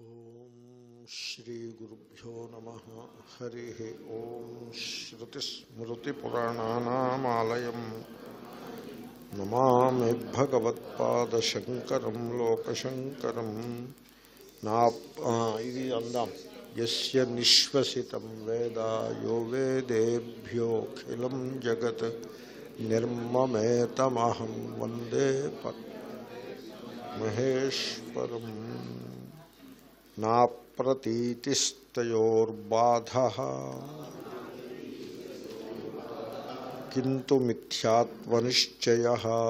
ఓం శ్రీగురుభ్యో నమ హరి ఓం శ్రుతిస్మృతిపురాణానామాలయం నమామి భగవత్పాదశంకరం లోకశంకరం నా ఆ, ఇది అందాం యస్య నిశ్వసితం వేద యో వేదేభ్యోఖిలం జగత్ నిర్మమేతమహం వందే పత్ మహేశ్వరం నా ప్రతీతిస్తయోర్బాధ కింటు మిథ్యాత్వనిశ్చయ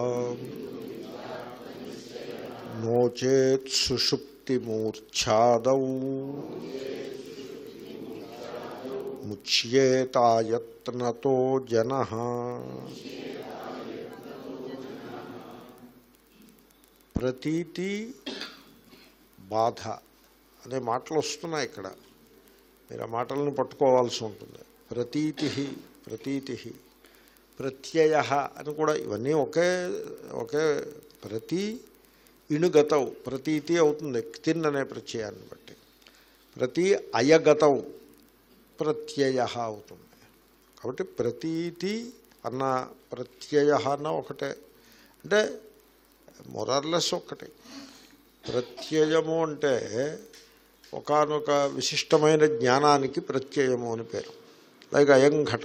నోచేత్ సుషుప్తిమూర్ఛాదౌ ముచ్యేతాయత్నతో జన ప్రతీతి బాధ అనే మాటలు వస్తున్నాయి ఇక్కడ మీరు ఆ మాటలను పట్టుకోవాల్సి ఉంటుంది ప్రతీతి ప్రతీతి ప్రత్యయ అని కూడా ఇవన్నీ ఒకే ఒకే ప్రతి ఇణుగతవు ప్రతీతి అవుతుంది క్తిన్ అనే ప్రత్యయాన్ని బట్టి ప్రతి అయగతవు ప్రత్యయ అవుతుంది కాబట్టి ప్రతీతి అన్న ప్రత్యయ అన్న ఒకటే అంటే మొరార్లెస్ ఒక్కటే ప్రత్యయము అంటే ఒకానొక విశిష్టమైన జ్ఞానానికి ప్రత్యయము అని పేరు లైక్ అయం ఘట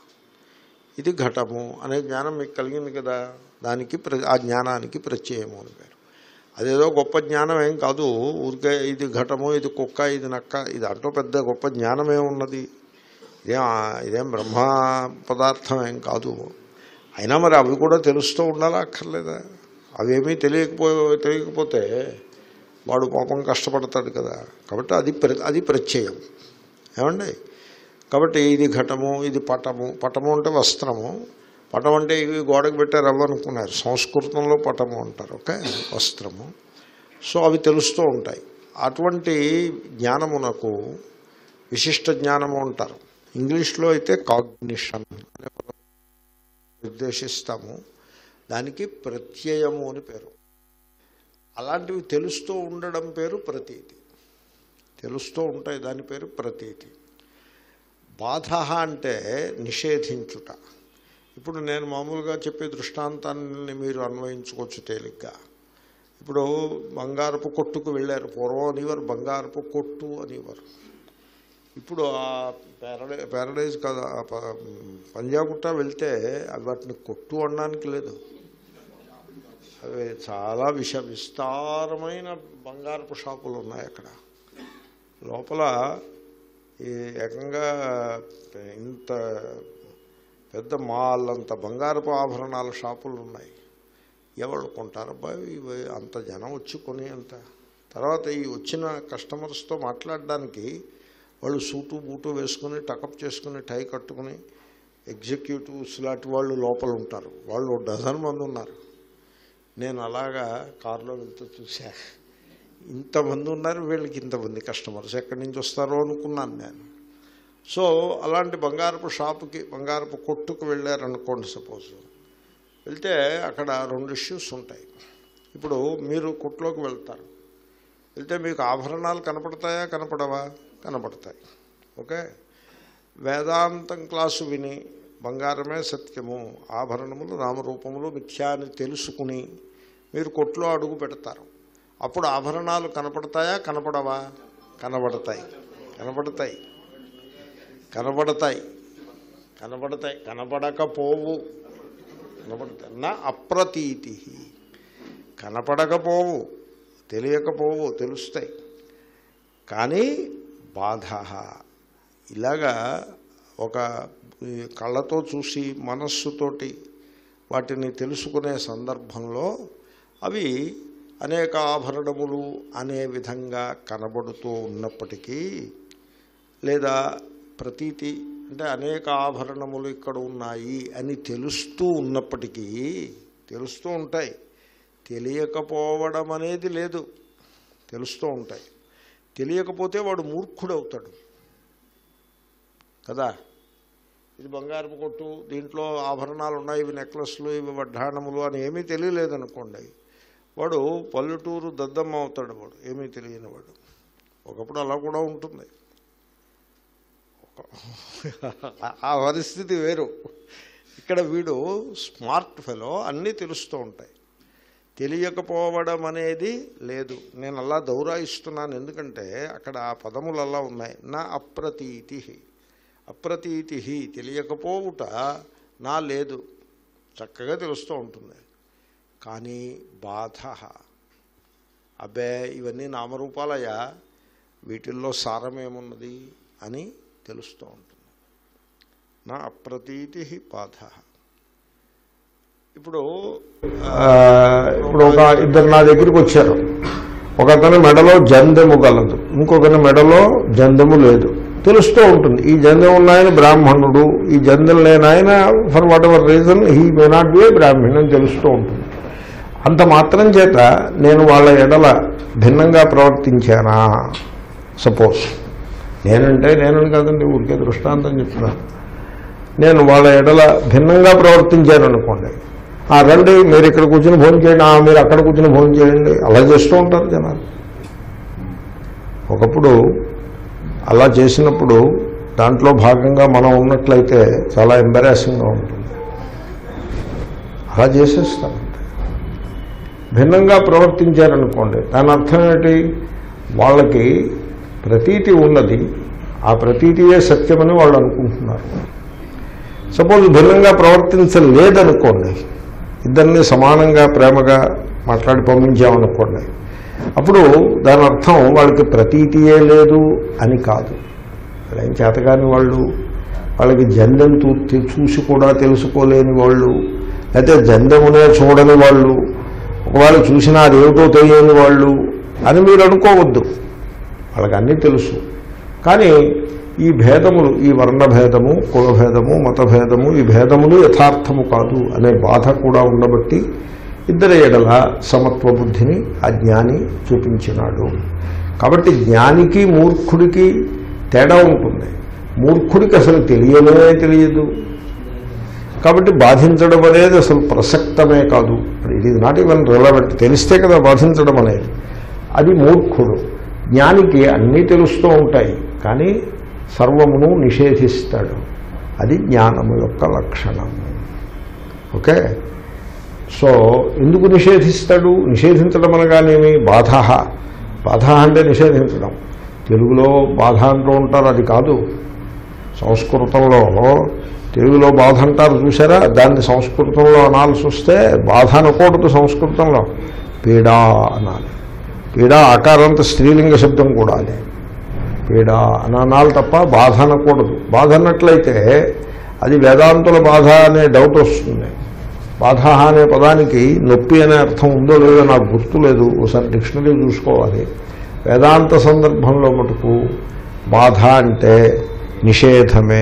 ఇది ఘటము అనే జ్ఞానం మీకు కలిగింది కదా దానికి ప్ర ఆ జ్ఞానానికి ప్రత్యయము అని పేరు అదేదో గొప్ప జ్ఞానం ఏం కాదు ఊరికే ఇది ఘటము ఇది కుక్క ఇది నక్క ఇది అంటూ పెద్ద గొప్ప జ్ఞానమే ఉన్నది ఇదేం ఇదేం బ్రహ్మ పదార్థం ఏం కాదు అయినా మరి అవి కూడా తెలుస్తూ ఉండాలా అక్కర్లేదా అవేమీ తెలియకపో తెలియకపోతే వాడు పాపం కష్టపడతాడు కదా కాబట్టి అది ప్ర అది ప్రత్యయం ఏమండి కాబట్టి ఇది ఘటము ఇది పటము పటము అంటే వస్త్రము పటం అంటే ఇవి గోడకు పెట్టారు అవ్వనుకున్నారు సంస్కృతంలో పటము అంటారు ఓకే వస్త్రము సో అవి తెలుస్తూ ఉంటాయి అటువంటి జ్ఞానమునకు విశిష్ట జ్ఞానము అంటారు ఇంగ్లీష్లో అయితే కాగ్నిషన్ అనే పదం నిర్దేశిస్తాము దానికి ప్రత్యయము అని పేరు అలాంటివి తెలుస్తూ ఉండడం పేరు ప్రతీతి తెలుస్తూ ఉంటాయి దాని పేరు ప్రతీతి బాధ అంటే నిషేధించుట ఇప్పుడు నేను మామూలుగా చెప్పే దృష్టాంతాన్ని మీరు అన్వయించుకోవచ్చు తేలిగ్గా ఇప్పుడు బంగారపు కొట్టుకు వెళ్ళారు పూర్వం అనేవారు బంగారపు కొట్టు అనేవారు ఇప్పుడు ఆ ప్యారడై ప్యారడైజ్ కదా ఆ ప- పంజాగుట్ట వెళ్తే అవి వాటిని కొట్టు అనడానికి లేదు అవి చాలా విష విస్తారమైన బంగారపు షాపులు ఉన్నాయి అక్కడ లోపల ఈ ఏకంగా ఇంత పెద్ద మాల్ అంత బంగారపు ఆభరణాల షాపులు ఉన్నాయి ఎవరు కొంటారబ్బా ఇవి అంత జనం వచ్చి కొని అంత తర్వాత ఈ వచ్చిన కస్టమర్స్తో మాట్లాడడానికి వాళ్ళు సూటు బూటు వేసుకుని టకప్ చేసుకుని టై కట్టుకుని ఎగ్జిక్యూటివ్స్ లాంటి వాళ్ళు లోపల ఉంటారు వాళ్ళు ఓ డజన్ మంది ఉన్నారు నేను అలాగా కారులో వెళ్తూ చూసా ఇంతమంది ఉన్నారు వీళ్ళకి ఇంతమంది కస్టమర్స్ ఎక్కడి నుంచి వస్తారో అనుకున్నాను నేను సో అలాంటి బంగారపు షాపుకి బంగారపు కొట్టుకు వెళ్ళారనుకోండి సపోజ్ వెళ్తే అక్కడ రెండు ఇష్యూస్ ఉంటాయి ఇప్పుడు మీరు కొట్టులోకి వెళ్తారు వెళ్తే మీకు ఆభరణాలు కనపడతాయా కనపడవా కనపడతాయి ఓకే వేదాంతం క్లాసు విని బంగారమే సత్యము ఆభరణములు నామరూపములు మిథ్యా అని తెలుసుకుని మీరు కొట్లో అడుగు పెడతారు అప్పుడు ఆభరణాలు కనపడతాయా కనపడవా కనబడతాయి కనబడతాయి కనబడతాయి కనబడతాయి కనపడకపోవు కనబడతాయి నా అప్రతీతి కనపడకపోవు తెలియకపోవు తెలుస్తాయి కానీ బాధ ఇలాగా ఒక ఈ కళ్ళతో చూసి మనస్సుతోటి వాటిని తెలుసుకునే సందర్భంలో అవి అనేక ఆభరణములు అనే విధంగా కనబడుతూ ఉన్నప్పటికీ లేదా ప్రతీతి అంటే అనేక ఆభరణములు ఇక్కడ ఉన్నాయి అని తెలుస్తూ ఉన్నప్పటికీ తెలుస్తూ ఉంటాయి తెలియకపోవడం అనేది లేదు తెలుస్తూ ఉంటాయి తెలియకపోతే వాడు మూర్ఖుడవుతాడు కదా ఇది బంగారపు కొట్టు దీంట్లో ఆభరణాలు ఉన్నాయి ఇవి నెక్లెస్లు ఇవి వడ్డాణములు అని ఏమీ తెలియలేదనుకోండి వాడు పల్లెటూరు దద్దమ్మ అవుతాడు వాడు ఏమీ తెలియని వాడు ఒకప్పుడు అలా కూడా ఉంటుంది ఆ పరిస్థితి వేరు ఇక్కడ వీడు స్మార్ట్ ఫెలో అన్నీ తెలుస్తూ ఉంటాయి తెలియకపోవడం అనేది లేదు నేను అలా దౌరాయిస్తున్నాను ఎందుకంటే అక్కడ ఆ పదములు అలా ఉన్నాయి నా అప్రతీతి అప్రతీతి తెలియకపోవుట నా లేదు చక్కగా తెలుస్తూ ఉంటుంది కానీ బాధ అబ్బే ఇవన్నీ నామరూపాలయా వీటిల్లో సారమేమున్నది అని తెలుస్తూ ఉంటుంది నా అప్రతీతి బాధ ఇప్పుడు ఇప్పుడు ఒక ఇద్దరు నా దగ్గరికి వచ్చారు ఒక అతని మెడలో జందెము గలదు ఇంకొకరి మెడలో జందెము లేదు తెలుస్తూ ఉంటుంది ఈ జందెం ఉన్నాయని బ్రాహ్మణుడు ఈ జందెం లేని ఆయన for whatever reason he may not be a Brahmin అని తెలుస్తూ ఉంటుంది అంత మాత్రం చేత నేను వాళ్ళ ఎడల భిన్నంగా ప్రవర్తించానా సపోజ్ నేనంటే నేనని కాదండి ఊరికే దృష్టాంతం చెప్తున్నాను నేను వాళ్ళ ఎడల భిన్నంగా ప్రవర్తించాను అనుకోండి ఆ రండి మీరు ఇక్కడ కూర్చుని భోజనం చేయండి ఆ మీరు అక్కడ కూర్చుని భోజనం చేయండి అలా చేస్తూ ఉంటారు జనాలు ఒకప్పుడు అలా చేసినప్పుడు దాంట్లో భాగంగా మనం ఉన్నట్లయితే చాలా ఎంబరాసింగ్గా ఉంటుంది అలా చేసేస్తారంటే భిన్నంగా ప్రవర్తించారనుకోండి దాని అర్థం ఏంటి వాళ్ళకి ప్రతీతి ఉన్నది ఆ ప్రతీతియే సత్యమని వాళ్ళు అనుకుంటున్నారు సపోజ్ భిన్నంగా ప్రవర్తించలేదనుకోండి ఇద్దరిని సమానంగా ప్రేమగా మాట్లాడి పంపించామనుకోండి అప్పుడు దాని అర్థం వాళ్ళకి ప్రతీతియే లేదు అని కాదు వాళ్ళేం చేతగాని వాళ్ళు వాళ్ళకి జందెం తూ- చూసి కూడా తెలుసుకోలేని వాళ్ళు అయితే జందెమునే చూడని వాళ్ళు ఒకవేళ చూసినా అదేమిటో తెలియని వాళ్ళు అని మీరు అనుకోవద్దు వాళ్ళకి అన్నీ తెలుసు కానీ ఈ భేదములు ఈ వర్ణ భేదము కులభేదము మతభేదము ఈ భేదములు యథార్థము కాదు అనే బాధ కూడా ఉండబట్టి ఇద్దరి ఎడల సమత్వ బుద్ధిని ఆ జ్ఞాని చూపించినాడు కాబట్టి జ్ఞానికి మూర్ఖుడికి తేడా ఉంటుంది మూర్ఖుడికి అసలు తెలియనే తెలియదు కాబట్టి బాధించడం అనేది అసలు ప్రసక్తమే కాదు ఇది నాట్ ఈవెన్ రిలవెంట్ తెలిస్తే కదా బాధించడం అనేది అది మూర్ఖుడు జ్ఞానికి అన్నీ తెలుస్తూ ఉంటాయి కానీ సర్వమును నిషేధిస్తాడు అది జ్ఞానము యొక్క లక్షణం ఓకే సో ఎందుకు నిషేధిస్తాడు నిషేధించడం అనగానేమి బాధ బాధ అంటే నిషేధించడం తెలుగులో బాధ అంటూ ఉంటారు అది కాదు సంస్కృతంలో తెలుగులో బాధ అంటారు చూసారా దాన్ని సంస్కృతంలో అనాల్సి వస్తే బాధ అనకూడదు సంస్కృతంలో పీడా అనాలి పీడా ఆకారంత స్త్రీలింగ శబ్దం కూడా అది పీడా అని అనాలి తప్ప బాధ అనకూడదు బాధ అన్నట్లయితే అది వేదాంతుల బాధ అనే డౌట్ వస్తుంది బాధ అనే పదానికి నొప్పి అనే అర్థం ఉందో లేదో నాకు గుర్తులేదు ఒకసారి డిక్షనరీ చూసుకోవాలి వేదాంత సందర్భంలో మటుకు బాధ అంటే నిషేధమే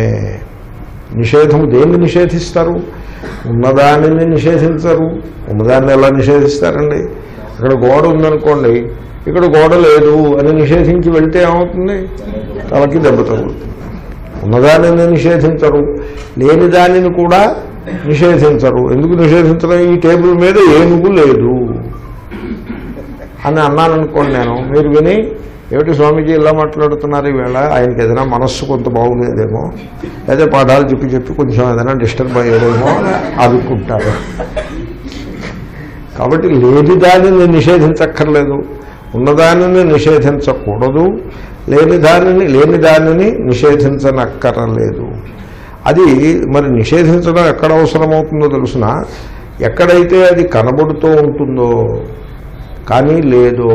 నిషేధము దేన్ని నిషేధిస్తారు ఉన్నదానిని నిషేధించరు ఉన్నదాన్ని ఎలా నిషేధిస్తారండి ఇక్కడ గోడ ఉందనుకోండి ఇక్కడ గోడ లేదు అని నిషేధించి వెళ్తే ఏమవుతుంది తలకి దెబ్బ తగులుతుంది ఉన్నదానిని నిషేధించరు లేని దానిని కూడా నిషేధించరు ఎందుకు నిషేధించడం ఈ టేబుల్ మీద ఏనుగు లేదు అని అన్నాను అనుకోండి నేను మీరు విని ఏమిటి స్వామీజీ ఇలా మాట్లాడుతున్నారు ఈవేళ ఆయనకి ఏదైనా మనస్సు కొంత బాగులేదేమో లేదా పాఠాలు చెప్పి చెప్పి కొంచెం ఏదైనా డిస్టర్బ్ అయ్యేదేమో అని అనుకుంటారు కాబట్టి లేని దానిని నిషేధించక్కర్లేదు ఉన్నదానిని నిషేధించకూడదు లేని దానిని లేని దానిని నిషేధించనక్కరలేదు అది మరి నిషేధించడం ఎక్కడ అవసరమవుతుందో తెలుసిన ఎక్కడైతే అది కనబడుతూ ఉంటుందో కానీ లేదో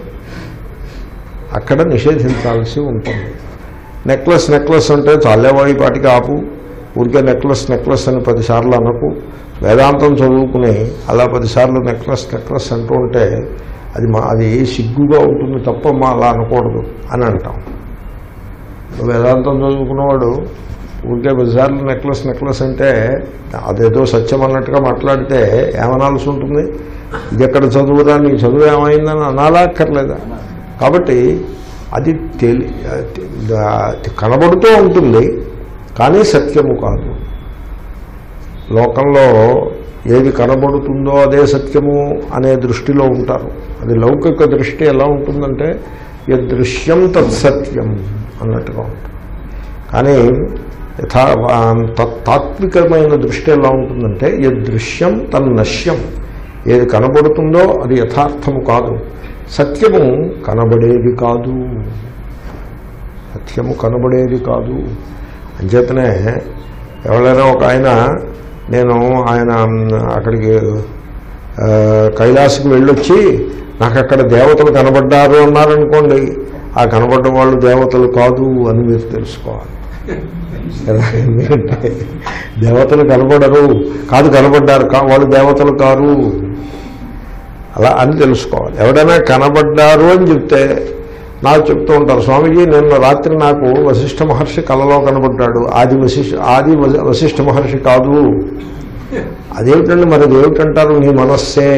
అక్కడ నిషేధించాల్సి ఉంటుంది నెక్లెస్ నెక్లెస్ అంటే చాలేవాడి పాటికి ఆపు ఊరికే నెక్లెస్ నెక్లెస్ అని పదిసార్లు అనకు వేదాంతం చదువుకుని అలా పదిసార్లు నెక్లెస్ నెక్లెస్ అంటూ ఉంటే అది మా అది సిగ్గుగా ఉంటుంది తప్ప మా అలా అనకూడదు అని అంటాం వేదాంతం చదువుకున్నవాడు ఊరికే పదిసార్లు నెక్లెస్ నెక్లెస్ అంటే అదేదో సత్యం అన్నట్టుగా మాట్లాడితే ఏమనాల్సి ఉంటుంది ఇది ఎక్కడ చదువురా నీ చదువు ఏమైందని అనాలా అక్కర్లేదా కాబట్టి అది తెలి దా- కనబడుతూ ఉంటుంది కానీ సత్యము కాదు లోకంలో ఏది కనబడుతుందో అదే సత్యము అనే దృష్టిలో ఉంటారు అది లౌకిక దృష్టి ఎలా ఉంటుందంటే యదృశ్యం తత్సత్యం అన్నట్టుగా ఉంటుంది కానీ యథా తత్- తాత్వికమైన దృష్టి ఎలా ఉంటుందంటే యదృశ్యం తన్నశ్యం ఏది కనబడుతుందో అది యథార్థము కాదు సత్యము కనబడేది కాదు సత్యము కనబడేది కాదు అంచేతనే ఎవరైనా ఒక ఆయన నేను ఆయన అక్కడికి ఆ, కైలాసకి వెళ్ళొచ్చి నాకు అక్కడ దేవతలు కనబడ్డారు అన్నారనుకోండి ఆ కనబడ్డ వాళ్ళు దేవతలు కాదు అని మీరు తెలుసుకోవాలి కదా? ఎందుకంటే దేవతలు కనబడరు కాదు కనబడ్డారు కా వాళ్ళు దేవతలు కారు అలా అని తెలుసుకోవాలి ఎవరైనా కనబడ్డారు అని చెప్తే నాకు చెప్తూ ఉంటారు స్వామీజీ నిన్న రాత్రి నాకు వశిష్ఠ మహర్షి కలలో కనబడ్డాడు ఆది వశిష్ఠ ఆది వశ- వశిష్ఠ మహర్షి కాదు అదేమిటండి మరి అదేమిటంటారు నీ మనస్సే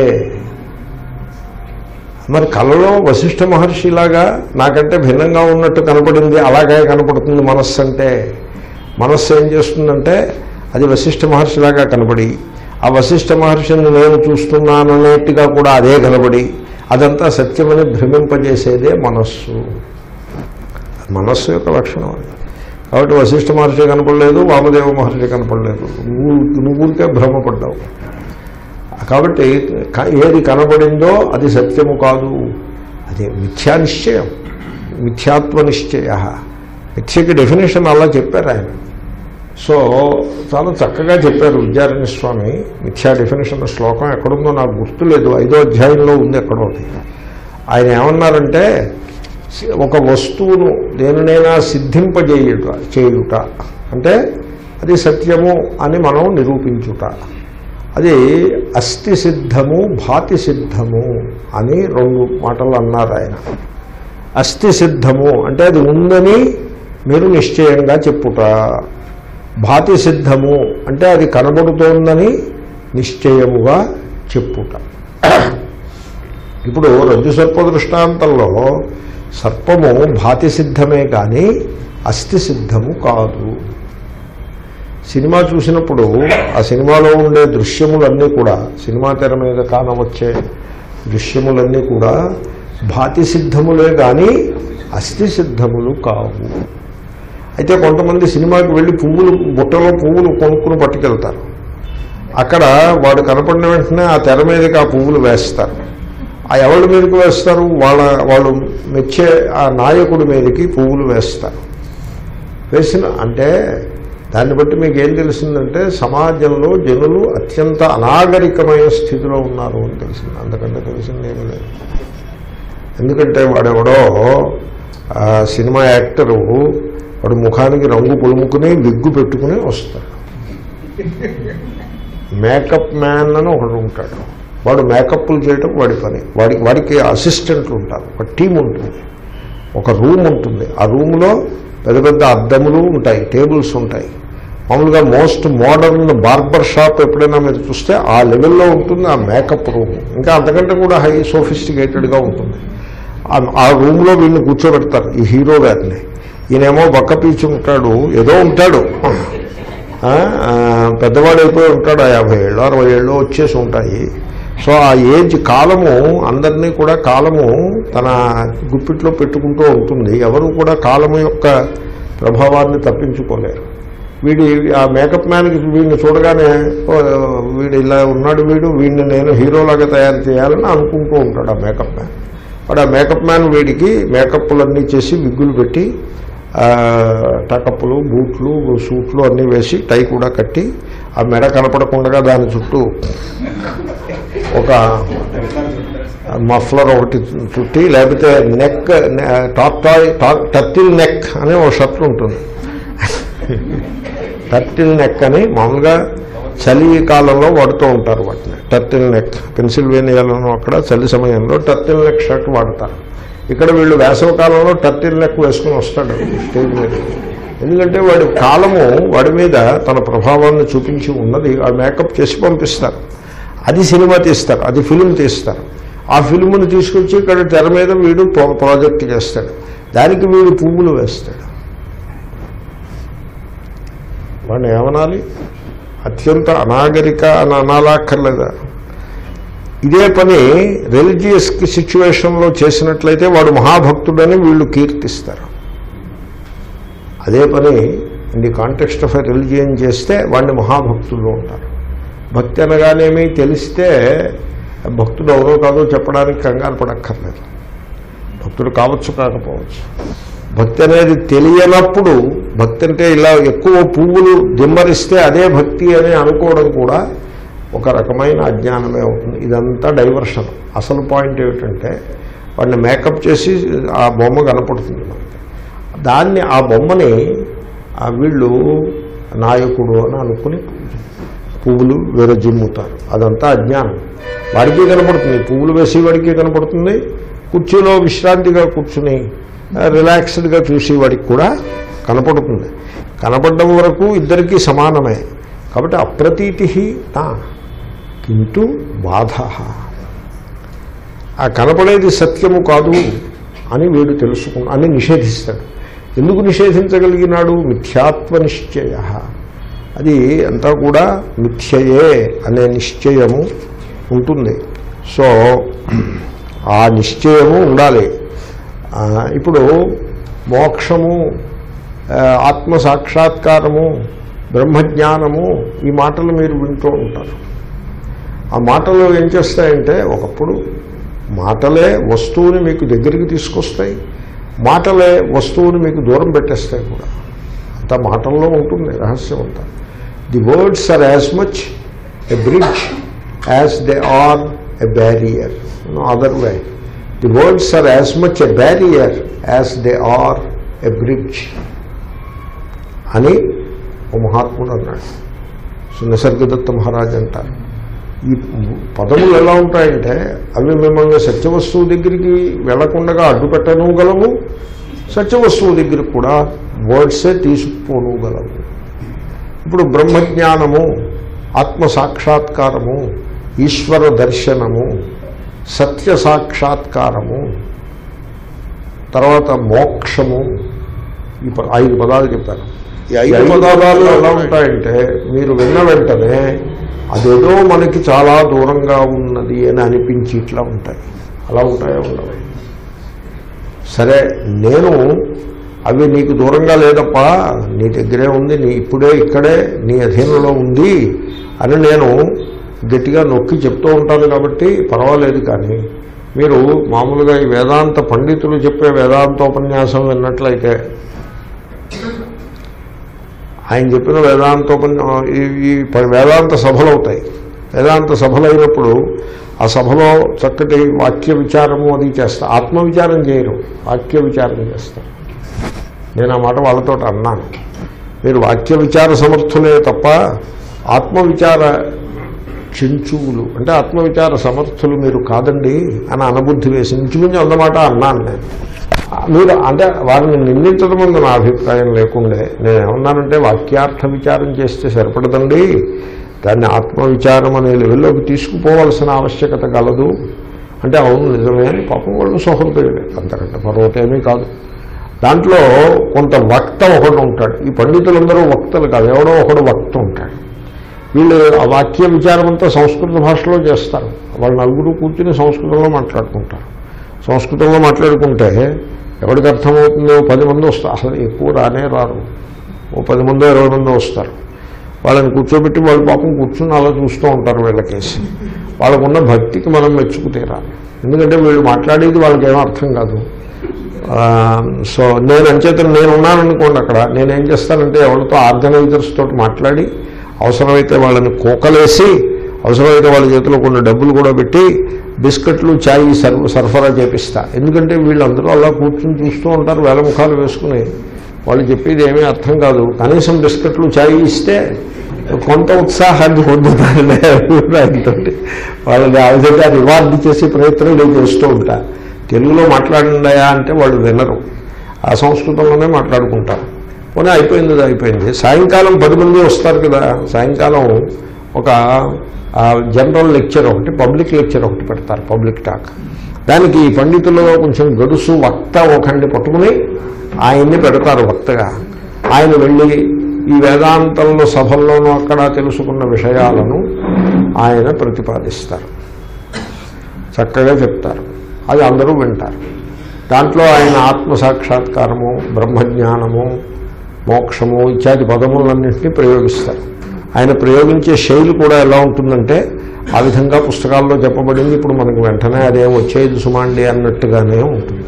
మరి కళలో వశిష్ఠ మహర్షిలాగా నాకంటే భిన్నంగా ఉన్నట్టు కనపడింది అలాగే కనపడుతుంది మనస్సు అంటే మనస్సు ఏం చేస్తుందంటే అది వశిష్ఠ మహర్షిలాగా కనపడి ఆ వశిష్ఠ మహర్షిని నేను చూస్తున్నాననేట్టుగా కూడా అదే కనబడి అదంతా సత్యమని భ్రమింపజేసేదే మనస్సు మనస్సు యొక్క లక్షణం అది కాబట్టి వశిష్ఠ మహర్షి కనపడలేదు వామదేవ మహర్షి కనపడలేదు నువ్వు నువ్వు ఊరికే భ్రమపడ్డావు కాబట్టి క- ఏది కనబడిందో అది సత్యము కాదు అది మిథ్యా నిశ్చయం మిథ్యాత్వ నిశ్చయ మిథ్యకి డెఫినేషన్ అలా చెప్పారు ఆయన సో చాలా చక్కగా చెప్పారు విద్యారణ్య స్వామి మిథ్యా డెఫినేషన్ శ్లోకం ఎక్కడుందో నాకు గుర్తులేదు ఐదో అధ్యాయంలో ఉంది ఎక్కడో అది. ఆయన ఏమన్నారంటే సి- ఒక వస్తువును దేనినైనా సిద్ధింపజేయుట చేయుట అంటే అది సత్యము అని మనం నిరూపించుట అది అస్థి సిద్ధము భాతి సిద్ధము అని రెండు మాటలు అన్నారు ఆయన అస్థి సిద్ధము అంటే అది ఉందని మీరు నిశ్చయంగా చెప్పుట భాతి సిద్ధము అంటే అది కనబడుతోందని నిశ్చయముగా చెప్పుట ఇప్పుడు రజ్జు సర్ప దృష్టాంతంలో సర్పము భాతి సిద్ధమే కానీ అస్థి సిద్ధము కాదు సినిమా చూసినప్పుడు ఆ సినిమాలో ఉండే దృశ్యములన్నీ కూడా సినిమా తెర మీద కానవచ్చే దృశ్యములన్నీ కూడా భాతి సిద్ధములే కానీ అస్థి సిద్ధములు కావు అయితే కొంతమంది సినిమాకి వెళ్ళి పువ్వులు బుట్టలో పువ్వులు కొనుక్కుని పట్టుకెళ్తారు అక్కడ వాడు కనపడిన వెంటనే ఆ తెర మీదకి ఆ పువ్వులు వేస్తారు ఆ ఎవరి మీదకి వేస్తారు వాళ్ళ వాళ్ళు మెచ్చే ఆ నాయకుడి మీదకి పువ్వులు వేస్తారు వేసిన అంటే దాన్ని బట్టి మీకు ఏం తెలిసిందంటే సమాజంలో జనులు అత్యంత అనాగరికమైన స్థితిలో ఉన్నారు అని తెలిసింది అంతకంటే తెలిసింది ఏమీ లేదు ఎందుకంటే వాడెవడో ఆ సినిమా యాక్టరు వాడు ముఖానికి రంగు పులుముకుని విగ్గు పెట్టుకుని వస్తాడు మేకప్ మ్యాన్ అని ఒకడు ఉంటాడు వాడు మేకప్లు చేయటం వాడి పని వాడికి వాడికి అసిస్టెంట్లు ఉంటారు ఒక టీం ఉంటుంది ఒక రూమ్ ఉంటుంది ఆ రూమ్లో పెద్ద పెద్ద అద్దములు ఉంటాయి టేబుల్స్ ఉంటాయి మామూలుగా మోస్ట్ మోడర్న్ బార్బర్ షాప్ ఎప్పుడైనా మీరు చూస్తే ఆ లెవెల్లో ఉంటుంది ఆ మేకప్ రూమ్ ఇంకా అంతకంటే కూడా హై సోఫిస్టికేటెడ్గా ఉంటుంది ఆ- ఆ రూమ్లో వీళ్ళని కూర్చోబెడతారు ఈ హీరో గారిని ఈయనేమో బక్క పీచి ఉంటాడు ఏదో ఉంటాడు ఆ, ఆ, పెద్దవాడు అయిపోయి ఉంటాడు ఆ యాభై ఏళ్ళు అరవై ఏళ్ళు వచ్చేసి ఉంటాయి సో ఆ ఏజ్ కాలము అందరినీ కూడా కాలము తన గుప్పిట్లో పెట్టుకుంటూ ఉంటుంది ఎవరు కూడా కాలము యొక్క ప్రభావాన్ని తప్పించుకోలేరు వీడి ఆ మేకప్ మ్యాన్కి వీడిని చూడగానే "ఓ, వీడు ఇలా ఉన్నాడు వీడు వీడిని నేను హీరోలాగా తయారు చేయాలని అనుకుంటూ ఉంటాడు ఆ మేకప్ మ్యాన్ వాడు ఆ మేకప్ మ్యాన్ వీడికి మేకప్లన్నీ చేసి విగ్గులు పెట్టి ఆ, టకప్పులు బూట్లు సూట్లు అన్నీ వేసి టై కూడా కట్టి ఆ మెడ కనపడకుండా దాని చుట్టూ ఒక మఫ్లర్ ఒకటి చుట్టి లేకపోతే నెక్ టార్టాయ్ టర్టిల్ నెక్ అనే ఒక షర్ట్ ఉంటుంది టర్టిల్ నెక్ అని మామూలుగా చలి కాలంలో వాడుతూ ఉంటారు వాటిని టర్టిల్ నెక్ పెన్సిల్వేనియాలోనూ అక్కడ చలి సమయంలో టర్టిల్ నెక్ షర్ట్ వాడతారు ఇక్కడ వీళ్ళు వేసవ కాలంలో టర్టిల్ నెక్ వేసుకుని వస్తాడు స్టేజ్ మీద ఎందుకంటే వాడి కాలము వాడి మీద తన ప్రభావాన్ని చూపించి ఉన్నది ఆ మేకప్ చేసి పంపిస్తారు అది సినిమా తీస్తారు అది ఫిలిం తీస్తారు ఆ ఫిల్మ్ని తీసుకొచ్చి ఇక్కడ తెర మీద వీడు ప్రో- ప్రాజెక్ట్ చేస్తాడు దానికి వీడు పువ్వులు వేస్తాడు వాడిని ఏమనాలి అత్యంత అనాగరిక అని అనాలక్కర్లేదా ఇదే పని రిలీజియస్ సిచ్యువేషన్లో చేసినట్లయితే వాడు మహాభక్తుడని వీళ్ళు కీర్తిస్తారు అదే పని in the context of a religion చేస్తే వాడిని మహాభక్తులు ఉంటారు భక్తి అనగానేమి తెలిస్తే భక్తుడు ఎవరో కాదో చెప్పడానికి కంగారు పడక్కర్లేదు భక్తుడు కావచ్చు కాకపోవచ్చు భక్తి అనేది తెలియనప్పుడు భక్తి అంటే ఇలా ఎక్కువ పువ్వులు దిమ్మరిస్తే అదే భక్తి అని అనుకోవడం కూడా ఒక రకమైన అజ్ఞానమే అవుతుంది ఇదంతా డైవర్షన్ అసలు పాయింట్ ఏమిటంటే వాడిని మేకప్ చేసి ఆ బొమ్మ కనపడుతుంది మనకి దాన్ని ఆ బొమ్మని ఆ వీళ్ళు నాయకుడు అని అనుకుని పువ్వులు విరజిమ్ముతారు అదంతా అజ్ఞానం వాడికి కనపడుతుంది పువ్వులు వేసి వాడికి కనపడుతుంది కుర్చీలో విశ్రాంతిగా కూర్చుని రిలాక్స్డ్గా చూసి వాడికి కూడా కనపడుతుంది కనపడడం వరకు ఇద్దరికీ సమానమే కాబట్టి అప్రతీతి నా కింటూ బాధ ఆ కనపడేది సత్యము కాదు అని వీడు తెలుసుకు అని నిషేధిస్తాడు ఎందుకు నిషేధించగలిగినాడు మిథ్యాత్వ నిశ్చయ అది అంతా కూడా మిథ్యయే అనే నిశ్చయము ఉంటుంది సో ఆ నిశ్చయము ఉండాలి ఆ, ఇప్పుడు మోక్షము ఆ, ఆత్మ సాక్షాత్కారము బ్రహ్మజ్ఞానము ఈ మాటలు మీరు వింటూ ఉంటారు ఆ మాటలు ఏం చేస్తాయంటే ఒకప్పుడు మాటలే వస్తువుని మీకు దగ్గరికి తీసుకొస్తాయి మాటలే వస్తువుని మీకు దూరం పెట్టేస్తాయి కూడా అంత మాటల్లో ఉంటుంది రహస్యం అంతా the words are as much a bridge as they are a barrier other way the words are as much a barrier as they are a bridge అని ఓ మహాత్ముడు అన్నాడు సో నిసర్గదత్త మహారాజ్ అంటారు ఈ పదములు ఎలా ఉంటాయంటే అవి మిమ్మల్ని సత్యవస్తువు దగ్గరికి వెళ్లకుండా అడ్డుపెట్టను గలవు సత్యవస్తువు దగ్గరికి కూడా వర్డ్సే తీసుకుపోను గలవు ఇప్పుడు బ్రహ్మజ్ఞానము ఆత్మ సాక్షాత్కారము ఈశ్వర దర్శనము సత్య సాక్షాత్కారము తర్వాత మోక్షము ఈ ప- ఐదు పదాలు చెప్పాను ఈ ఐదు పదాలు ఎలా ఉంటాయంటే మీరు విన్న వెంటనే అదేదో మనకి చాలా దూరంగా ఉన్నది అని అనిపించి ఇట్లా ఉంటాయి అలా ఉంటాయో ఉండవు సరే నేను అవి నీకు దూరంగా లేదప్పా నీ దగ్గరే ఉంది నీ ఇప్పుడే ఇక్కడే నీ అధీనంలో ఉంది అని నేను గట్టిగా నొక్కి చెప్తూ ఉంటాను కాబట్టి పర్వాలేదు కానీ మీరు మామూలుగా ఈ వేదాంత పండితులు చెప్పే వేదాంతోపన్యాసం విన్నట్లయితే ఆయన చెప్పిన వేదాంతోపన్యా ఈ ఈ ప- వేదాంత సభలు అవుతాయి వేదాంత సభలు అయినప్పుడు ఆ సభలో చక్కటి వాక్య విచారము అది చేస్తా ఆత్మ విచారం చేయరు వాక్య విచారం చేస్తారు నేను ఆ మాట వాళ్ళతో అన్నాను మీరు వాక్య విచార సమర్థులే తప్ప ఆత్మ విచార చెంచువులు అంటే ఆత్మవిచార సమర్థులు మీరు కాదండి అని అనబుద్ధి వేసి ఇంచుమించు అన్నమాట అన్నాను నేను ఆ, మీరు అంటే వారిని నిందించడం ముందు నా అభిప్రాయం లేకుండే నేను ఏమన్నానంటే వాక్యార్థ విచారం చేస్తే సరిపడదండి దాన్ని ఆత్మవిచారం అనే లెవెల్లోకి తీసుకుపోవాల్సిన ఆవశ్యకత కలదు అంటే అవును నిజమే అని పాపం వాళ్ళు సహృదయులే అంతకంటే మరొకటేమీ కాదు దాంట్లో కొంత వక్త ఒకడు ఉంటాడు ఈ పండితులందరూ వక్తలు కాదు ఎవడో ఒకడు వక్త ఉంటాడు వీళ్ళు ఆ వాక్య విచారం అంతా సంస్కృత భాషలో చేస్తారు వాళ్ళు నలుగురు కూర్చుని సంస్కృతంలో మాట్లాడుకుంటారు సంస్కృతంలో మాట్లాడుకుంటే ఎవరికి అర్థమవుతుందో పది మంది వస్తారు అసలు ఎక్కువ రానే రారు ఓ పది మంది ఇరవై మంది వస్తారు వాళ్ళని కూర్చోబెట్టి వాళ్ళు పాపం కూర్చుని అలా చూస్తూ ఉంటారు వీళ్ళకేసి వాళ్ళకున్న భక్తికి మనం మెచ్చుకు తీరాలి ఎందుకంటే వీళ్ళు మాట్లాడేది వాళ్ళకి ఏమీ అర్థం కాదు ఆ, సో నేను అంచేత నేను ఉన్నాననుకోండి అక్కడ నేనేం చేస్తానంటే ఎవరితో ఆర్గనైజర్స్ తోటి మాట్లాడి అవసరమైతే వాళ్ళని కోకలేసి అవసరమైతే వాళ్ళ చేతిలో కొన్ని డబ్బులు కూడా పెట్టి బిస్కెట్లు చాయ్ సర్ సరఫరా చేపిస్తా ఎందుకంటే వీళ్ళందరూ అలా కూర్చుని చూస్తూ ఉంటారు వేల ముఖాలు వేసుకుని వాళ్ళు చెప్పేది ఏమీ అర్థం కాదు కనీసం బిస్కెట్లు చాయ్ ఇస్తే కొంత ఉత్సాహాన్ని పొందుతారులే అభిప్రాయంతో వాళ్ళని ఆ విధంగా రివార్డు చేసే ప్రయత్నం నేను చేస్తూ ఉంటా తెలుగులో మాట్లాడిండాయా అంటే వాళ్ళు వినరు ఆ సంస్కృతంలోనే మాట్లాడుకుంటారు పోనీ అయిపోయింది అది అయిపోయింది సాయంకాలం పది మంది వస్తారు కదా సాయంకాలం ఒక ఆ, జనరల్ లెక్చర్ ఒకటి పబ్లిక్ లెక్చర్ ఒకటి పెడతారు పబ్లిక్ టాక్ దానికి ఈ పండితులలో కొంచెం గడుసు వక్త ఒకరిని పట్టుకుని ఆయన్ని పెడతారు వక్తగా ఆయన వెళ్ళి ఈ వేదాంతంలో సభల్లోనూ అక్కడ తెలుసుకున్న విషయాలను ఆయన ప్రతిపాదిస్తారు చక్కగా చెప్తారు అది అందరూ వింటారు దాంట్లో ఆయన ఆత్మసాక్షాత్కారము బ్రహ్మజ్ఞానము మోక్షము ఇత్యాది పదములన్నింటినీ ప్రయోగిస్తారు ఆయన ప్రయోగించే శైలి కూడా ఎలా ఉంటుందంటే ఆ విధంగా పుస్తకాల్లో చెప్పబడింది ఇప్పుడు మనకు వెంటనే అదే వచ్చేది సుమాండి అన్నట్టుగానే ఉంటుంది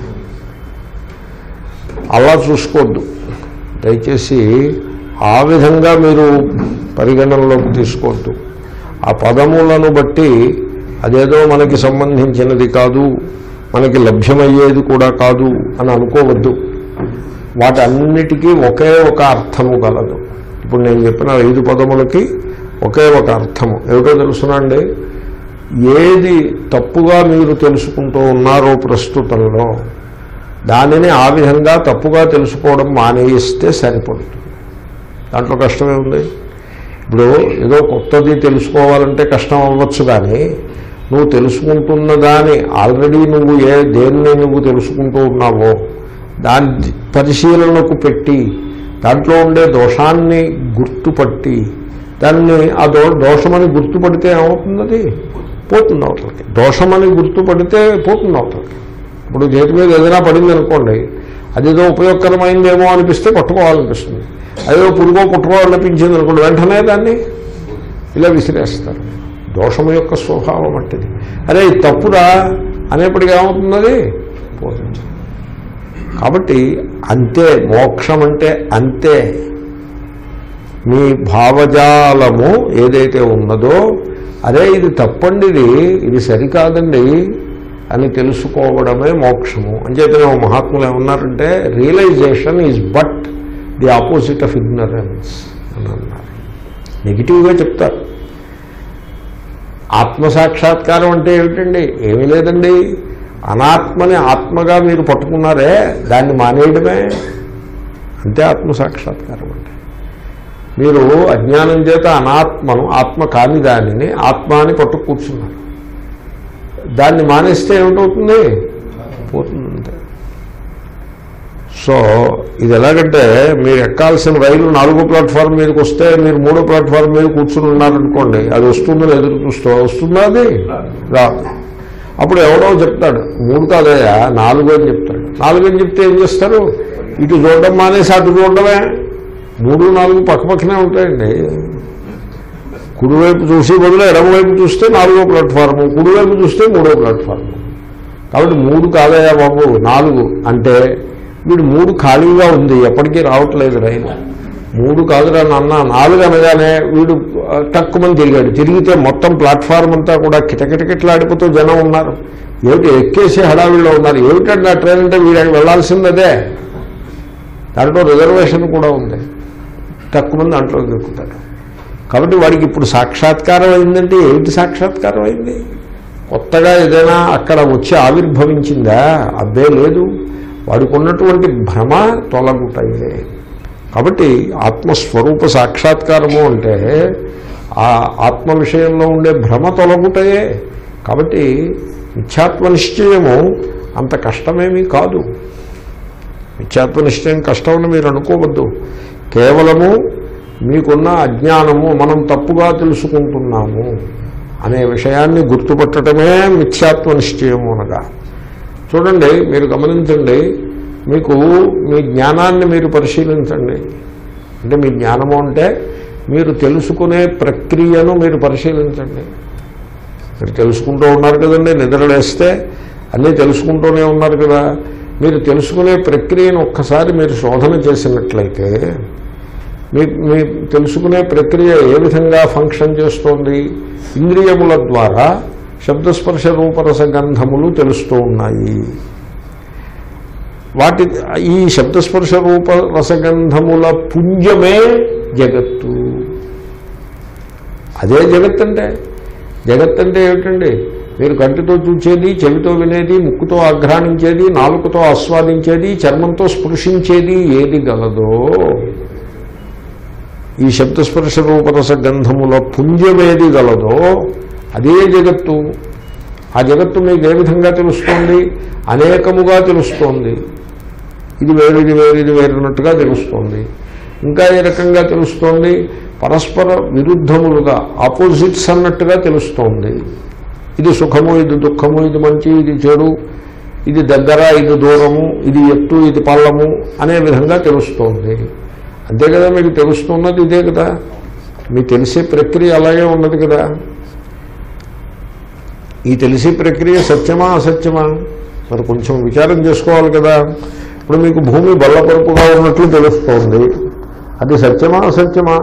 అలా చూసుకోవద్దు దయచేసి ఆ విధంగా మీరు పరిగణనలోకి తీసుకోవద్దు ఆ పదములను బట్టి అదేదో మనకి సంబంధించినది కాదు మనకి లభ్యమయ్యేది కూడా కాదు అని అనుకోవద్దు వాటన్నిటికీ ఒకే ఒక అర్థము గలదు ఇప్పుడు నేను చెప్పిన ఐదు పదములకి ఒకే ఒక అర్థము ఏమిటో తెలుసునండి ఏది తప్పుగా మీరు తెలుసుకుంటూ ఉన్నారో ప్రస్తుతంలో దానిని ఆ విధంగా తప్పుగా తెలుసుకోవడం మానేయిస్తే సరిపడుతుంది దాంట్లో కష్టమే ఉంది ఇప్పుడు ఏదో కొత్తది తెలుసుకోవాలంటే కష్టం అవ్వచ్చు కానీ నువ్వు తెలుసుకుంటున్న దాని ఆల్రెడీ నువ్వు ఏ దేన్ని నువ్వు తెలుసుకుంటూ ఉన్నావో దాన్ని పరిశీలనకు పెట్టి దాంట్లో ఉండే దోషాన్ని గుర్తుపట్టి దాన్ని ఆ దో దోషమని గుర్తుపడితే ఏమవుతున్నది పోతుంది అవతలకి దోషమని గుర్తుపడితే పోతుంది అవతలకి ఇప్పుడు చేతి మీద ఏదైనా పడింది అనుకోండి అదేదో ఉపయోగకరమైందేమో అనిపిస్తే పట్టుకోవాలనిపిస్తుంది అదేదో పురుగో పుట్టుకోవాలనిపించింది అనుకోండి వెంటనే దాన్ని ఇలా విసిరేస్తారు దోషము యొక్క స్వభావం అట్టిది అరే ఇది తప్పురా అనేప్పటికీ ఏమవుతున్నది పోతుంది కాబట్టి అంతే మోక్షం అంటే అంతే మీ భావజాలము ఏదైతే ఉన్నదో అరే ఇది తప్పండి ఇది ఇది సరికాదండి అని తెలుసుకోవడమే మోక్షము అంచేతనే ఓ మహాత్ములు ఏమన్నారంటే realisation is but the opposite of ignorance అని అన్నారు నెగిటివ్గా చెప్తారు ఆత్మసాక్షాత్కారం అంటే ఏమిటండి ఏమీ లేదండి అనాత్మని ఆత్మగా మీరు పట్టుకున్నారే దాన్ని మానేయడమే అంతే ఆత్మసాక్షాత్కారం అంటే మీరు అజ్ఞానం చేత అనాత్మను ఆత్మ కాని దానిని ఆత్మ అని పట్టు కూర్చున్నారు దాన్ని మానేస్తే ఏమిటవుతుంది పోతుంది అంతే సో ఇది ఎలాగంటే మీరు ఎక్కాల్సిన రైలు నాలుగో ప్లాట్ఫామ్ మీదకి వస్తే మీరు మూడో ప్లాట్ఫామ్ మీద కూర్చుని ఉన్నారనుకోండి అది వస్తుందని ఎదురు చూస్తూ వస్తుందా అది రాదు అప్పుడు ఎవడో చెప్తాడు మూడు కాదయ్యా నాలుగు అని చెప్తాడు నాలుగు అని చెప్తే ఏం చేస్తారు ఇటు చూడడం మానేసి అటు చూడడమే మూడు నాలుగు పక్కపక్కనే ఉంటాయండి కుడివైపు చూసి బదులు ఎడమవైపు చూస్తే నాలుగో ప్లాట్ఫారము కుడివైపు చూస్తే మూడో ప్లాట్ఫారము కాబట్టి మూడు కాదయ్యా బాబు నాలుగు అంటే వీడు మూడు ఖాళీగా ఉంది ఎప్పటికీ రావట్లేదు రైలు మూడు కాదురా నాన్న నాలుగు అనగానే వీడు ఆ, టక్కుమని తిరిగాడు తిరిగితే మొత్తం ప్లాట్ఫారం అంతా కూడా కిటకిటకిట్లాడిపోతూ జనం ఉన్నారు ఏమిటి ఎక్కేసి హడావిడిలో ఉన్నారు ఏమిటండి ఆ ట్రైన్ అంటే వీడు వెళ్ళాల్సిందదే దాంట్లో రిజర్వేషన్ కూడా ఉంది తక్కువ మంది దాంట్లో దొరుకుతాడు కాబట్టి వాడికి ఇప్పుడు సాక్షాత్కారం అయిందంటే ఏమిటి సాక్షాత్కారం అయింది కొత్తగా ఏదైనా అక్కడ వచ్చి ఆవిర్భవించిందా అబ్బే లేదు వాడికి ఉన్నటువంటి భ్రమ తొలగుటయే కాబట్టి ఆత్మస్వరూప సాక్షాత్కారము అంటే ఆ ఆత్మ విషయంలో ఉండే భ్రమ తొలగుటయే కాబట్టి మిథ్యాత్మ నిశ్చయము అంత కష్టమేమీ కాదు మిథ్యాత్వ నిశ్చయం కష్టమని మీరు అనుకోవద్దు కేవలము మీకున్న అజ్ఞానము మనం తప్పుగా తెలుసుకుంటున్నాము అనే విషయాన్ని గుర్తుపట్టడమే మిథ్యాత్వ నిశ్చయము అనగా చూడండి మీరు గమనించండి మీకు మీ జ్ఞానాన్ని మీరు పరిశీలించండి అంటే మీ జ్ఞానము అంటే మీరు తెలుసుకునే ప్రక్రియను మీరు పరిశీలించండి మీరు తెలుసుకుంటూ ఉన్నారు కదండి నిద్రలేస్తే అన్నీ తెలుసుకుంటూనే ఉన్నారు కదా మీరు తెలుసుకునే ప్రక్రియను ఒక్కసారి మీరు శోధన చేసినట్లయితే మీ మీ తెలుసుకునే ప్రక్రియ ఏ విధంగా ఫంక్షన్ చేస్తోంది ఇంద్రియముల ద్వారా శబ్దస్పర్శ రూపరస గంధములు తెలుస్తూ ఉన్నాయి వాటి ఈ శబ్దస్పర్శ రూప రసగంధముల పుంజమే జగత్తు అదే జగత్ అంటే జగత్ అంటే ఏమిటండి మీరు కంటితో చూచేది చెవితో వినేది ముక్కుతో ఆఘ్రాణించేది నాలుకతో ఆస్వాదించేది చర్మంతో స్పృశించేది ఏది గలదో ఈ శబ్దస్పర్శ రూపరస గంధముల పుంజమేది గలదో అదే జగత్తు ఆ జగత్తు మీకు ఏ విధంగా తెలుస్తోంది అనేకముగా తెలుస్తోంది ఇది వేరు ఇది వేరు ఇది వేరున్నట్టుగా తెలుస్తోంది ఇంకా ఏ రకంగా తెలుస్తోంది పరస్పర విరుద్ధములుగా ఆపోజిట్స్ అన్నట్టుగా తెలుస్తోంది ఇది సుఖము ఇది దుఃఖము ఇది మంచి ఇది చెడు ఇది దగ్గర ఇది దూరము ఇది ఎత్తు ఇది పల్లము అనే విధంగా తెలుస్తోంది అంతే కదా మీకు తెలుస్తున్నది ఇదే కదా మీకు తెలిసే ప్రక్రియ అలాగే ఉన్నది కదా ఈ తెలిసే ప్రక్రియ సత్యమా అసత్యమా మరి కొంచెం విచారం చేసుకోవాలి కదా ఇప్పుడు మీకు భూమి బల్లపరుపుగా ఉన్నట్లు తెలుస్తోంది అది సత్యమా అసత్యమా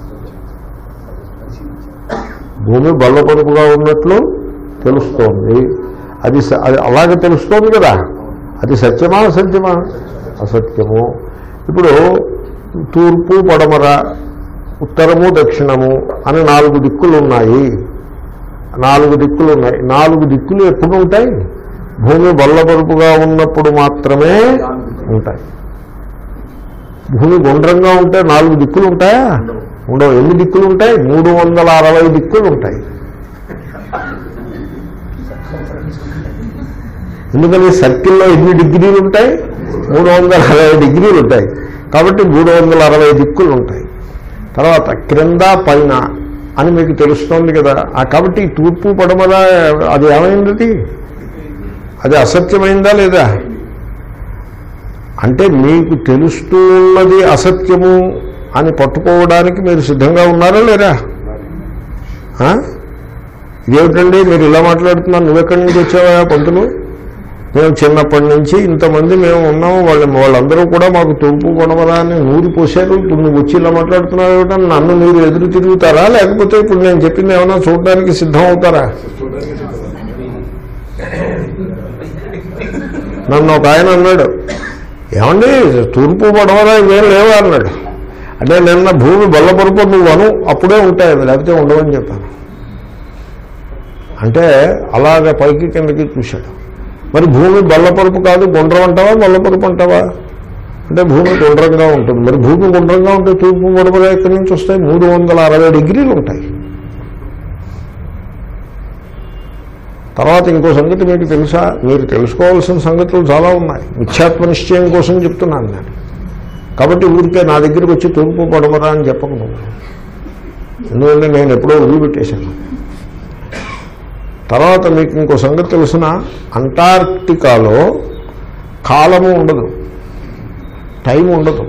భూమి బల్లపరుపుగా ఉన్నట్లు తెలుస్తోంది అది స- అది అలాగే తెలుస్తోంది కదా అది సత్యమా అసత్యమా అసత్యము ఇప్పుడు తూర్పు పడమర ఉత్తరము దక్షిణము అని నాలుగు దిక్కులు ఉన్నాయి నాలుగు దిక్కులు ఉన్నాయి నాలుగు దిక్కులు ఎప్పుడు ఉంటాయి భూమి బల్లపరుపుగా ఉన్నప్పుడు మాత్రమే ఉంటాయి భూమి గుండ్రంగా ఉంటే నాలుగు దిక్కులు ఉంటాయా ఉండవు ఎన్ని దిక్కులు ఉంటాయి మూడు వందల అరవై దిక్కులు ఉంటాయి ఎందుకని సర్కిల్లో ఎన్ని డిగ్రీలు ఉంటాయి మూడు వందల అరవై డిగ్రీలు ఉంటాయి కాబట్టి మూడు వందల అరవై దిక్కులు ఉంటాయి తర్వాత క్రింద పైన అని మీకు తెలుస్తోంది కదా ఆ కాబట్టి ఈ తూర్పు పడమల అది ఏమైంది అది? అది అసత్యమైందా లేదా అంటే మీకు తెలుస్తూ ఉన్నది అసత్యము అని పట్టుకోవడానికి మీరు సిద్ధంగా ఉన్నారా లేరా ఆ? ఇదేమిటండి మీరు ఇలా మాట్లాడుతున్నారు నువ్వెక్కడి నుంచి వచ్చావా పంతులు మేము చిన్నప్పటి నుంచి ఇంతమంది మేము ఉన్నాము వాళ్ళ వాళ్ళందరూ కూడా మాకు తూర్పు కొనవరా అని నూరి పోసారు ఇప్పుడు నువ్వు వచ్చి ఇలా మాట్లాడుతున్నావు ఏమిటని నన్ను మీరు ఎదురు తిరుగుతారా లేకపోతే ఇప్పుడు నేను చెప్పింది ఏమైనా చూడడానికి సిద్ధం అవుతారా నన్ను ఒక ఆయన అన్నాడు ఏమండి తూర్పు పడవరా ఇవేం లేవా అన్నాడు అంటే నిన్న భూమి బల్లపరుపు నువ్వు అను అప్పుడే ఉంటాయి అవి లేకపోతే ఉండవని చెప్పాను అంటే అలాగ పైకి కిందకి చూశాడు మరి భూమి బల్లపరుపు కాదు గుండ్రం అంటావా బల్లపరుపు అంటావా అంటే భూమి గుండ్రంగా ఉంటుంది మరి భూమి గుండ్రంగా ఉంటే తూర్పు పడవగా ఎక్కడి నుంచి వస్తాయి మూడు వందల అరవై డిగ్రీలు ఉంటాయి తర్వాత ఇంకో సంగతి మీకు తెలుసా మీరు తెలుసుకోవాల్సిన సంగతులు చాలా ఉన్నాయి మిథ్యాత్మ నిశ్చయం కోసం చెప్తున్నాను నేను కాబట్టి ఊరికే నా దగ్గరికి వచ్చి తూర్పు పడమరా అని చెప్పకు నువ్వు ఎందుకంటే నేను ఎప్పుడో వదిలిపెట్టేశాను తర్వాత మీకు ఇంకో సంగతి తెలిసిన అంటార్క్టికాలో కాలము ఉండదు టైం ఉండదు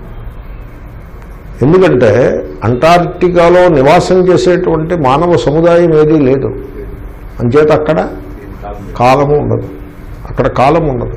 ఎందుకంటే అంటార్క్టికాలో నివాసం చేసేటువంటి మానవ సముదాయం ఏదీ లేదు అంచేత అక్కడ కాలము ఉండదు అక్కడ కాలం ఉండదు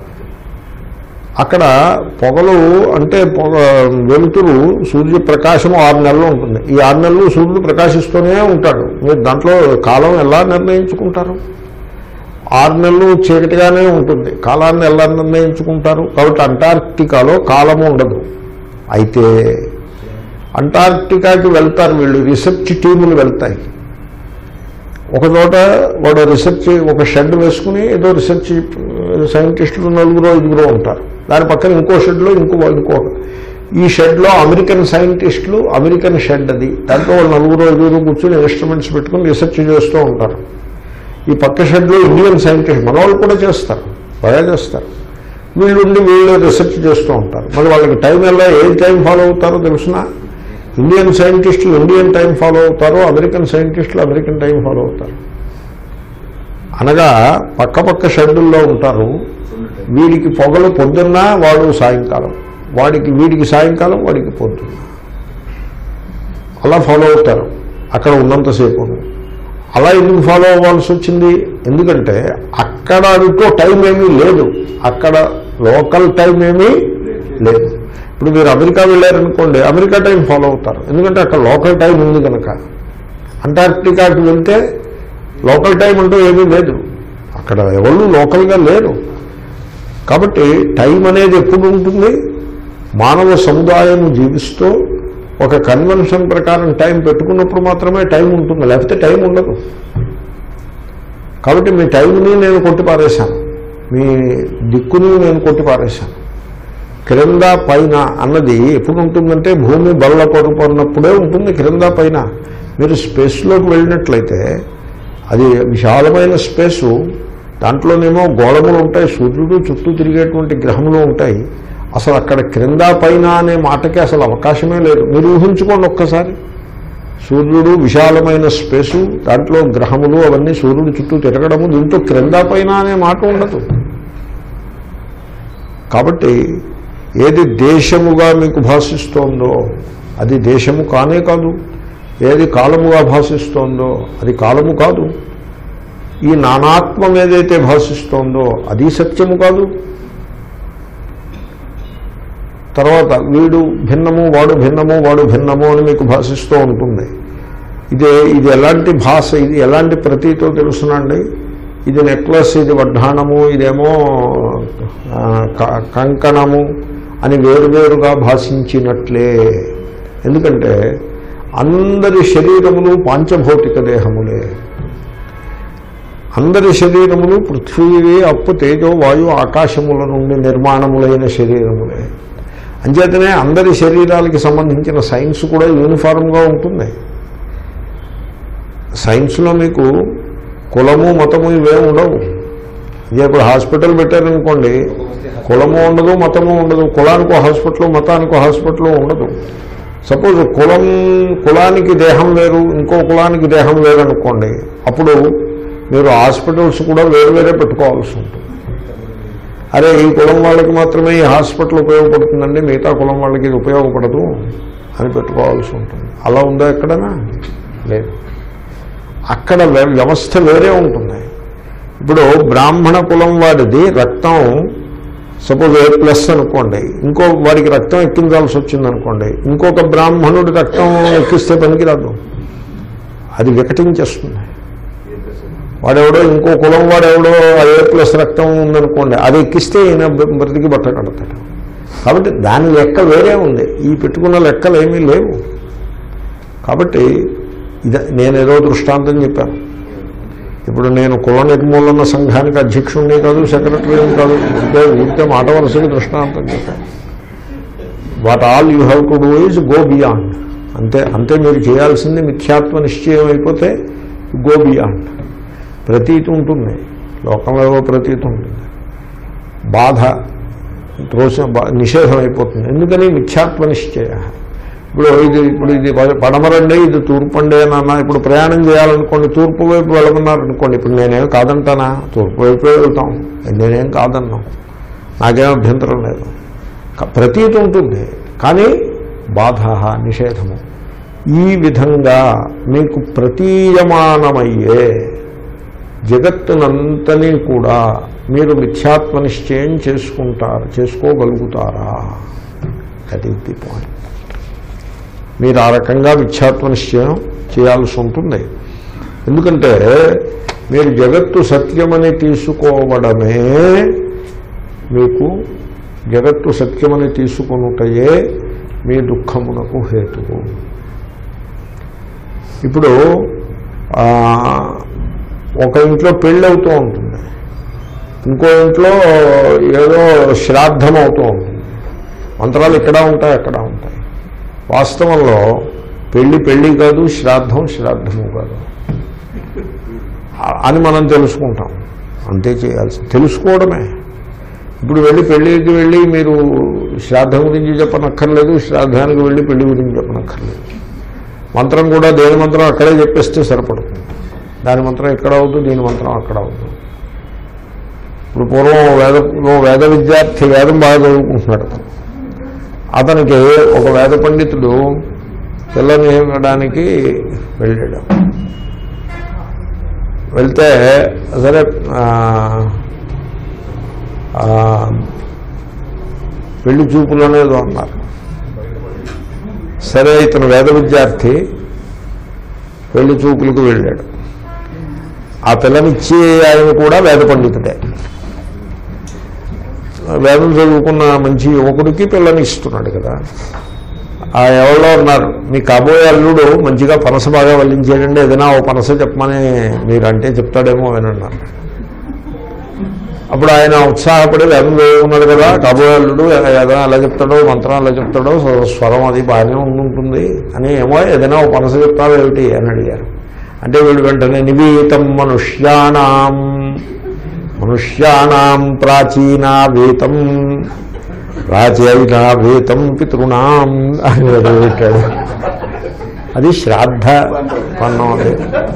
అక్కడ పొగలు అంటే పొగ వెలుతురు సూర్యప్రకాశం ఆరు నెలలు ఉంటుంది ఈ ఆరు నెలలు సూర్యుడు ప్రకాశిస్తూనే ఉంటాడు మీరు దాంట్లో కాలం ఎలా నిర్ణయించుకుంటారు ఆరు నెలలు చీకటిగానే ఉంటుంది కాలాన్ని ఎలా నిర్ణయించుకుంటారు కాబట్టి అంటార్క్టికాలో కాలము ఉండదు అయితే అంటార్క్టికాకి వెళ్తారు వీళ్ళు రీసెర్చ్ టీములు వెళ్తాయి ఒక చోట వాడు రీసెర్చ్ ఒక షెడ్ వేసుకుని ఏదో రీసెర్చ్ సైంటిస్టులు నలుగురో ఐదుగురో ఉంటారు దాని పక్కన ఇంకో షెడ్లో ఇంకో ఇంకో ఈ షెడ్లో అమెరికన్ సైంటిస్టులు అమెరికన్ షెడ్ అది దాంట్లో వాళ్ళు నలుగురు ఐదుగురు కూర్చొని ఇన్స్ట్రుమెంట్స్ పెట్టుకుని రీసెర్చ్ చేస్తూ ఉంటారు ఈ పక్క షెడ్లో ఇండియన్ సైంటిస్ట్ మన వాళ్ళు కూడా చేస్తారు బాగా చేస్తారు వీళ్ళు ఉండి వీళ్ళు రీసెర్చ్ చేస్తూ ఉంటారు మరి వాళ్ళకి టైం ఎలా ఏ టైం ఫాలో అవుతారో తెలుసిన ఇండియన్ సైంటిస్టులు ఇండియన్ టైం ఫాలో అవుతారు అమెరికన్ సైంటిస్టులు అమెరికన్ టైం ఫాలో అవుతారు అనగా పక్క పక్క షెడ్యూల్లో ఉంటారు వీడికి పొగలు పొద్దున్న వాడు సాయంకాలం వాడికి వీడికి సాయంకాలం వాడికి పొద్దున్న అలా ఫాలో అవుతారు అక్కడ ఉన్నంతసేపు అలా ఎందుకు ఫాలో అవ్వాల్సి వచ్చింది ఎందుకంటే అక్కడ అంటూ టైం ఏమీ లేదు అక్కడ లోకల్ టైం ఏమీ లేదు ఇప్పుడు మీరు అమెరికా వెళ్ళారనుకోండి అమెరికా టైం ఫాలో అవుతారు ఎందుకంటే అక్కడ లోకల్ టైం ఉంది కనుక అంటార్క్టికాకి వెళ్తే లోకల్ టైం అంటూ ఏమీ లేదు అక్కడ ఎవరు లోకల్గా లేరు కాబట్టి టైం అనేది ఎప్పుడు ఉంటుంది మానవ సముదాయం జీవిస్తూ ఒక కన్వెన్షన్ ప్రకారం టైం పెట్టుకున్నప్పుడు మాత్రమే టైం ఉంటుంది లేకపోతే టైం ఉండదు కాబట్టి మీ టైంని నేను కొట్టి పారేశాను మీ దిక్కుని నేను కొట్టి పారేశాను క్రింద పైన అన్నది ఎప్పుడు ఉంటుందంటే భూమి బల్ల పడుకున్నప్పుడే ఉంటుంది క్రింద పైన మీరు స్పేస్లోకి వెళ్ళినట్లయితే అది విశాలమైన స్పేసు దాంట్లోనేమో గోళములు ఉంటాయి సూర్యుడు చుట్టూ తిరిగేటువంటి గ్రహములు ఉంటాయి అసలు అక్కడ క్రింద పైన అనే మాటకి అసలు అవకాశమే లేదు మీరు ఊహించుకోండి ఒక్కసారి సూర్యుడు విశాలమైన స్పేసు దాంట్లో గ్రహములు అవన్నీ సూర్యుడు చుట్టూ తిరగడము దీంట్లో క్రింద పైన అనే మాట ఉండదు కాబట్టి ఏది దేశముగా మీకు భాషిస్తోందో అది దేశము కానే కాదు ఏది కాలముగా భాషిస్తోందో అది కాలము కాదు ఈ నానాత్మం ఏదైతే భాషిస్తోందో అది సత్యము కాదు తర్వాత వీడు భిన్నము వాడు భిన్నము వాడు భిన్నము అని మీకు భాషిస్తూ ఉంటుంది ఇదే ఇది ఎలాంటి భాష ఇది ఎలాంటి ప్రతీతో తెలుసునండి ఇది నెక్లెస్ ఇది వడ్డాణము ఇదేమో ఆ, క- కంకణము అని వేరువేరుగా భాషించినట్లే ఎందుకంటే అందరి శరీరములు పాంచభౌతిక దేహములే అందరి శరీరములు పృథ్వీ అప్పు తేజో వాయు ఆకాశముల నుండి నిర్మాణములైన శరీరములే అంచేతనే అందరి శరీరాలకి సంబంధించిన సైన్స్ కూడా యూనిఫారంగా ఉంటుంది సైన్స్లో మీకు కులము మతము ఇవేం ఉండవు ఇదే ఇప్పుడు హాస్పిటల్ పెట్టారనుకోండి కులము ఉండదు మతము ఉండదు కులానికి హాస్పిటల్ మతానికి హాస్పిటల్ ఉండదు సపోజ్ కులం కులానికి దేహం వేరు ఇంకో కులానికి దేహం వేరు అనుకోండి అప్పుడు మీరు హాస్పిటల్స్ కూడా వేరు వేరే పెట్టుకోవాల్సి ఉంటుంది అరే ఈ కులం వాళ్ళకి మాత్రమే ఈ హాస్పిటల్ ఉపయోగపడుతుందండి మిగతా కులం వాళ్ళకి ఇది ఉపయోగపడదు అని పెట్టుకోవాల్సి ఉంటుంది అలా ఉందా ఎక్కడైనా లేదు అక్కడ వ్య- వ్యవస్థ వేరే ఉంటుంది ఇప్పుడు బ్రాహ్మణ కులం వాడిది రక్తం సపోజ్ ఏ ప్లస్ అనుకోండి ఇంకో వాడికి రక్తం ఎక్కించాల్సి వచ్చింది అనుకోండి ఇంకొక బ్రాహ్మణుడి రక్తం ఎక్కిస్తే పనికిరాదు అది వికటించేస్తుంది వాడెవడో ఇంకో కులం వాడెవడో ఏ ప్లస్ రక్తం ఉందనుకోండి అది ఎక్కిస్తే ఈయన బ్ర- బ్రతికి బట్ట కడతాడు కాబట్టి దాని లెక్క వేరే ఉంది ఈ పెట్టుకున్న లెక్కలు ఏమీ లేవు కాబట్టి ఇది నేను ఏదో దృష్టాంతం చెప్పాను ఇప్పుడు నేను కుల నిర్మూలన సంఘానికి అధ్యక్షుడిని కాదు సెక్రటరీని కాదు ఉంటే ఉంటే మాట వరుసకి దృష్టాంతం చెప్పాను what all you have to do is go beyond అంతే అంతే మీరు చేయాల్సింది మిథ్యాత్వ నిశ్చయం అయిపోతే గో బియాండ్ ప్రతీతి ఉంటుంది లోకంలో ఏవో ప్రతీతి ఉంటుంది బాధ త్రోస బా- నిషేధం అయిపోతుంది ఎందుకని మిథ్యాత్వ నిశ్చయ ఇప్పుడు ఇది ఇప్పుడు ఇది ప- పడమరండి ఇది తూర్పు అండి అని అన్నా ఇప్పుడు ప్రయాణం చేయాలనుకోండి తూర్పు వైపు వెళ్ళమన్నారనుకోండి ఇప్పుడు నేనేం కాదంటానా తూర్పు వైపే వెళ్తాం నేనేం కాదన్నాం నాకేం అభ్యంతరం లేదు క- ప్రతీతి ఉంటుంది కానీ బాధ నిషేధము ఈ విధంగా మీకు ప్రతీయమానమయ్యే జగత్తునంతని కూడా మీరు మిథ్యాత్మ నిశ్చయం చేసుకుంటారు చేసుకోగలుగుతారా దట్ ఈస్ ది పాయింట్ మీరు ఆ రకంగా మిథ్యాత్వ నిశ్చయం చేయాల్సి ఉంటుంది ఎందుకంటే మీరు జగత్తు సత్యమని తీసుకోవడమే మీకు జగత్తు సత్యమని తీసుకొనుటయే మీ దుఃఖమునకు హేతువు ఇప్పుడు ఆ, ఒక ఇంట్లో పెళ్ళి అవుతూ ఉంటుంది ఇంకో ఇంట్లో ఏదో శ్రాద్ధం అవుతూ ఉంటుంది మంత్రాలు ఇక్కడ ఉంటాయి అక్కడ ఉంటాయి వాస్తవంలో పెళ్లి పెళ్లి కాదు శ్రాద్ధం శ్రాద్ధము కాదు ఆ- అని మనం తెలుసుకుంటాం అంతే చేయాల్సి తెలుసుకోవడమే ఇప్పుడు వెళ్ళి పెళ్ళికి వెళ్ళి మీరు శ్రాద్ధం గురించి చెప్పనక్కర్లేదు శ్రాద్ధానికి వెళ్ళి పెళ్లి గురించి చెప్పనక్కర్లేదు మంత్రం కూడా దేని మంత్రం అక్కడే చెప్పేస్తే సరిపడుతుంది దాని మంత్రం ఇక్కడ అవుతుంది దీని మంత్రం అక్కడ అవుతుంది ఇప్పుడు పూర్వం వేద ఓ వేద విద్యార్థి వేదం బాగా చదువుకుంటున్నాడు అతను. అతనికి ఒక వేద పండితుడు పిల్లనివ్వడానికి వెళ్ళాడు వెళ్తే సరే ఆ, ఆ, పెళ్లి చూపులు అనేది అన్నారు సరే ఇతను వేద విద్యార్థి పెళ్లి చూపులకు వెళ్ళాడు ఆ పిల్లనిచ్చి ఆయన కూడా వేద పండితుడే వేదం చదువుకున్న మంచి యువకుడికి పిల్లని ఇస్తున్నాడు కదా ఆ ఎవరో ఉన్నారు మీ కాబోయే అల్లుడు మంచిగా పనస బాగా వల్లించాడండి ఏదైనా ఓ పనస చెప్పమని మీరు అంటే చెప్తాడేమో అని అన్నారు అప్పుడు ఆయన ఉత్సాహపడి వేదం చదువుకున్నాడు కదా కాబోయే అల్లుడు ఏదైనా ఎలా చెప్తాడో మంత్రం ఎలా చెప్తాడో స్వ- స్వరం అది బాగానే ఉండుంటుంది అని ఏమో ఏదైనా ఓ పనస చెప్తావు ఏమిటి అని అడిగారు అంటే వీడు వెంటనే నివీతం మనుష్యాణం మనుష్యాణం ప్రాచీనా వేతం ప్రాచీనా వేతం పితృణాం అని పెట్టాడు అది శ్రాద్ధ పన్నం అది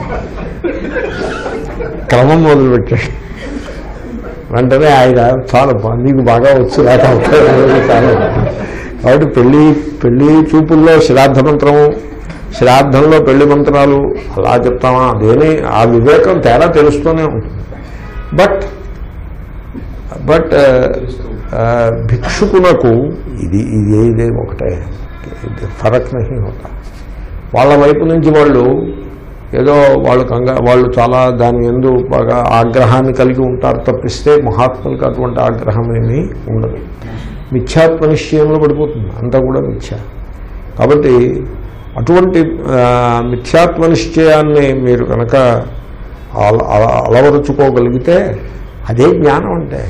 క్రమం మొదలుపెట్టాడు వెంటనే ఆయన చాలా బా- నీకు బాగా వచ్చు లేక చాలా కాబట్టి పెళ్లి పెళ్లి చూపుల్లో శ్రాద్ధ మంత్రము శ్రాద్ధంలో పెళ్లి మంత్రాలు అలా చెప్తామా అదేని ఆ వివేకం తేడా తెలుస్తూనే ఉంటుంది బట్ బట్ ఆ, భిక్షుకునకు ఇది ఇది ఇది ఒకటే ఇది ఫరక్ నహి హోతా వాళ్ళ వైపు నుంచి వాళ్ళు ఏదో వాళ్ళు కంగా వాళ్ళు చాలా దాని ఎందు బాగా ఆగ్రహాన్ని కలిగి ఉంటారు తప్పిస్తే మహాత్ములకు అటువంటి ఆగ్రహం ఏమీ ఉండదు మిథ్యాత్మ నిశ్చయంలో పడిపోతుంది అంతా కూడా మిథ్య కాబట్టి అటువంటి ఆ, మిథ్యాత్మ నిశ్చయాన్ని మీరు కనుక అల- అల- అలవరుచుకోగలిగితే అదే జ్ఞానం అంటే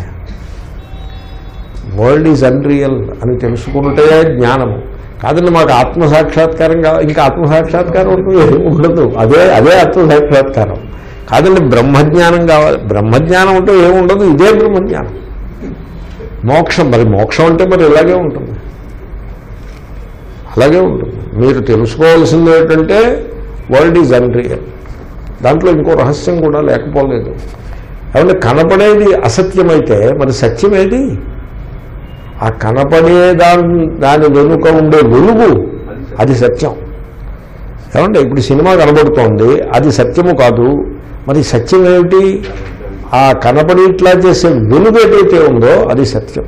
వరల్డ్ ఈజ్ అన్రియల్ అని తెలుసుకుంటే జ్ఞానము కాదండి మాకు ఆత్మసాక్షాత్కారం కావాలి ఇంకా ఆత్మసాక్షాత్కారం ఉంటుంది ఏమీ ఉండదు అదే అదే ఆత్మసాక్షాత్కారం కాదండి బ్రహ్మజ్ఞానం కావాలి బ్రహ్మజ్ఞానం అంటే ఏముండదు ఇదే బ్రహ్మజ్ఞానం మోక్షం మరి మోక్షం అంటే మరి ఇలాగే ఉంటుంది అలాగే ఉంటుంది మీరు తెలుసుకోవాల్సింది ఏంటంటే వరల్డ్ ఈజ్ అన్రియల్ దాంట్లో ఇంకో రహస్యం కూడా లేకపోలేదు ఏమంటే కనపడేది అసత్యమైతే మరి సత్యం ఏది ఆ కనపడే దాని దాని వెనుక ఉండే వెలుగు అది సత్యం ఏమంటే ఇప్పుడు సినిమా కనబడుతోంది అది సత్యము కాదు మరి సత్యం ఏమిటి ఆ కనపడి ఇట్లా చేసే వెలుగు ఏదైతే ఉందో అది సత్యం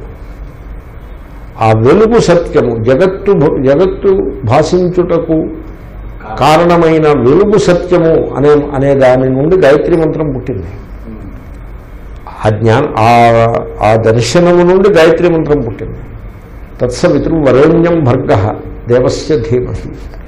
ఆ వెలుగు సత్యము జగత్తు భ- జగత్తు భాషించుటకు కారణమైన వెలుగు సత్యము అనే అనే దాని నుండి గాయత్రి మంత్రం పుట్టింది ఆ జ్ఞాన ఆ- ఆ దర్శనము నుండి గాయత్రి మంత్రం పుట్టింది తత్సవితృ వరేణ్యం భర్గ దేవస్య ధీమహి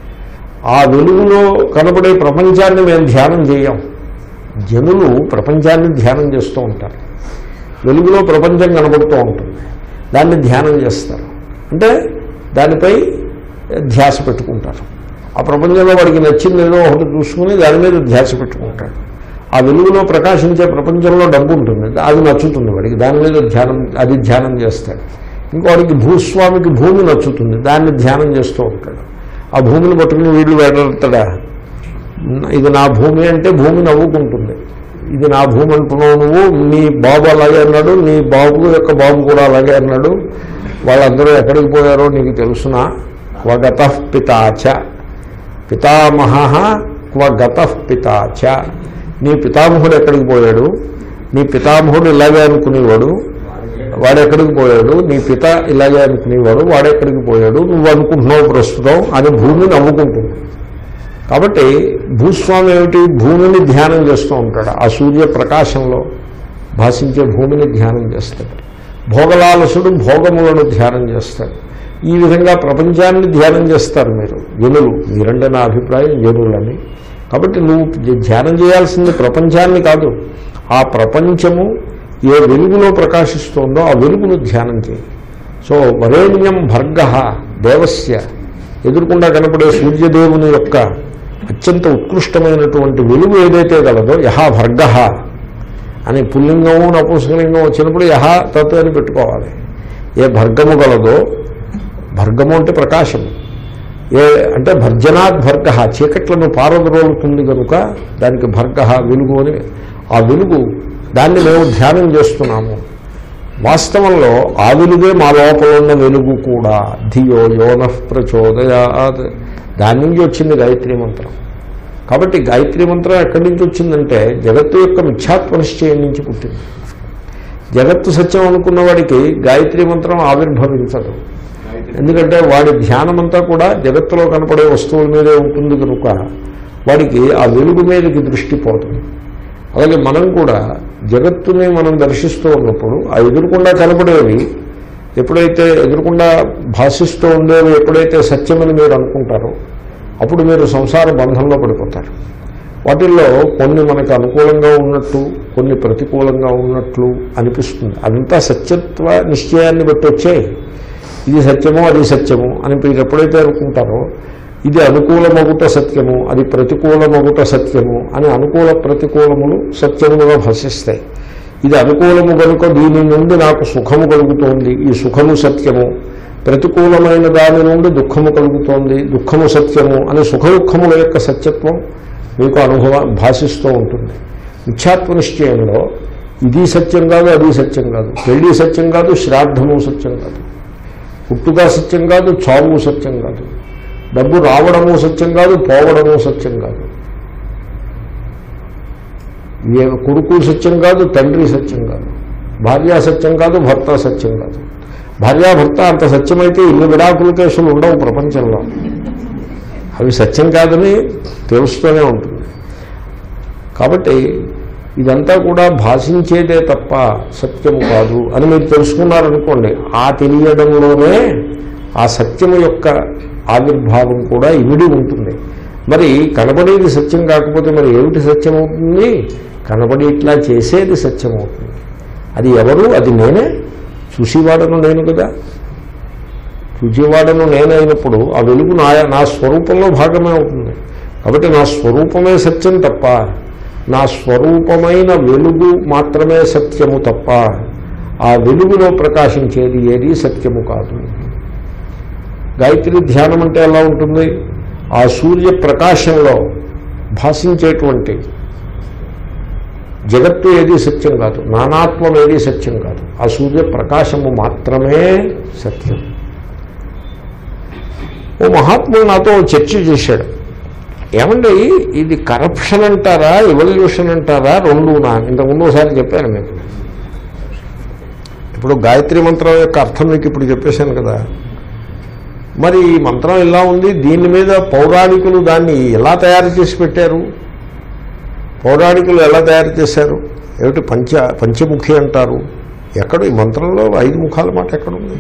ఆ వెలుగులో కనబడే ప్రపంచాన్ని మేము ధ్యానం చేయం జనులు ప్రపంచాన్ని ధ్యానం చేస్తూ ఉంటారు వెలుగులో ప్రపంచం కనబడుతూ ఉంటుంది దాన్ని ధ్యానం చేస్తారు అంటే దానిపై ధ్యాస పెట్టుకుంటారు ఆ ప్రపంచంలో వాడికి నచ్చింది ఏదో ఒకటి చూసుకుని దాని మీద ధ్యాస పెట్టుకుంటాడు ఆ వెలుగులో ప్రకాశించే ప్రపంచంలో డబ్బు ఉంటుంది అది నచ్చుతుంది వాడికి దాని మీద ధ్యానం అది ధ్యానం చేస్తాడు ఇంకోటికి భూస్వామికి భూమి నచ్చుతుంది దాన్ని ధ్యానం చేస్తూ ఉంటాడు ఆ భూమిని పట్టుకుని వీళ్ళు వేడతాడా ఇది నా భూమి అంటే భూమి నవ్వుకుంటుంది ఇది నా భూమి అంటున్నావు నువ్వు నీ బాబు అలాగే అన్నాడు నీ బాబు యొక్క బాబు కూడా అలాగే అన్నాడు వాళ్ళందరూ ఎక్కడికి పోయారో నీకు తెలుసునా క్వగత పితాచ పితామహ క్వగత పితాచ నీ పితామహుడు ఎక్కడికి పోయాడు నీ పితామహుడు ఇలాగే అనుకునేవాడు వాడు ఎక్కడికి పోయాడు నీ పిత ఇలాగే అనుకునేవాడు వాడు ఎక్కడికి పోయాడు నువ్వు అనుకుంటున్నావు ప్రస్తుతం అని భూమి నవ్వుకుంటుంది కాబట్టి భూస్వామి ఏమిటి భూమిని ధ్యానం చేస్తూ ఉంటాడు ఆ సూర్య ప్రకాశంలో భాషించే భూమిని ధ్యానం చేస్తాడు భోగలాలసుడు భోగములను ధ్యానం చేస్తాడు ఈ విధంగా ప్రపంచాన్ని ధ్యానం చేస్తారు మీరు జనులు మీరంటే నా అభిప్రాయం జనులని కాబట్టి నువ్వు ధ్యానం చేయాల్సింది ప్రపంచాన్ని కాదు ఆ ప్రపంచము ఏ వెలుగులో ప్రకాశిస్తోందో ఆ వెలుగును ధ్యానం చేయి సో వరేణ్యం భర్గ దేవస్య ఎదురుకుండా కనపడే సూర్యదేవుని యొక్క అత్యంత ఉత్కృష్టమైనటువంటి వెలుగు ఏదైతే గలదో యహా భర్గ అని పుల్లింగము నపుంసకలింగం వచ్చినప్పుడు యహా తత్ అని పెట్టుకోవాలి ఏ భర్గము గలదో భర్గము అంటే ప్రకాశము ఏ అంటే భర్జనాత్ భర్గ చీకట్లను పారద్రోలుతుంది కనుక దానికి భర్గ వెలుగు అని ఆ వెలుగు దాన్ని మేము ధ్యానం చేస్తున్నాము వాస్తవంలో ఆ వెలుగే మా లోపల ఉన్న వెలుగు కూడా ధియో యోన ప్రచోదయాత్ దాని నుంచి వచ్చింది గాయత్రి మంత్రం కాబట్టి గాయత్రి మంత్రం ఎక్కడి నుంచి వచ్చిందంటే జగత్తు యొక్క మిథ్యాత్వ నిశ్చయం నుంచి పుట్టింది జగత్తు సత్యం అనుకున్న వాడికి గాయత్రి మంత్రం ఆవిర్భవించదు ఎందుకంటే వాడి ధ్యానమంతా కూడా జగత్తులో కనపడే వస్తువుల మీదే ఉంటుంది కనుక వాడికి ఆ వెలుగు మీదకి దృష్టి పోతుంది అలాగే మనం కూడా జగత్తుని మనం దర్శిస్తూ ఉన్నప్పుడు ఆ ఎదురుకుండా కనపడేవి ఎప్పుడైతే ఎదురుకుండా భాషిస్తూ ఉండేవి ఎప్పుడైతే సత్యమని మీరు అనుకుంటారో అప్పుడు మీరు సంసార బంధంలో పడిపోతారు వాటిల్లో కొన్ని మనకు అనుకూలంగా ఉన్నట్టు కొన్ని ప్రతికూలంగా ఉన్నట్లు అనిపిస్తుంది అదంతా సత్యత్వ నిశ్చయాన్ని బట్టి వచ్చాయి ఇది సత్యము అది సత్యము అని మీరు ఎప్పుడైతే అనుకుంటారో ఇది అనుకూలమగుట సత్యము అది ప్రతికూలమగుట సత్యము అని అనుకూల ప్రతికూలములు సత్యములుగా భాషిస్తాయి ఇది అనుకూలము కనుక దీని నుండి నాకు సుఖము కలుగుతోంది ఈ సుఖము సత్యము ప్రతికూలమైన దాని నుండి దుఃఖము కలుగుతోంది దుఃఖము సత్యము అని సుఖ దుఃఖముల యొక్క సత్యత్వం మీకు అనుభవ భాషిస్తూ ఉంటుంది మిథ్యాత్వ నిశ్చయంలో ఇది సత్యం కాదు అది సత్యం కాదు పెళ్లి సత్యం కాదు శ్రాద్ధము సత్యం కాదు పుట్టుక సత్యం కాదు చావు సత్యం కాదు డబ్బు రావడము సత్యం కాదు పోవడము సత్యం కాదు ఏ కొడుకు సత్యం కాదు తండ్రి సత్యం కాదు భార్య సత్యం కాదు భర్త సత్యం కాదు భార్యాభర్త అంత సత్యమైతే ఇన్ని విడాకుల కేసులు ఉండవు ప్రపంచంలో అవి సత్యం కాదని తెలుస్తూనే ఉంటుంది కాబట్టి ఇదంతా కూడా భాషించేదే తప్ప సత్యము కాదు అని మీరు తెలుసుకున్నారనుకోండి ఆ తెలియడంలోనే ఆ సత్యము యొక్క ఆవిర్భావం కూడా ఇమిడి ఉంటుంది మరి కనబడేది సత్యం కాకపోతే మరి ఏమిటి సత్యం అవుతుంది కనబడి ఇట్లా చేసేది సత్యం అవుతుంది అది ఎవరు అది నేనే చూసేవాడను నేను కదా చూచేవాడను నేనైనప్పుడు ఆ వెలుగు నా నా స్వరూపంలో భాగమే అవుతుంది కాబట్టి నా స్వరూపమే సత్యం తప్ప నా స్వరూపమైన వెలుగు మాత్రమే సత్యము తప్ప ఆ వెలుగులో ప్రకాశించేది ఏది సత్యము కాదు గాయత్రి ధ్యానం అంటే ఎలా ఉంటుంది ఆ సూర్య ప్రకాశంలో భాషించేటువంటి జగత్తు ఏది సత్యం కాదు నానాత్వం ఏది సత్యం కాదు ఆ సూర్య ప్రకాశము మాత్రమే సత్యం ఓ మహాత్ముడు నాతో చర్చ చేశాడు ఏమండి ఇది కరప్షన్ అంటారా ఎవల్యూషన్ అంటారా రెండునా ఇంతకుముందు ఒకసారి చెప్పాను మీకు ఇప్పుడు గాయత్రి మంత్రం యొక్క అర్థం మీకు ఇప్పుడు చెప్పేశాను కదా మరి ఈ మంత్రం ఇలా ఉంది దీని మీద పౌరాణికులు దాన్ని ఎలా తయారు చేసి పెట్టారు పౌరాణికులు ఎలా తయారు చేశారు ఏమిటి పంచ పంచముఖి అంటారు ఎక్కడ ఈ మంత్రంలో ఐదు ముఖాల మాట ఎక్కడుంది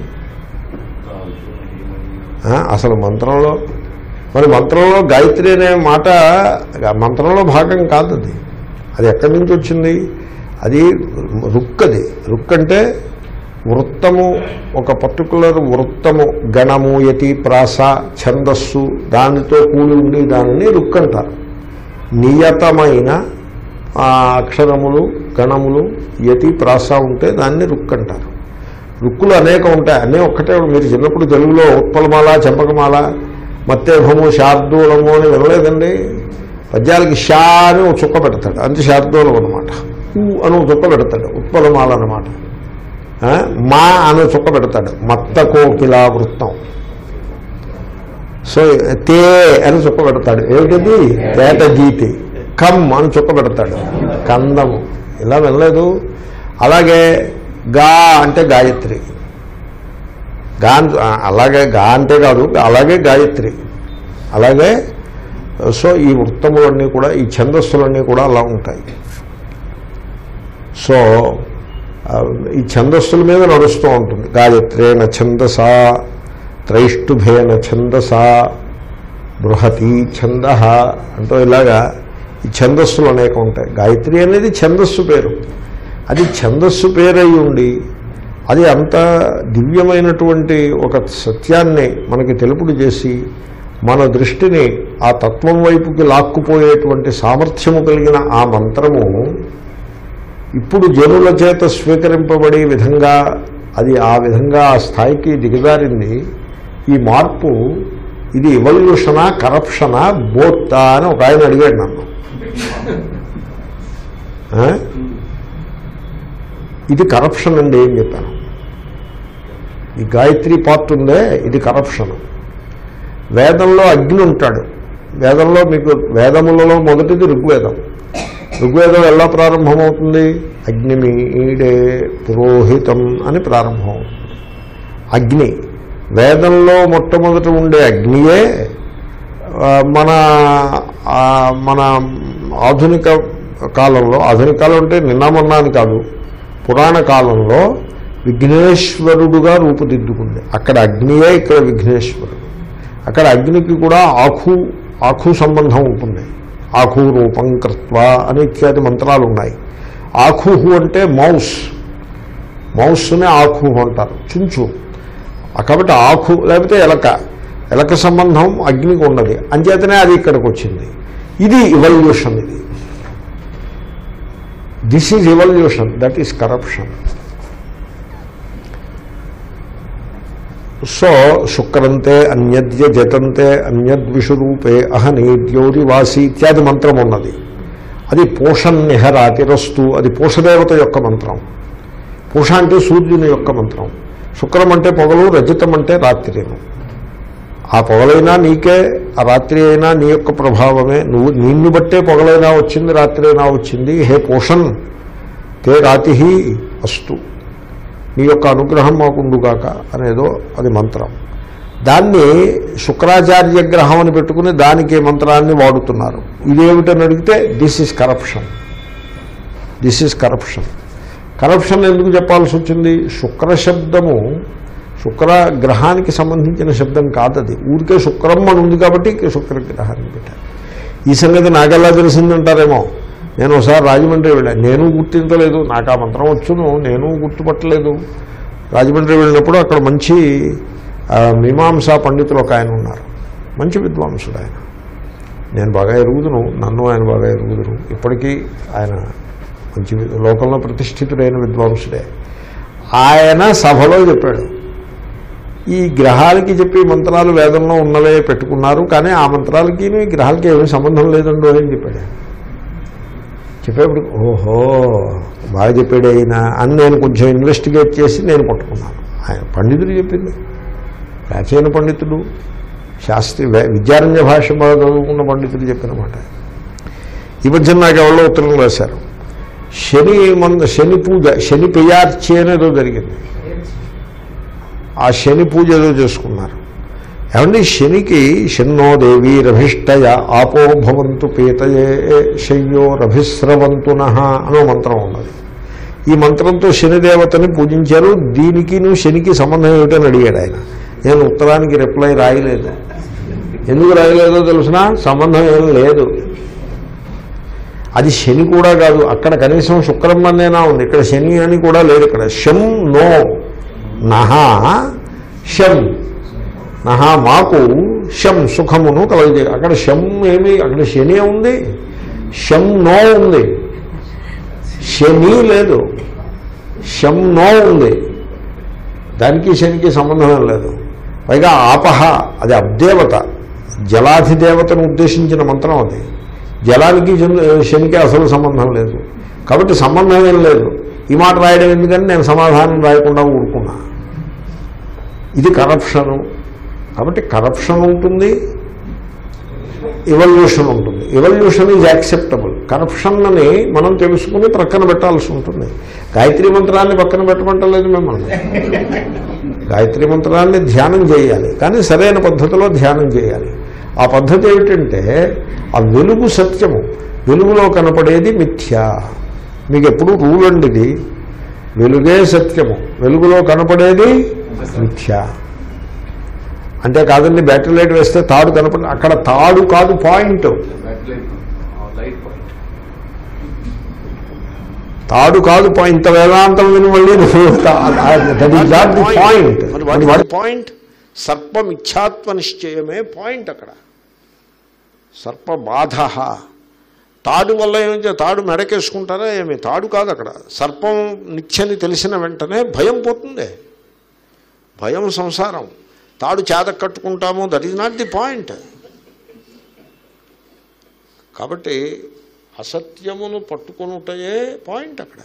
ఆ, అసలు మంత్రంలో మరి మంత్రంలో గాయత్రి అనే మాట మంత్రంలో భాగం కాదు అది అది ఎక్కడి నుంచి వచ్చింది అది రుక్ అది రుక్ అంటే వృత్తము ఒక పర్టికులర్ వృత్తము గణము యతి ప్రాస ఛందస్సు దానితో కూడి ఉండి దానిని రుక్ అంటారు నియతమైన ఆ, అక్షరములు గణములు యతి ప్రాస ఉంటే దాన్ని రుక్ అంటారు రుక్కులు అనేకం ఉంటాయి అన్నీ ఒక్కటే మీరు చిన్నప్పుడు తెలుగులో ఉత్పలమాల చెంపకమాల మత్తేభము శార్దూలము అని వినలేదండి పద్యాలకి షా అని ఒక చుక్క పెడతాడు అంతే శార్దూలం అనమాట ఊ అని ఒక చుక్క పెడతాడు ఉత్పలమాల అనమాట ఆ, మా అని ఒక చుక్క పెడతాడు మత్త కోకిలా వృత్తం సో తే అని చుక్క పెడతాడు ఏమిటది తేట గీతి కమ్ అని చుక్క పెడతాడు కందము ఇలా వినలేదు అలాగే గా అంటే గాయత్రి గా అన్- అలాగే గా అంటే కాదు అలాగే గాయత్రి అలాగే సో ఈ వృత్తములన్నీ కూడా ఈ ఛందస్సులన్నీ కూడా అలా ఉంటాయి సో ఆ, ఈ ఛందస్సుల మీద నడుస్తూ ఉంటుంది గాయత్రేణ ఛందస త్రైష్టుభేన ఛందస బృహతి ఛంద అంటూ ఇలాగా ఈ ఛందస్సులు అనేకం ఉంటాయి గాయత్రి అనేది ఛందస్సు పేరు అది ఛందస్సు పేరై ఉండి అది అంత దివ్యమైనటువంటి ఒక సత్యాన్ని మనకి తెలుపుడు చేసి మన దృష్టిని ఆ తత్వం వైపుకి లాక్కుపోయేటువంటి సామర్థ్యము కలిగిన ఆ మంత్రము ఇప్పుడు జనుల చేత స్వీకరింపబడే విధంగా అది ఆ విధంగా ఆ స్థాయికి దిగజారింది ఈ మార్పు ఇది ఎవల్యూషనా కరప్షనా బోత్తా అని ఒక ఆయన అడిగాడు నన్ను ఆ? ఇది కరప్షన్ అండి ఏం చెప్పాను ఈ గాయత్రి పార్ట్ ఉందే ఇది కరప్షన్ వేదంలో అగ్ని ఉంటాడు వేదంలో మీకు వేదములలో మొదటిది ఋగ్వేదం ఋగ్వేదం ఎలా ప్రారంభమవుతుంది అగ్నిమీడే పురోహితం అని ప్రారంభమవుతుంది అగ్ని వేదంలో మొట్టమొదట ఉండే అగ్నియే ఆ, మన ఆ, మన ఆధునిక కాలంలో ఆధునిక కాలం అంటే నిన్న మొన్న అని కాదు పురాణ కాలంలో విఘ్నేశ్వరుడుగా రూపుదిద్దుకుంది అక్కడ అగ్నియే ఇక్కడ విఘ్నేశ్వరుడు అక్కడ అగ్నికి కూడా ఆకు ఆకు సంబంధం ఉంటుంది ఆకు రూపం కృత్వ అని ఇత్యాది మంత్రాలు ఉన్నాయి ఆకుహు అంటే మౌస్ మౌస్ని ఆకు అంటారు చుంచు ఆ కాబట్టి ఆకు లేకపోతే ఎలక ఎలక సంబంధం అగ్నికి ఉన్నది అంచేతనే అది ఇక్కడికి వచ్చింది ఇది ఇవల్యూషన్ ఇది this is evolution that is corruption so శుక్రంతే అన్యద్య జతంతే అన్యద్విషురూపే అహనీద్యోరి వాసి ఇత్యాది మంత్రం ఉన్నది అది పూషన్ నిహరాతిరస్తు అది పూషదేవత యొక్క మంత్రం పూష అంటే సూర్యుని యొక్క మంత్రం శుక్రం అంటే పొగలు రజతం అంటే రాత్రిను ఆ పొగలైనా నీకే ఆ రాత్రి అయినా నీ యొక్క ప్రభావమే నువ్వు నిన్ను బట్టే పొగలైనా వచ్చింది రాత్రి అయినా వచ్చింది హే పోషన్ తే రాతి అస్తు నీ యొక్క అనుగ్రహం మాకుండుగాక అనేదో అది మంత్రం దాన్ని శుక్రాచార్య గ్రహం అని పెట్టుకుని దానికి మంత్రాన్ని వాడుతున్నారు ఇదేమిటని అడిగితే this is corruption this is corruption corruption ఎందుకు చెప్పాల్సి వచ్చింది శుక్ర శబ్దము శుక్ర గ్రహానికి సంబంధించిన శబ్దం కాదు అది ఊరికే శుక్రం అని ఉంది కాబట్టి శుక్రగ్రహాన్ని పెట్టారు ఈ సంగతి నాకెలా తెలిసిందంటారేమో నేను ఒకసారి రాజమండ్రి వెళ్ళాను నేను గుర్తించలేదు నాకు ఆ మంత్రం వచ్చును నేను గుర్తుపట్టలేదు రాజమండ్రి వెళ్ళినప్పుడు అక్కడ మంచి ఆ, మీమాంసా పండితులు ఒక ఆయన ఉన్నారు మంచి విద్వాంసుడు ఆయన నేను బాగా ఎరుగుదును నన్ను ఆయన బాగా ఎరుగుదును ఇప్పటికీ ఆయన మంచి వి- లోకంలో ప్రతిష్ఠితుడైన విద్వాంసుడే ఆయన సభలో చెప్పాడు ఈ గ్రహాలకి చెప్పి మంత్రాలు వేదంలో ఉన్నవే పెట్టుకున్నారు కానీ ఆ మంత్రాలకి ఈ గ్రహాలకి ఏమీ సంబంధం లేదండో అని చెప్పాడు ఆయన. చెప్పేప్పుడు ఓహో బాగా చెప్పాడు ఆయన అని నేను కొంచెం ఇన్వెస్టిగేట్ చేసి నేను పట్టుకున్నాను ఆయన పండితుడు చెప్పింది ప్రాచీన పండితుడు శాస్త్రీ వే- విద్యారణ్య భాష బాగా చదువుకున్న పండితుడు చెప్పిన మాట ఈ మధ్యన నాకు ఎవరో ఉత్తరం రాశారు శని మంద శని పూజ శని పెయార్చి అనేదో జరిగింది ఆ శని పూజ ఏదో చేసుకున్నారు ఏమండి శనికి శన్నో దేవి రభిష్టయ ఆపో భవంతు పీతయే శయ్యో రభిస్రవంతున అనో మంత్రం ఉన్నది ఈ మంత్రంతో శనిదేవతని పూజించారు దీనికి నువ్వు శనికి సంబంధం ఏమిటని అడిగాడు ఆయన నేను ఉత్తరానికి రిప్లై రాయలేదు ఎందుకు రాయలేదో తెలిసిన సంబంధం ఏం లేదు అది శని కూడా కాదు అక్కడ కనీసం శుక్రమనేనా ఉంది ఇక్కడ శని అని కూడా లేదు ఇక్కడ శం నో నహ శం నహ మాకు శం సుఖమును కలగజే అక్కడ శం ఏమి అక్కడ శని ఉంది శం నో ఉంది శని లేదు శం నో ఉంది దానికి శనికి సంబంధం ఏం లేదు పైగా ఆపహ అది అబ్దేవత జలాధిదేవతను ఉద్దేశించిన మంత్రం అది జలానికి జన్- శనికి అసలు సంబంధం లేదు కాబట్టి సంబంధం ఏం లేదు ఈ మాట రాయడం ఎందుకని నేను సమాధానం రాయకుండా ఊరుకున్నా ఇది కరప్షను కాబట్టి కరప్షన్ ఉంటుంది ఎవల్యూషన్ ఉంటుంది ఎవల్యూషన్ ఈజ్ యాక్సెప్టబుల్ కరప్షన్ అని మనం తెలుసుకుని ప్రక్కన పెట్టాల్సి ఉంటుంది గాయత్రి మంత్రాన్ని పక్కన పెట్టమంటలేదు మిమ్మల్ని గాయత్రి మంత్రాన్ని ధ్యానం చేయాలి కానీ సరైన పద్ధతిలో ధ్యానం చేయాలి ఆ పద్ధతి ఏమిటంటే ఆ వెలుగు సత్యము వెలుగులో కనపడేది మిథ్య మీకు ఎప్పుడు రూల్ అండి ఇది వెలుగే సత్యము వెలుగులో కనపడేది మిథ్య అంటే కాదండి బ్యాటరీ లైట్ వేస్తే తాడు కనపడ అక్కడ తాడు కాదు పాయింట్ లైట్ పాయింట్ తాడు కాదు పాయింట్ ఇంత వేదాంతం విని మళ్ళీ that is not the point మరి వాట్ ఇస్ ది పాయింట్ సర్ప మిథ్యాత్వ నిశ్చయమే పాయింట్ అక్కడ సర్ప బాధ తాడు వల్ల ఏమి తాడు మెడకేసుకుంటారా ఏమి తాడు కాదు అక్కడ సర్పం నిత్యని తెలిసిన వెంటనే భయం పోతుంది భయం సంసారం తాడు చేత కట్టుకుంటాము that is not the point కాబట్టి అసత్యమును పట్టుకొనుటయే పాయింట్ అక్కడ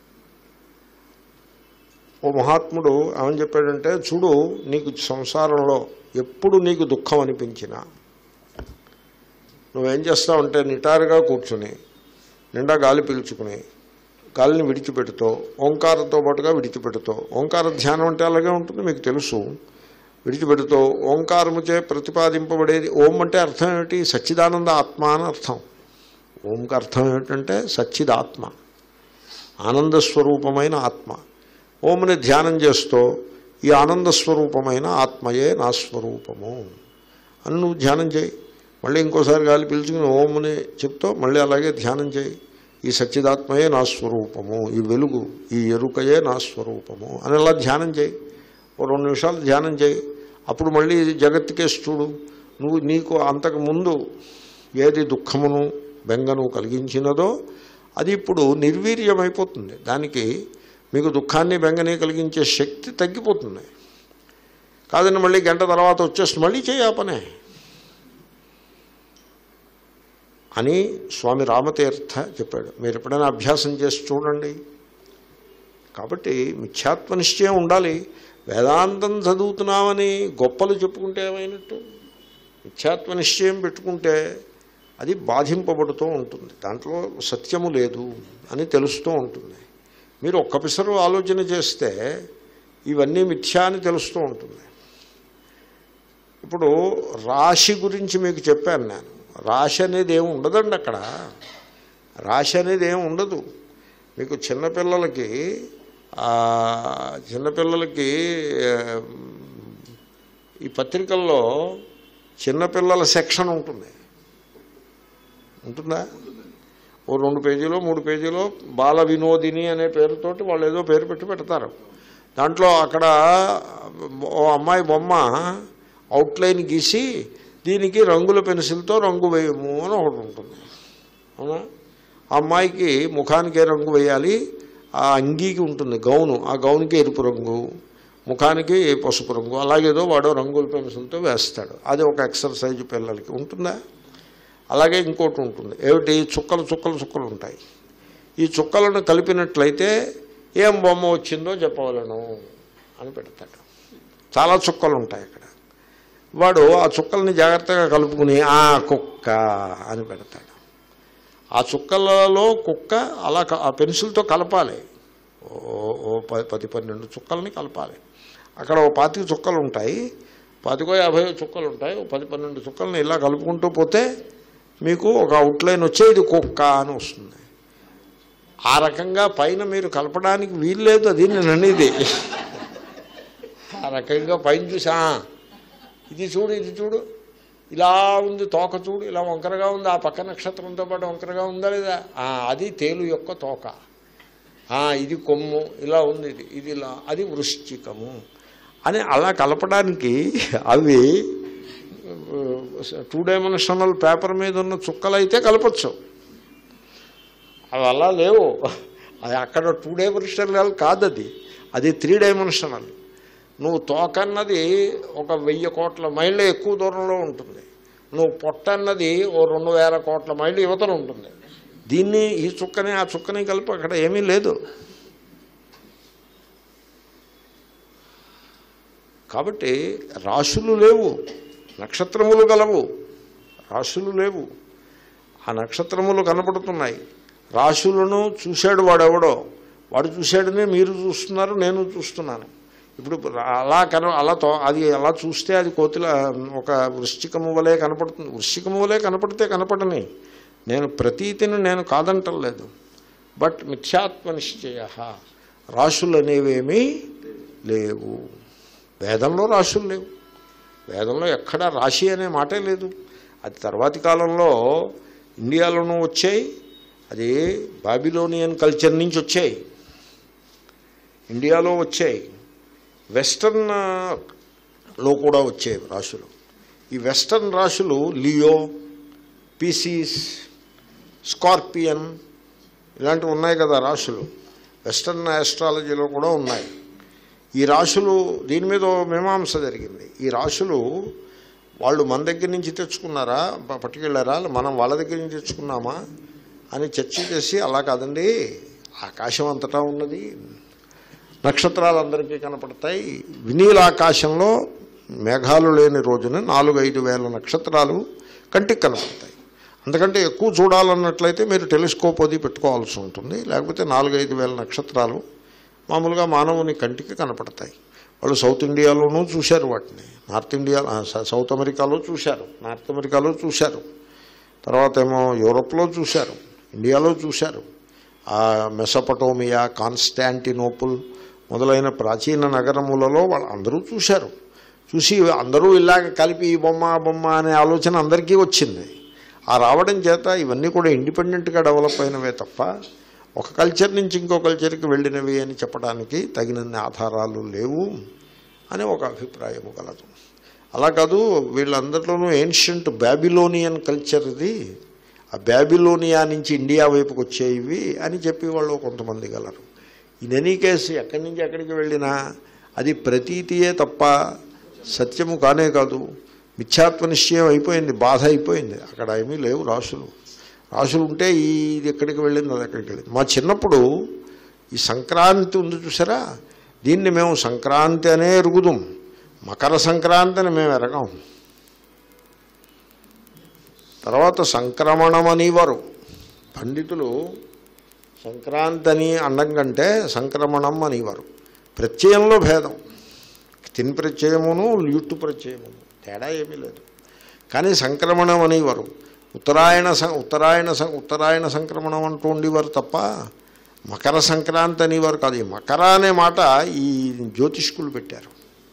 ఓ మహాత్ముడు ఏమని చెప్పాడంటే చూడు నీకు సంసారంలో ఎప్పుడు నీకు దుఃఖం అనిపించినా నువ్వేం చేస్తావంటే నిటారుగా కూర్చుని నిండా గాలి పీల్చుకుని గాలిని విడిచిపెడుతూ ఓంకారంతో పాటుగా విడిచిపెడుతూ ఓంకార ధ్యానం అంటే అలాగే ఉంటుంది మీకు తెలుసు విడిచిపెడుతూ ఓంకారముచే ప్రతిపాదింపబడేది ఓం అంటే అర్థం ఏమిటి సచ్చిదానంద ఆత్మ అని అర్థం ఓంకి అర్థం ఏమిటంటే సచ్చిదాత్మ ఆనందస్వరూపమైన ఆత్మ ఓంని ధ్యానం చేస్తూ ఈ ఆనందస్వరూపమైన ఆత్మయే నా స్వరూపము అని నువ్వు ధ్యానం చేయి మళ్ళీ ఇంకోసారి గాలి పీల్చుకుని ఓంని చెప్తూ మళ్ళీ అలాగే ధ్యానం చేయి ఈ సచ్చిదాత్మయే నా స్వరూపము ఈ వెలుగు ఈ ఎరుకయే నా స్వరూపము అని అలా ధ్యానం చేయి ఓ రెండు నిమిషాలు ధ్యానం చేయి అప్పుడు మళ్ళీ జగత్తుకేసి చూడు నువ్వు నీకు అంతకు ముందు ఏది దుఃఖమును బెంగను కలిగించినదో అది ఇప్పుడు నిర్వీర్యమైపోతుంది దానికి మీకు దుఃఖాన్ని బెంగని కలిగించే శక్తి తగ్గిపోతుంది కాదండి మళ్ళీ గంట తర్వాత వచ్చేస్తుంది మళ్ళీ చేయ ఆ పనే అని స్వామి రామతీర్థ చెప్పాడు మీరు ఎప్పుడైనా అభ్యాసం చేసి చూడండి కాబట్టి మిథ్యాత్మ నిశ్చయం ఉండాలి వేదాంతం చదువుతున్నామని గొప్పలు చెప్పుకుంటే ఏమైనట్టు మిథ్యాత్మ నిశ్చయం పెట్టుకుంటే అది బాధింపబడుతూ ఉంటుంది దాంట్లో సత్యము లేదు అని తెలుస్తూ ఉంటుంది మీరు ఒక్క పిసరు ఆలోచన చేస్తే ఇవన్నీ మిథ్యా అని తెలుస్తూ ఉంటుంది ఇప్పుడు రాశి గురించి మీకు చెప్పాను నేను రాశి అనేది ఏమి ఉండదండి అక్కడ రాశి అనేది ఏమి ఉండదు మీకు చిన్నపిల్లలకి ఆ, చిన్నపిల్లలకి ఆ, ఈ పత్రికల్లో చిన్నపిల్లల సెక్షన్ ఉంటుంది ఉంటుందా ఓ రెండు పేజీలో మూడు పేజీలో బాల వినోదిని అనే పేరుతోటి వాళ్ళు ఏదో పేరు పెట్టి పెడతారు దాంట్లో అక్కడ ఓ అమ్మాయి బొమ్మ అవుట్లైన్ గీసి దీనికి రంగుల పెన్సిల్తో రంగు వేయము అని ఒకటి ఉంటుంది అవునా ఆ అమ్మాయికి ముఖానికి ఏ రంగు వేయాలి ఆ అంగీకి ఉంటుంది గౌను ఆ గౌన్కి ఎరుపు రంగు ముఖానికి పసుపు రంగు అలాగేదో వాడో రంగుల పెన్సిల్తో వేస్తాడు అది ఒక ఎక్సర్సైజ్ పిల్లలకి ఉంటుందా అలాగే ఇంకోటి ఉంటుంది ఏమిటి చుక్కలు చుక్కలు చుక్కలు ఉంటాయి ఈ చుక్కలను కలిపినట్లయితే ఏం బొమ్మ వచ్చిందో చెప్పవలను అని పెడతాడు చాలా చుక్కలు ఉంటాయి అక్కడ వాడు ఆ చుక్కల్ని జాగ్రత్తగా కలుపుకుని ఆ కుక్క అని పెడతాడు ఆ చుక్కలలో కుక్క అలా క- ఆ పెన్సిల్తో కలపాలి ఓ ఓ ప- పది పన్నెండు చుక్కల్ని కలపాలి అక్కడ ఓ పాతిక చుక్కలు ఉంటాయి పాతికో యాభై చుక్కలు ఉంటాయి ఓ పది పన్నెండు చుక్కల్ని ఇలా కలుపుకుంటూ పోతే మీకు ఒక అవుట్లైన్ వచ్చే ఇది కుక్క అని వస్తుంది ఆ రకంగా పైన మీరు కలపడానికి వీల్లేదు అది నేను అనేది ఆ రకంగా పైన చూసా ఇది చూడు ఇది చూడు ఇలా ఉంది తోక చూడు ఇలా వంకరగా ఉంది ఆ పక్క నక్షత్రంతో పాటు వంకరగా ఉందా లేదా ఆ, అది తేలు యొక్క తోక ఆ, ఇది కొమ్ము ఇలా ఉంది ఇది ఇది ఇలా అది వృశ్చికము అని అలా కలపడానికి అవి టూ డైమెన్షనల్ పేపర్ మీద ఉన్న చుక్కలైతే కలపచ్చు అవి అలా లేవు అది అక్కడ టూ డైమెన్షనల్ కాదు అది అది త్రీ డైమెన్షనల్ నువ్వు తోకన్నది ఒక వెయ్యి కోట్ల మైళ్ళ ఎక్కువ దూరంలో ఉంటుంది నువ్వు పొట్ట అన్నది ఓ రెండు వేల కోట్ల మైళ్ళు యువతలు ఉంటుంది దీన్ని ఈ చుక్కని ఆ చుక్కని కలిపి అక్కడ ఏమీ లేదు కాబట్టి రాశులు లేవు నక్షత్రములు గలవు రాశులు లేవు ఆ నక్షత్రములు కనపడుతున్నాయి రాశులను చూశాడు వాడెవడో వాడు చూశాడనే మీరు చూస్తున్నారు నేను చూస్తున్నాను ఇప్పుడు అలా కన అలా తో అది అలా చూస్తే అది కోతిల ఒక వృశ్చికము వలె కనపడుతుంది వృశ్చికము వలె కనపడితే కనపడని నేను ప్రతీతిని నేను కాదంటలేదు బట్ మిథ్యాత్మ నిశ్చయ రాశులు అనేవేమీ లేవు వేదంలో రాశులు లేవు వేదంలో ఎక్కడా రాశి అనే మాటే లేదు అది తర్వాతి కాలంలో ఇండియాలోనూ వచ్చాయి అది బాబిలోనియన్ కల్చర్ నుంచి వచ్చాయి ఇండియాలో వచ్చాయి వెస్టర్న్ లో కూడా వచ్చాయి రాశులు ఈ వెస్టర్న్ రాశులు లియో పీసీస్ స్కార్పియన్ ఇలాంటివి ఉన్నాయి కదా రాశులు వెస్టర్న్ ఆస్ట్రాలజీలో కూడా ఉన్నాయి ఈ రాశులు దీని మీద ఓ మీమాంస జరిగింది ఈ రాశులు వాళ్ళు మన దగ్గర నుంచి తెచ్చుకున్నారా ప- పట్టుకెళ్ళారా మనం వాళ్ళ దగ్గర నుంచి తెచ్చుకున్నామా అని చర్చ చేసి అలా కాదండి ఆకాశం అంతటా ఉన్నది నక్షత్రాలు అందరికీ కనపడతాయి వినీల ఆకాశంలో మేఘాలు లేని రోజున నాలుగు ఐదు వేల నక్షత్రాలు కంటికి కనపడతాయి అంతకంటే ఎక్కువ చూడాలన్నట్లయితే మీరు టెలిస్కోప్ అది పెట్టుకోవాల్సి ఉంటుంది లేకపోతే నాలుగైదు వేల నక్షత్రాలు మామూలుగా మానవుని కంటికి కనపడతాయి వాళ్ళు సౌత్ ఇండియాలోనూ చూశారు వాటిని నార్త్ ఇండియా ఆ, స- సౌత్ అమెరికాలో చూశారు నార్త్ అమెరికాలో చూశారు తర్వాత ఏమో యూరోప్లో చూశారు ఇండియాలో చూశారు ఆ మెసపటోమియా కాన్స్టాంటినోపుల్ మొదలైన ప్రాచీన నగరములలో వాళ్ళు అందరూ చూశారు చూసి అందరూ ఇలాగ కలిపి ఈ బొమ్మ ఆ బొమ్మ అనే ఆలోచన అందరికీ వచ్చింది ఆ రావడం చేత ఇవన్నీ కూడా ఇండిపెండెంట్గా డెవలప్ అయినవే తప్ప ఒక కల్చర్ నుంచి ఇంకో కల్చర్కి వెళ్ళినవి అని చెప్పడానికి తగినన్ని ఆధారాలు లేవు అని ఒక అభిప్రాయము కలదు అలా కాదు వీళ్ళందరిలోనూ ఏన్షియంట్ బ్యాబిలోనియన్ కల్చర్ ఇది ఆ బ్యాబిలోనియా నుంచి ఇండియా వైపుకి వచ్చేవి అని చెప్పి వాళ్ళు కొంతమంది గలరు ఇన్ ఎనీ కేసు ఎక్కడి నుంచి ఎక్కడికి వెళ్ళినా అది ప్రతీతియే తప్ప సత్యము కానే కాదు మిథ్యాత్వ నిశ్చయం అయిపోయింది బాధ అయిపోయింది అక్కడ ఏమీ లేవు రాసులు రాసులు ఉంటే ఈ ఇది ఎక్కడికి వెళ్ళింది అది ఎక్కడికి వెళ్ళింది మా చిన్నప్పుడు ఈ సంక్రాంతి ఉంది చూసారా దీన్ని మేము సంక్రాంతి అనే ఎరుగుదాం మకర సంక్రాంతి అని మేము ఎరగం తర్వాత సంక్రమణం అనేవారు పండితులు సంక్రాంతి అని అండం కంటే సంక్రమణం అనేవారు ప్రత్యయంలో భేదం తిన్ ప్రత్యయమును ల్యుట్టు ప్రత్యయమును తేడా ఏమీ లేదు కానీ సంక్రమణం అనేవారు ఉత్తరాయణ సం ఉత్తరాయణ సం ఉత్తరాయణ సంక్రమణం అంటూ ఉండేవారు తప్ప మకర సంక్రాంతి అనేవారు కాదు ఈ మకర అనే మాట ఈ జ్యోతిష్కులు పెట్టారు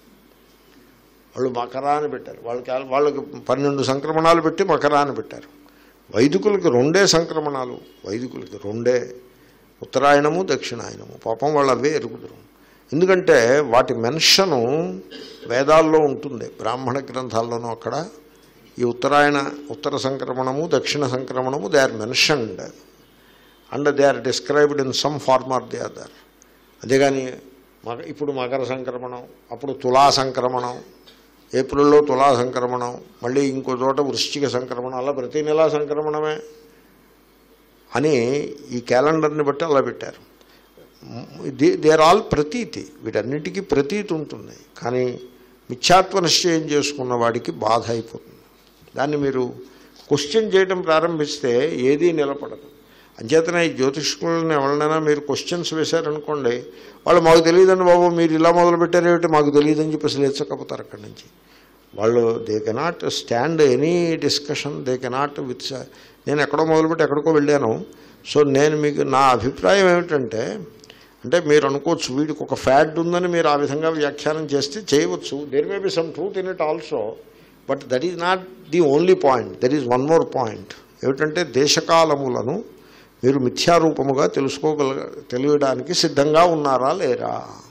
వాళ్ళు మకర అని పెట్టారు వాళ్ళకి వాళ్ళకి పన్నెండు సంక్రమణాలు పెట్టి మకర అని పెట్టారు వైదికులకి రెండే సంక్రమణాలు వైదికులకి రెండే ఉత్తరాయణము దక్షిణాయనము పాపం వాళ్ళు అవే ఎరుగుదరు ఎందుకంటే వాటి మెన్షను వేదాల్లో ఉంటుంది బ్రాహ్మణ గ్రంథాల్లోనూ అక్కడ ఈ ఉత్తరాయణ ఉత్తర సంక్రమణము దక్షిణ సంక్రమణము they are mentioned and they are described in some form or the other అంతేగాని మగ ఇప్పుడు మకర సంక్రమణం అప్పుడు తులా సంక్రమణం ఏప్రిల్లో తులా సంక్రమణం మళ్ళీ ఇంకో చోట వృశ్చిక సంక్రమణం అలా ప్రతి నెలా సంక్రమణమే అని ఈ క్యాలెండర్ని బట్టి అలా పెట్టారు దే దే ఆర్ ఆల్ ప్రతీతి వీటన్నిటికీ ప్రతీతి ఉంటుంది కానీ మిథ్యాత్వ నిశ్చయం చేసుకున్న వాడికి బాధ అయిపోతుంది దాన్ని మీరు క్వశ్చన్ చేయడం ప్రారంభిస్తే ఏదీ నిలబడదు అంచేతనే ఈ జ్యోతిష్కులను ఎవరినైనా మీరు క్వశ్చన్స్ వేశారనుకోండి వాళ్ళు మాకు తెలియదండి బాబు మీరు ఇలా మొదలు పెట్టారేమిటి మాకు తెలియదని చెప్పేసి లేచకపోతారు అక్కడి నుంచి వాళ్ళు they cannot stand any discussion they cannot with నేను ఎక్కడో మొదలుపెట్టి ఎక్కడికో వెళ్ళాను సో నేను మీకు నా అభిప్రాయం ఏమిటంటే అంటే మీరు అనుకోవచ్చు వీడికి ఒక ఫ్యాడ్ ఉందని మీరు ఆ విధంగా వ్యాఖ్యానం చేస్తే చేయవచ్చు there may be some truth in it also but that is not the only point that is one more point ఏమిటంటే దేశకాలములను మీరు మిథ్యారూపముగా తెలుసుకోగల తెలియడానికి సిద్ధంగా ఉన్నారా లేరా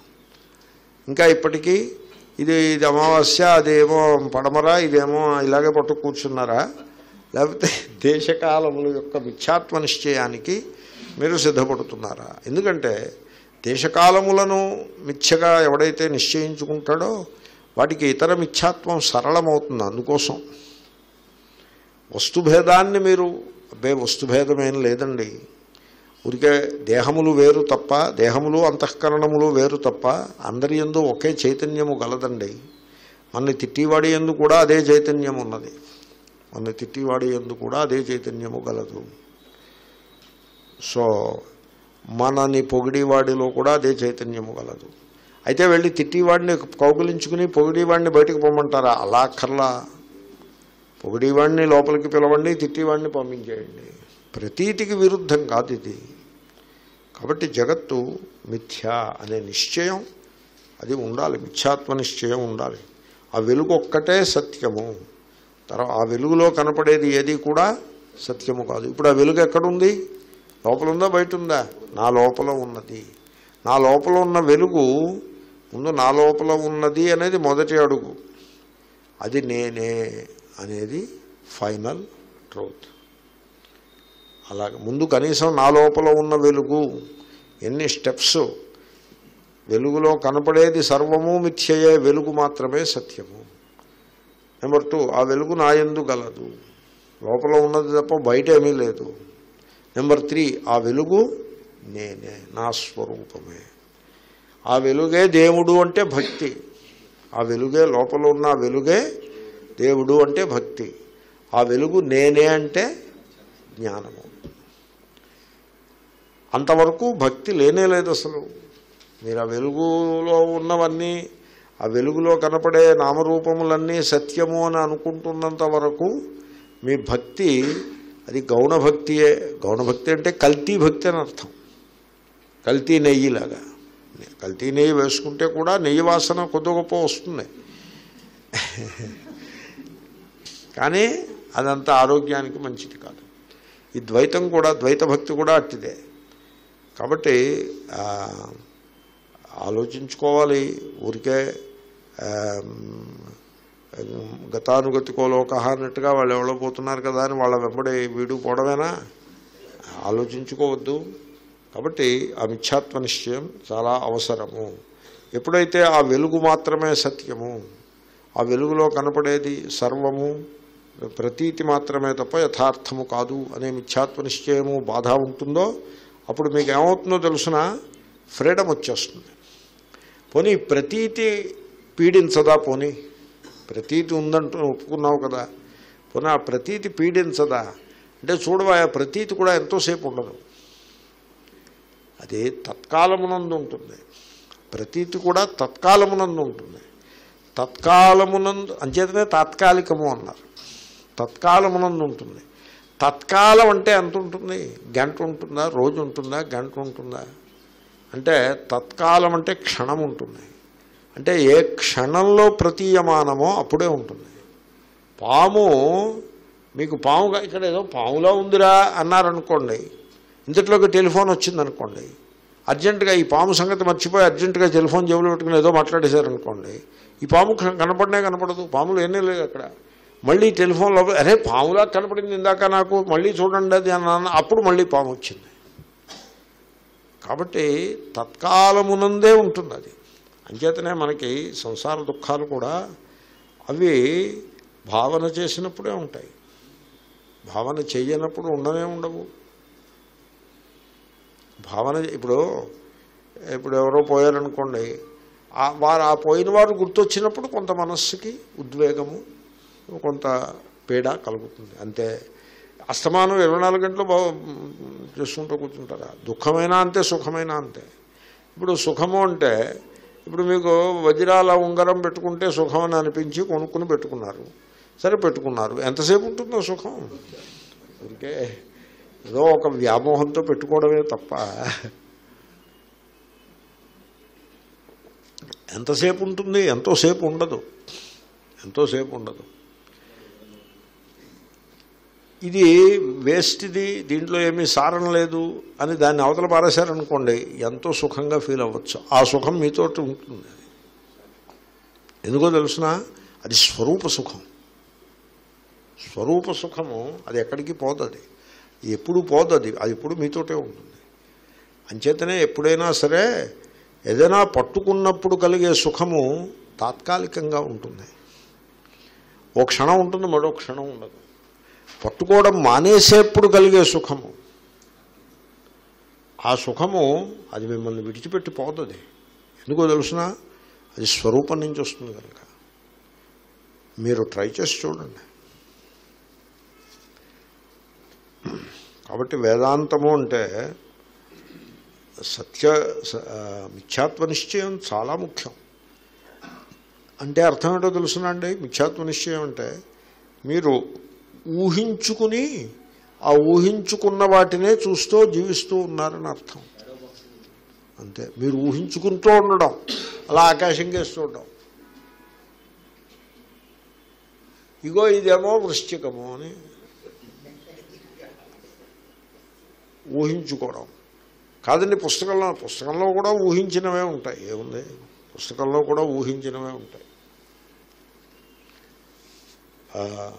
ఇంకా ఇప్పటికీ ఇది ఇది అమావాస్య అదేమో పడమర ఇదేమో ఇలాగే పట్టు కూర్చున్నారా లేకపోతే దేశకాలముల యొక్క మిథ్యాత్వ నిశ్చయానికి మీరు సిద్ధపడుతున్నారా ఎందుకంటే దేశకాలములను మిథ్యగా ఎవడైతే నిశ్చయించుకుంటాడో వాటికి ఇతర మిథ్యాత్వం సరళమవుతుంది అందుకోసం వస్తుభేదాన్ని మీరు అబ్బే వస్తుభేదమేం లేదండి ఊరికే దేహములు వేరు తప్ప దేహములు అంతఃకరణములు వేరు తప్ప అందరి ఎందు ఒకే చైతన్యము గలదండి మన తిట్టివాడి ఎందు కూడా అదే చైతన్యం ఉన్నది మన తిట్టివాడి ఎందు కూడా అదే చైతన్యము గలదు సో మనని పొగిడివాడిలో కూడా అదే చైతన్యము గలదు అయితే వెళ్ళి తిట్టివాడిని కౌగులించుకుని పొగిడివాడిని బయటకు పొమ్మంటారా అలా అక్కర్లా పొగిడివాడిని లోపలికి పిలవండి తిట్టివాడిని పంపించేయండి ప్రతీతికి విరుద్ధం కాదు ఇది కాబట్టి జగత్తు మిథ్య అనే నిశ్చయం అది ఉండాలి మిథ్యాత్మ నిశ్చయం ఉండాలి ఆ వెలుగు ఒక్కటే సత్యము తర్వాత ఆ వెలుగులో కనపడేది ఏది కూడా సత్యము కాదు ఇప్పుడు ఆ వెలుగు ఎక్కడుంది లోపల ఉందా బయట ఉందా నా లోపల ఉన్నది నా లోపల ఉన్న వెలుగు ముందు నా లోపల ఉన్నది అనేది మొదటి అడుగు అది నేనే అనేది ఫైనల్ ట్రూత్ అలాగే ముందు కనీసం నా లోపల ఉన్న వెలుగు ఎన్ని స్టెప్స్ వెలుగులో కనపడేది సర్వము మిథ్యయే వెలుగు మాత్రమే సత్యము నెంబర్ టూ ఆ వెలుగు నా యందు గలదు లోపల ఉన్నది తప్ప బయట ఏమీ లేదు నెంబర్ త్రీ ఆ వెలుగు నేనే నా స్వరూపమే ఆ వెలుగే దేవుడు అంటే భక్తి ఆ వెలుగే లోపల ఉన్న ఆ వెలుగే దేవుడు అంటే భక్తి ఆ వెలుగు నేనే అంటే జ్ఞానము అంతవరకు భక్తి లేనే లేదు అసలు మీరు ఆ వెలుగులో ఉన్నవన్నీ ఆ వెలుగులో కనపడే నామరూపములన్నీ సత్యము అని అనుకుంటున్నంత వరకు మీ భక్తి అది గౌణభక్తియే గౌణభక్తి అంటే కల్తీ భక్తి అని అర్థం కల్తీ నెయ్యిలాగా కల్తీ నెయ్యి వేసుకుంటే కూడా నెయ్యి వాసన కొద్ది గొప్ప వస్తుంది కానీ అదంతా ఆరోగ్యానికి మంచిది కాదు ఈ ద్వైతం కూడా ద్వైత భక్తి కూడా అట్టిదే కాబట్టి ఆ, ఆలోచించుకోవాలి ఊరికే ఆ, గతానుగతికో లోక అన్నట్టుగా వాళ్ళు ఎవరో పోతున్నారు కదా అని వాళ్ళ వెంబడి వీడు పోవడమేనా ఆలోచించుకోవద్దు కాబట్టి ఆ మిథ్యాత్వ నిశ్చయం చాలా అవసరము ఎప్పుడైతే ఆ వెలుగు మాత్రమే సత్యము ఆ వెలుగులో కనపడేది సర్వము ప్రతీతి మాత్రమే తప్ప యథార్థము కాదు అనే మిథ్యాత్వ నిశ్చయము బాధ ఉంటుందో అప్పుడు మీకు ఏమవుతుందో తెలుసిన ఫ్రీడమ్ వచ్చేస్తుంది పోనీ ప్రతీతి పీడించదా పోనీ ప్రతీతి ఉందంటూ ఒప్పుకున్నావు కదా పోనీ ఆ ప్రతీతి పీడించదా అంటే చూడవా ఆ ప్రతీతి కూడా ఎంతోసేపు ఉండదు అది తత్కాలమునందు ఉంటుంది ప్రతీతి కూడా తత్కాలమునందు ఉంటుంది తత్కాలమునందు అంచేతనే తాత్కాలికము అన్నారు తత్కాలమునందు ఉంటుంది తత్కాలం అంటే ఎంత ఉంటుంది గంట ఉంటుందా రోజు ఉంటుందా గంట ఉంటుందా అంటే తత్కాలం అంటే క్షణం ఉంటుంది అంటే ఏ క్షణంలో ప్రతీయమానమో అప్పుడే ఉంటుంది పాము మీకు పాముగా ఇక్కడ ఏదో పాములా ఉందిరా అన్నారనుకోండి ఇంతట్లోకి టెలిఫోన్ వచ్చిందనుకోండి అర్జెంటుగా ఈ పాము సంగతి మర్చిపోయి అర్జెంటుగా టెలిఫోన్ జేబులో పెట్టుకుని ఏదో మాట్లాడేశారనుకోండి ఈ పాము క- కనపడనే కనపడదు పాములు ఏమీ లేదు అక్కడ మళ్ళీ టెలిఫోన్లో అరే పాములా కనపడింది ఇందాక నాకు మళ్ళీ చూడండి అది అన్న అప్పుడు మళ్ళీ పాము వచ్చింది కాబట్టి తత్కాలమునందే ఉంటుంది అది అంచేతనే మనకి సంసార దుఃఖాలు కూడా అవి భావన చేసినప్పుడే ఉంటాయి భావన చెయ్యనప్పుడు ఉండనే ఉండవు భావన ఇప్పుడు ఇప్పుడు ఎవరో పోయారనుకోండి ఆ వారు ఆ పోయిన వారు గుర్తొచ్చినప్పుడు కొంత మనస్సుకి ఉద్వేగము కొంత పీడ కలుగుతుంది అంతే అస్తమానం ఇరవై నాలుగు గంటలు బా చేసుకుంటూ కూర్చుంటారా దుఃఖమైనా అంతే సుఖమైనా అంతే ఇప్పుడు సుఖము అంటే ఇప్పుడు మీకు వజ్రాల ఉంగరం పెట్టుకుంటే సుఖం అని అనిపించి కొనుక్కుని పెట్టుకున్నారు సరే పెట్టుకున్నారు ఎంతసేపు ఉంటుందో సుఖం ఊరికే ఏదో ఒక వ్యామోహంతో పెట్టుకోవడమే తప్ప ఎంతసేపు ఉంటుంది ఎంతోసేపు ఉండదు ఎంతోసేపు ఉండదు ఇది వేస్ట్ది దీంట్లో ఏమీ సారం లేదు అని దాన్ని అవతల పారేశారనుకోండి ఎంతో సుఖంగా ఫీల్ అవ్వచ్చు ఆ సుఖం మీతో ఉంటుంది ఎందుకో తెలుసిన అది స్వరూప సుఖం స్వరూప సుఖము అది ఎక్కడికి పోతుంది ఎప్పుడు పోతుంది అది ఎప్పుడు మీతోటే ఉంటుంది అంచేతనే ఎప్పుడైనా సరే ఏదైనా పట్టుకున్నప్పుడు కలిగే సుఖము తాత్కాలికంగా ఉంటుంది ఓ క్షణం ఉంటుంది మరో క్షణం ఉండదు పట్టుకోవడం మానేసేప్పుడు కలిగే సుఖము ఆ సుఖము అది మిమ్మల్ని విడిచిపెట్టి పోతుంది ఎందుకో తెలుసిన అది స్వరూపం నుంచి వస్తుంది కనుక మీరు ట్రై చేసి చూడండి కాబట్టి వేదాంతము అంటే సత్య స- ఆ, మిథ్యాత్వ నిశ్చయం చాలా ముఖ్యం అంటే అర్థం ఏంటో తెలుసునండి మిథ్యాత్వ నిశ్చయం అంటే మీరు ఊహించుకుని ఆ ఊహించుకున్న వాటినే చూస్తూ జీవిస్తూ ఉన్నారని అర్థం అంతే మీరు ఊహించుకుంటూ ఉండడం అలా ఆకాశం కేస్తూ ఉండడం ఇగో ఇదేమో వృశ్చికము అని ఊహించుకోవడం కాదండి పుస్తకంలో పుస్తకంలో కూడా ఊహించినవే ఉంటాయి ఏముంది పుస్తకంలో కూడా ఊహించినవే ఉంటాయి ఆ,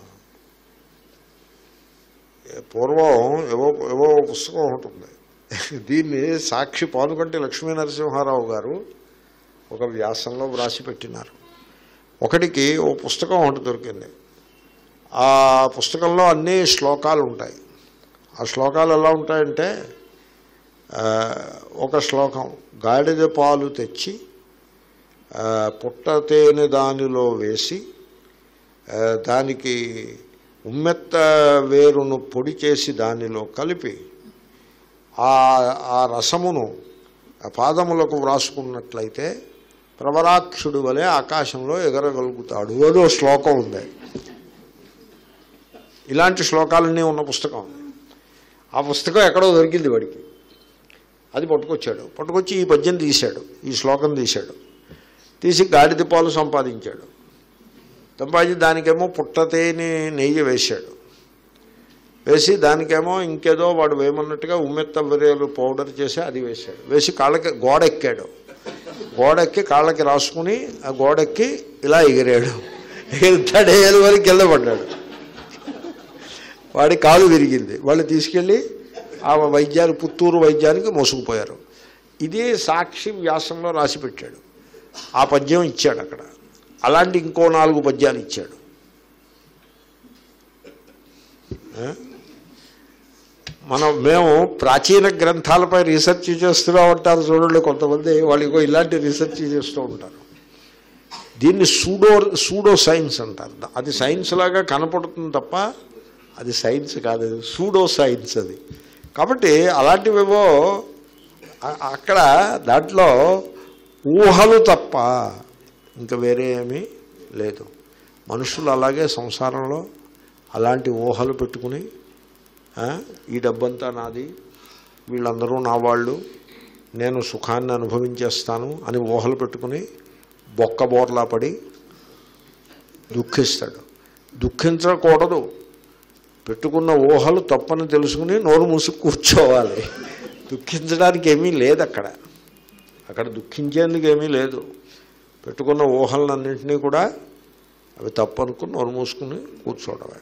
ఏ పూర్వం ఏవో ఏవో పుస్తకం ఒకటి ఉంది దీన్ని సాక్షి పానుకంటి లక్ష్మీ నరసింహారావు గారు ఒక వ్యాసంలో వ్రాసి పెట్టినారు ఒకటికి ఓ పుస్తకం ఒకటి దొరికింది ఆ పుస్తకంలో అన్ని శ్లోకాలు ఉంటాయి ఆ శ్లోకాలు ఎలా ఉంటాయంటే ఆ, ఒక శ్లోకం గాడిద పాలు తెచ్చి ఆ, పుట్ట తేనె దానిలో వేసి ఆ, దానికి ఉమ్మెత్త వేరును పొడి చేసి దానిలో కలిపి ఆ ఆ రసమును ఆ పాదములకు వ్రాసుకున్నట్లయితే ప్రవరాక్షుడు వలె ఆకాశంలో ఎగరగలుగుతాడు అదో శ్లోకం ఉంది ఇలాంటి శ్లోకాలన్నీ ఉన్న పుస్తకం ఉంది ఆ పుస్తకం ఎక్కడో దొరికింది వాడికి అది పట్టుకొచ్చాడు పట్టుకొచ్చి ఈ పద్యం తీశాడు ఈ శ్లోకం తీశాడు తీసి గాడిద పాలు సంపాదించాడు సంపాదించి దానికేమో పుట్టతేని నెయ్యి వేశాడు వేసి దానికేమో ఇంకేదో వాడు వేయమన్నట్టుగా ఉమ్మెత్త విరేలు పౌడర్ చేసి అది వేశాడు వేసి కాళ్ళకి గోడ ఎక్కాడు గోడెక్కి కాళ్ళకి రాసుకుని ఆ గోడెక్కి ఇలా ఎగిరాడు ఎగురుతాడేలు వరకు కింద పడ్డాడు వాడి కాలు విరిగింది వాళ్ళు తీసుకెళ్ళి ఆ వైద్యాలు పుత్తూరు వైద్యానికి మోసుకుపోయారు ఇది సాక్షి వ్యాసంలో రాసి పెట్టాడు ఆ పద్యం ఇచ్చాడు అక్కడ అలాంటి ఇంకో నాలుగు పద్యాలు ఇచ్చాడు ఆ? మనం మేము ప్రాచీన గ్రంథాలపై రీసెర్చ్ చేస్తూ ఉంటారు చూడండి కొంతమంది వాళ్ళు ఇంకో ఇలాంటి రీసెర్చ్ చేస్తూ ఉంటారు దీన్ని సూడో సూడో సైన్స్ అంటారు అది సైన్స్ లాగా కనపడుతుంది తప్ప అది సైన్స్ కాదు అది సూడో సైన్స్ అది కాబట్టి అలాంటివేవో అ- అక్కడ దాంట్లో ఊహలు తప్ప ఇంకా వేరే ఏమీ లేదు మనుషులు అలాగే సంసారంలో అలాంటి ఊహలు పెట్టుకుని ఆ, ఈ డబ్బంతా నాది వీళ్ళందరూ నా వాళ్ళు నేను సుఖాన్ని అనుభవించేస్తాను అని ఊహలు పెట్టుకుని బొక్క బోర్లా పడి దుఃఖిస్తాడు దుఃఖించకూడదు పెట్టుకున్న ఊహలు తప్పని తెలుసుకుని నోరు మూసి కూర్చోవాలి దుఃఖించడానికి ఏమీ లేదు అక్కడ అక్కడ దుఃఖించేందుకు ఏమీ లేదు పెట్టుకున్న ఊహలన్నింటినీ కూడా అవి తప్పనుకుని నోరు మూసుకుని కూర్చోవడమే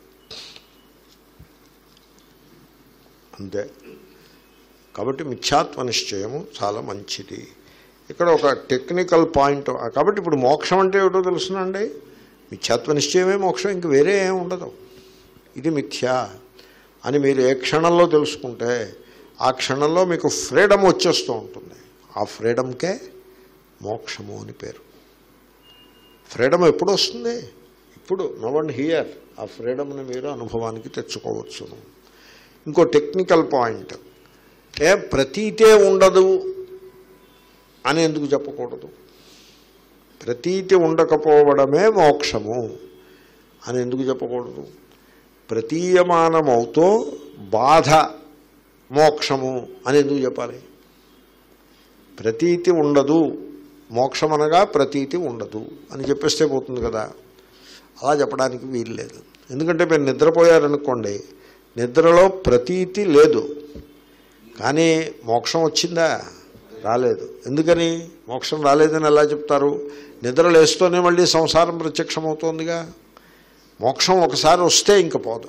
అంతే కాబట్టి మిథ్యాత్వ నిశ్చయము చాలా మంచిది ఇక్కడ ఒక టెక్నికల్ పాయింట్ కాబట్టి ఇప్పుడు మోక్షం అంటే ఏమిటో తెలుసునండి మిథ్యాత్వ నిశ్చయమే మోక్షం ఇంక వేరే ఏమి ఉండదు ఇది మిథ్యా అని మీరు ఏ క్షణంలో తెలుసుకుంటే ఆ క్షణంలో మీకు ఫ్రీడమ్ వచ్చేస్తూ ఉంటుంది ఆ ఫ్రీడమ్కే మోక్షము అని పేరు ఫ్రీడమ్ ఎప్పుడు వస్తుంది ఇప్పుడు నవ్ అండ్ హియర్ ఆ ఫ్రీడమ్ని మీరు అనుభవానికి తెచ్చుకోవచ్చును ఇంకో టెక్నికల్ పాయింట్ ఏ ప్రతీతే ఉండదు అని ఎందుకు చెప్పకూడదు ప్రతీతి ఉండకపోవడమే మోక్షము అని ఎందుకు చెప్పకూడదు ప్రతీయమానమవుతో బాధ మోక్షము అని ఎందుకు చెప్పాలి ప్రతీతి ఉండదు మోక్షం అనగా ప్రతీతి ఉండదు అని చెప్పేస్తే పోతుంది కదా అలా చెప్పడానికి వీలు లేదు ఎందుకంటే మీరు నిద్రపోయారనుకోండి నిద్రలో ప్రతీతి లేదు కానీ మోక్షం వచ్చిందా రాలేదు ఎందుకని మోక్షం రాలేదని ఎలా చెప్తారు నిద్ర లేస్తూనే మళ్ళీ సంసారం ప్రత్యక్షమవుతోందిగా మోక్షం ఒకసారి వస్తే ఇంక పోదు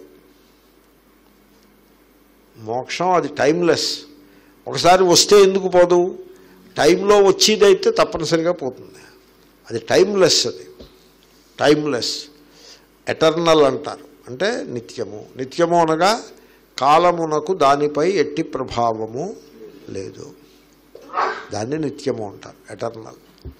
మోక్షం అది టైమ్లెస్ ఒకసారి వస్తే ఎందుకు పోదు టైంలో వచ్చేదైతే తప్పనిసరిగా పోతుంది అది టైమ్లెస్ అది టైమ్లెస్ ఎటర్నల్ అంటారు అంటే నిత్యము నిత్యము అనగా కాలమునకు దానిపై ఎట్టి ప్రభావము లేదు దాన్ని నిత్యము అంటారు ఎటర్నల్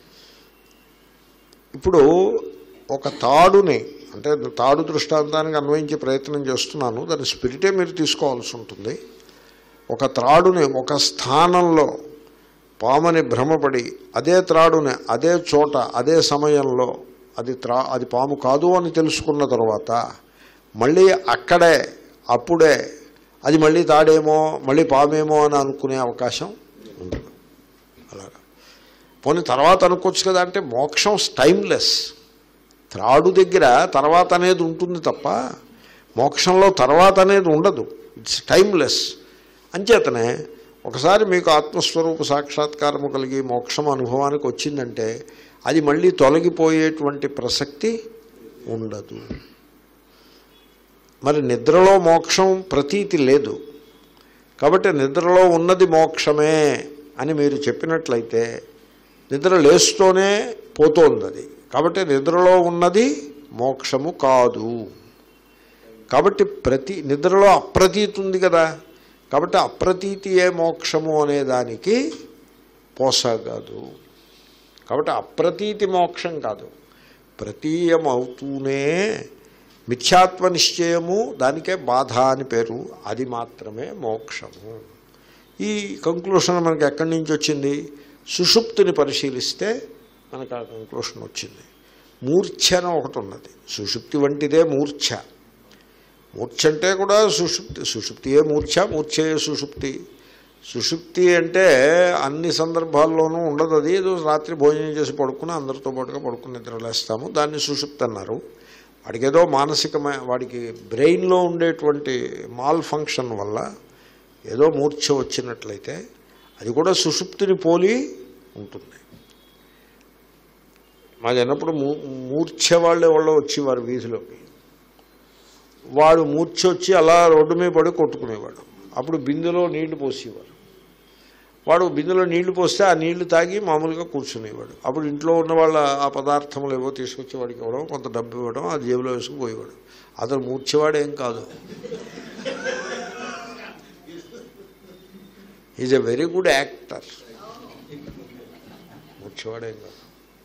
ఇప్పుడు ఒక తాడుని అంటే తాడు దృష్టాంతానికి అన్వయించే ప్రయత్నం చేస్తున్నాను దాని స్పిరిటే మీరు తీసుకోవాల్సి ఉంటుంది ఒక త్రాడుని ఒక స్థానంలో పామని భ్రమపడి అదే త్రాడుని అదే చోట అదే సమయంలో అది త్రా అది పాము కాదు అని తెలుసుకున్న తర్వాత మళ్ళీ అక్కడే అప్పుడే అది మళ్ళీ తాడేమో మళ్ళీ పామేమో అని అనుకునే అవకాశం ఉండదు అలాగా పోనీ తర్వాత అనుకోవచ్చు కదా అంటే మోక్షం టైమ్లెస్ త్రాడు దగ్గర తర్వాత అనేది ఉంటుంది తప్ప మోక్షంలో తర్వాత అనేది ఉండదు ఇట్స్ టైమ్లెస్ అంచేతనే ఒకసారి మీకు ఆత్మస్వరూప సాక్షాత్కారము కలిగి మోక్షం అనుభవానికి వచ్చిందంటే అది మళ్ళీ తొలగిపోయేటువంటి ప్రసక్తి ఉండదు మరి నిద్రలో మోక్షం ప్రతీతి లేదు కాబట్టి నిద్రలో ఉన్నది మోక్షమే అని మీరు చెప్పినట్లయితే నిద్ర లేస్తూనే పోతోంది అది కాబట్టి నిద్రలో ఉన్నది మోక్షము కాదు కాబట్టి ప్రతి నిద్రలో అప్రతీతి ఉంది కదా కాబట్టి అప్రతీతి ఏ మోక్షము అనే దానికి పోసాగదు కాబట్టి అప్రతీతి మోక్షం కాదు ప్రతీయమవుతూనే మిథ్యాత్వ నిశ్చయము దానికే బాధ అని పేరు అది మాత్రమే మోక్షము ఈ కంక్లూషన్ మనకి ఎక్కడి నుంచి వచ్చింది సుషుప్తిని పరిశీలిస్తే మనకు ఆ కంక్లూషన్ వచ్చింది మూర్ఛ అని ఒకటి ఉన్నది సుషుప్తి వంటిదే మూర్ఛ మూర్ఛ అంటే కూడా సుషుప్తి సుషుప్తియే మూర్ఛ మూర్ఛయే సుషుప్తి సుషుప్తి అంటే అన్ని సందర్భాల్లోనూ ఉండదు అది ఏదో రాత్రి భోజనం చేసి పడుకుని అందరితో పాటుగా పడుకుని నిద్రలేస్తాము దాన్ని సుషుప్తి అన్నారు వాడికి ఏదో మానసికమైన వాడికి బ్రెయిన్లో ఉండేటువంటి మాల్ ఫంక్షన్ వల్ల ఏదో మూర్ఛ వచ్చినట్లయితే అది కూడా సుషుప్తిని పోలి ఉంటుంది మా చిన్నప్పుడు మూ మూర్ఛ వాళ్ళే వాళ్ళు వచ్చేవారు వీధిలోకి వాడు మూర్ఛ వచ్చి అలా రోడ్డు మీద పడి కొట్టుకునేవాడు అప్పుడు బిందెలో నీళ్లు పోసేవారు వాడు బిందెలో నీళ్లు పోస్తే ఆ నీళ్లు తాగి మామూలుగా కూర్చునేవాడు అప్పుడు ఇంట్లో ఉన్న వాళ్ళ ఆ పదార్థములు ఏవో తీసుకొచ్చి వాడికి ఇవ్వడం కొంత డబ్బు ఇవ్వడం ఆ జేబులో వేసుకుపోయేవాడు అతను మూర్చేవాడేం కాదు is a very good actor మూర్చేవాడేం కాదు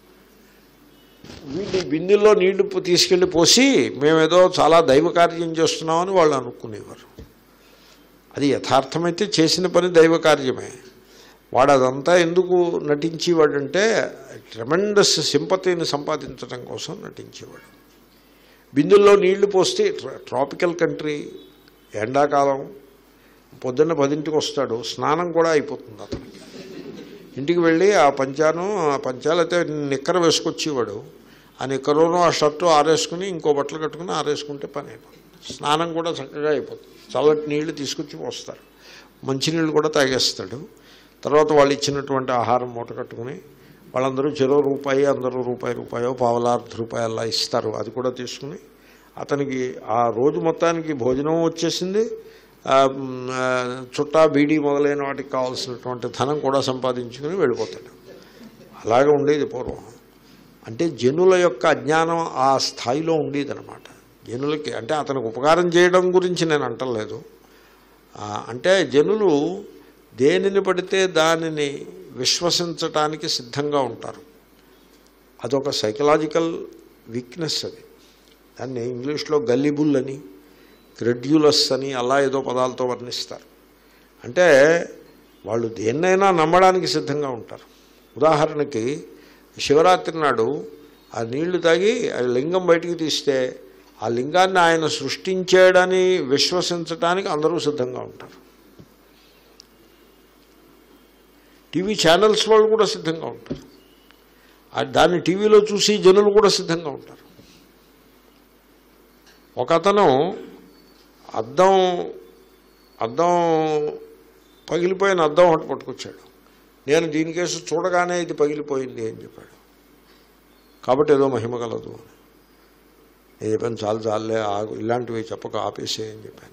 వీళ్ళు బిందెల్లో నీళ్లు పో- తీసుకెళ్లి పోసి మేమేదో చాలా దైవ కార్యం చేస్తున్నామని వాళ్ళు అనుకునేవారు అది యథార్థమైతే చేసిన పని దైవ కార్యమే వాడు అదంతా ఎందుకు నటించేవాడంటే ట్రెమెండస్ సింపతిని సంపాదించడం కోసం నటించేవాడు బిందుల్లో నీళ్లు పోస్తే ట్ర- ట్రాపికల్ కంట్రీ ఎండాకాలం పొద్దున్న పదింటికి వస్తాడు స్నానం కూడా అయిపోతుంది అతనికి ఇంటికి వెళ్ళి ఆ పంచాను ఆ పంచాలు అయితే నిక్కర వేసుకొచ్చేవాడు ఆ నిక్కరోను ఆ షర్టు ఆరేసుకుని ఇంకో బట్టలు కట్టుకుని ఆరేసుకుంటే పని అయిపోతుంది స్నానం కూడా చక్కగా అయిపోతుంది చల్లటి నీళ్లు తీసుకొచ్చి పోస్తారు మంచినీళ్ళు కూడా తాగేస్తాడు తర్వాత వాళ్ళు ఇచ్చినటువంటి ఆహారం మూట కట్టుకుని వాళ్ళందరూ చెరో రూపాయి అందరూ రూపాయి రూపాయో పావలార్ధ రూపాయి అలా ఇస్తారు అది కూడా తీసుకుని అతనికి ఆ రోజు మొత్తానికి భోజనం వచ్చేసింది ఆ, మ్, ఆ, చుట్టా బీడీ మొదలైన వాటికి కావాల్సినటువంటి ధనం కూడా సంపాదించుకుని వెళ్ళిపోతాడు అలాగే ఉండేది పూర్వం అంటే జనుల యొక్క అజ్ఞానం ఆ స్థాయిలో ఉండేదన్నమాట జనులకి అంటే అతనికి ఉపకారం చేయడం గురించి నేను అంటలేదు ఆ, అంటే జనులు దేనిని పడితే దానిని విశ్వసించటానికి సిద్ధంగా ఉంటారు అదొక సైకలాజికల్ వీక్నెస్ అది దాన్ని ఇంగ్లీష్లో గల్లిబుల్ అని క్రెడ్యులస్ అని అలా ఏదో పదాలతో వర్ణిస్తారు అంటే వాళ్ళు దేన్నైనా నమ్మడానికి సిద్ధంగా ఉంటారు ఉదాహరణకి శివరాత్రి నాడు ఆ నీళ్లు తాగి ఆ లింగం బయటికి తీస్తే ఆ లింగాన్ని ఆయన సృష్టించాడని విశ్వసించడానికి అందరూ సిద్ధంగా ఉంటారు టీవీ ఛానల్స్ వాళ్ళు కూడా సిద్ధంగా ఉంటారు ఆ దాన్ని టీవీలో చూసి జనులు కూడా సిద్ధంగా ఉంటారు ఒక అతను అద్దం అద్దం పగిలిపోయిన అద్దం ఒకటి పట్టుకొచ్చాడు నేను దీనికేసి చూడగానే ఇది పగిలిపోయింది అని చెప్పాడు కాబట్టి ఏదో మహిమ కలదు అని నేను చెప్పాను చాలు చాలులే ఆగు ఇలాంటివి చెప్పక ఆపేసే అని చెప్పాను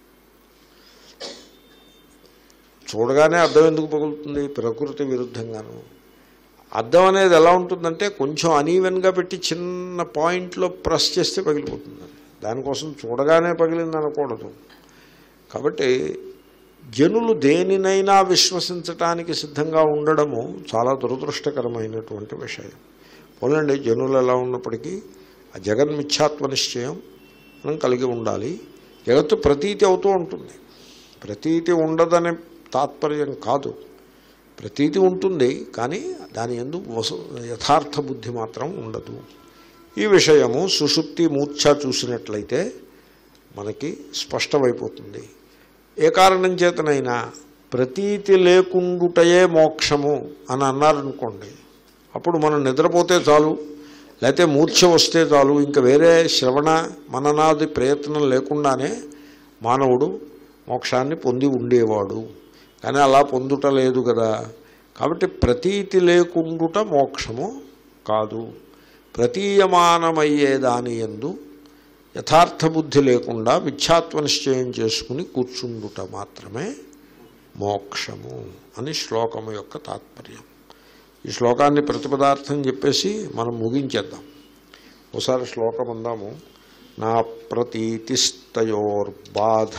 చూడగానే అద్దం ఎందుకు పగులుతుంది ప్రకృతి విరుద్ధంగాను అద్దం అనేది ఎలా ఉంటుందంటే కొంచెం అనీవెన్గా పెట్టి చిన్న పాయింట్లో ప్రెస్ చేస్తే పగిలిపోతుంది దానికోసం చూడగానే పగిలింది అనకూడదు కాబట్టి జనులు దేనినైనా విశ్వసించటానికి సిద్ధంగా ఉండడము చాలా దురదృష్టకరమైనటువంటి విషయం పోలండి జనులు ఎలా ఉన్నప్పటికీ ఆ జగన్మిథ్యాత్వ నిశ్చయం మనం కలిగి ఉండాలి జగత్తు ప్రతీతి అవుతూ ఉంటుంది ప్రతీతి ఉండదనే తాత్పర్యం కాదు ప్రతీతి ఉంటుంది కానీ దాని ఎందు వసు యథార్థ బుద్ధి మాత్రం ఉండదు ఈ విషయము సుషుప్తి మూర్ఛ చూసినట్లయితే మనకి స్పష్టమైపోతుంది ఏ కారణం చేతనైనా ప్రతీతి లేకుండుటయే మోక్షము అని అన్నారనుకోండి అప్పుడు మనం నిద్రపోతే చాలు లేకపోతే మూర్ఛ వస్తే చాలు ఇంకా వేరే శ్రవణ మననాది ప్రయత్నం లేకుండానే మానవుడు మోక్షాన్ని పొంది ఉండేవాడు కానీ అలా పొందుట లేదు కదా కాబట్టి ప్రతీతి లేకుండుట మోక్షము కాదు ప్రతీయమానమయ్యే దాని ఎందు యథార్థ బుద్ధి లేకుండా మిథ్యాత్వ నిశ్చయం చేసుకుని కూర్చుండుట మాత్రమే మోక్షము అని శ్లోకము యొక్క తాత్పర్యం ఈ శ్లోకాన్ని ప్రతిపదార్థం చెప్పేసి మనం ముగించేద్దాం ఒకసారి శ్లోకం అందాము నా ప్రతీతిస్తయోర్బాధ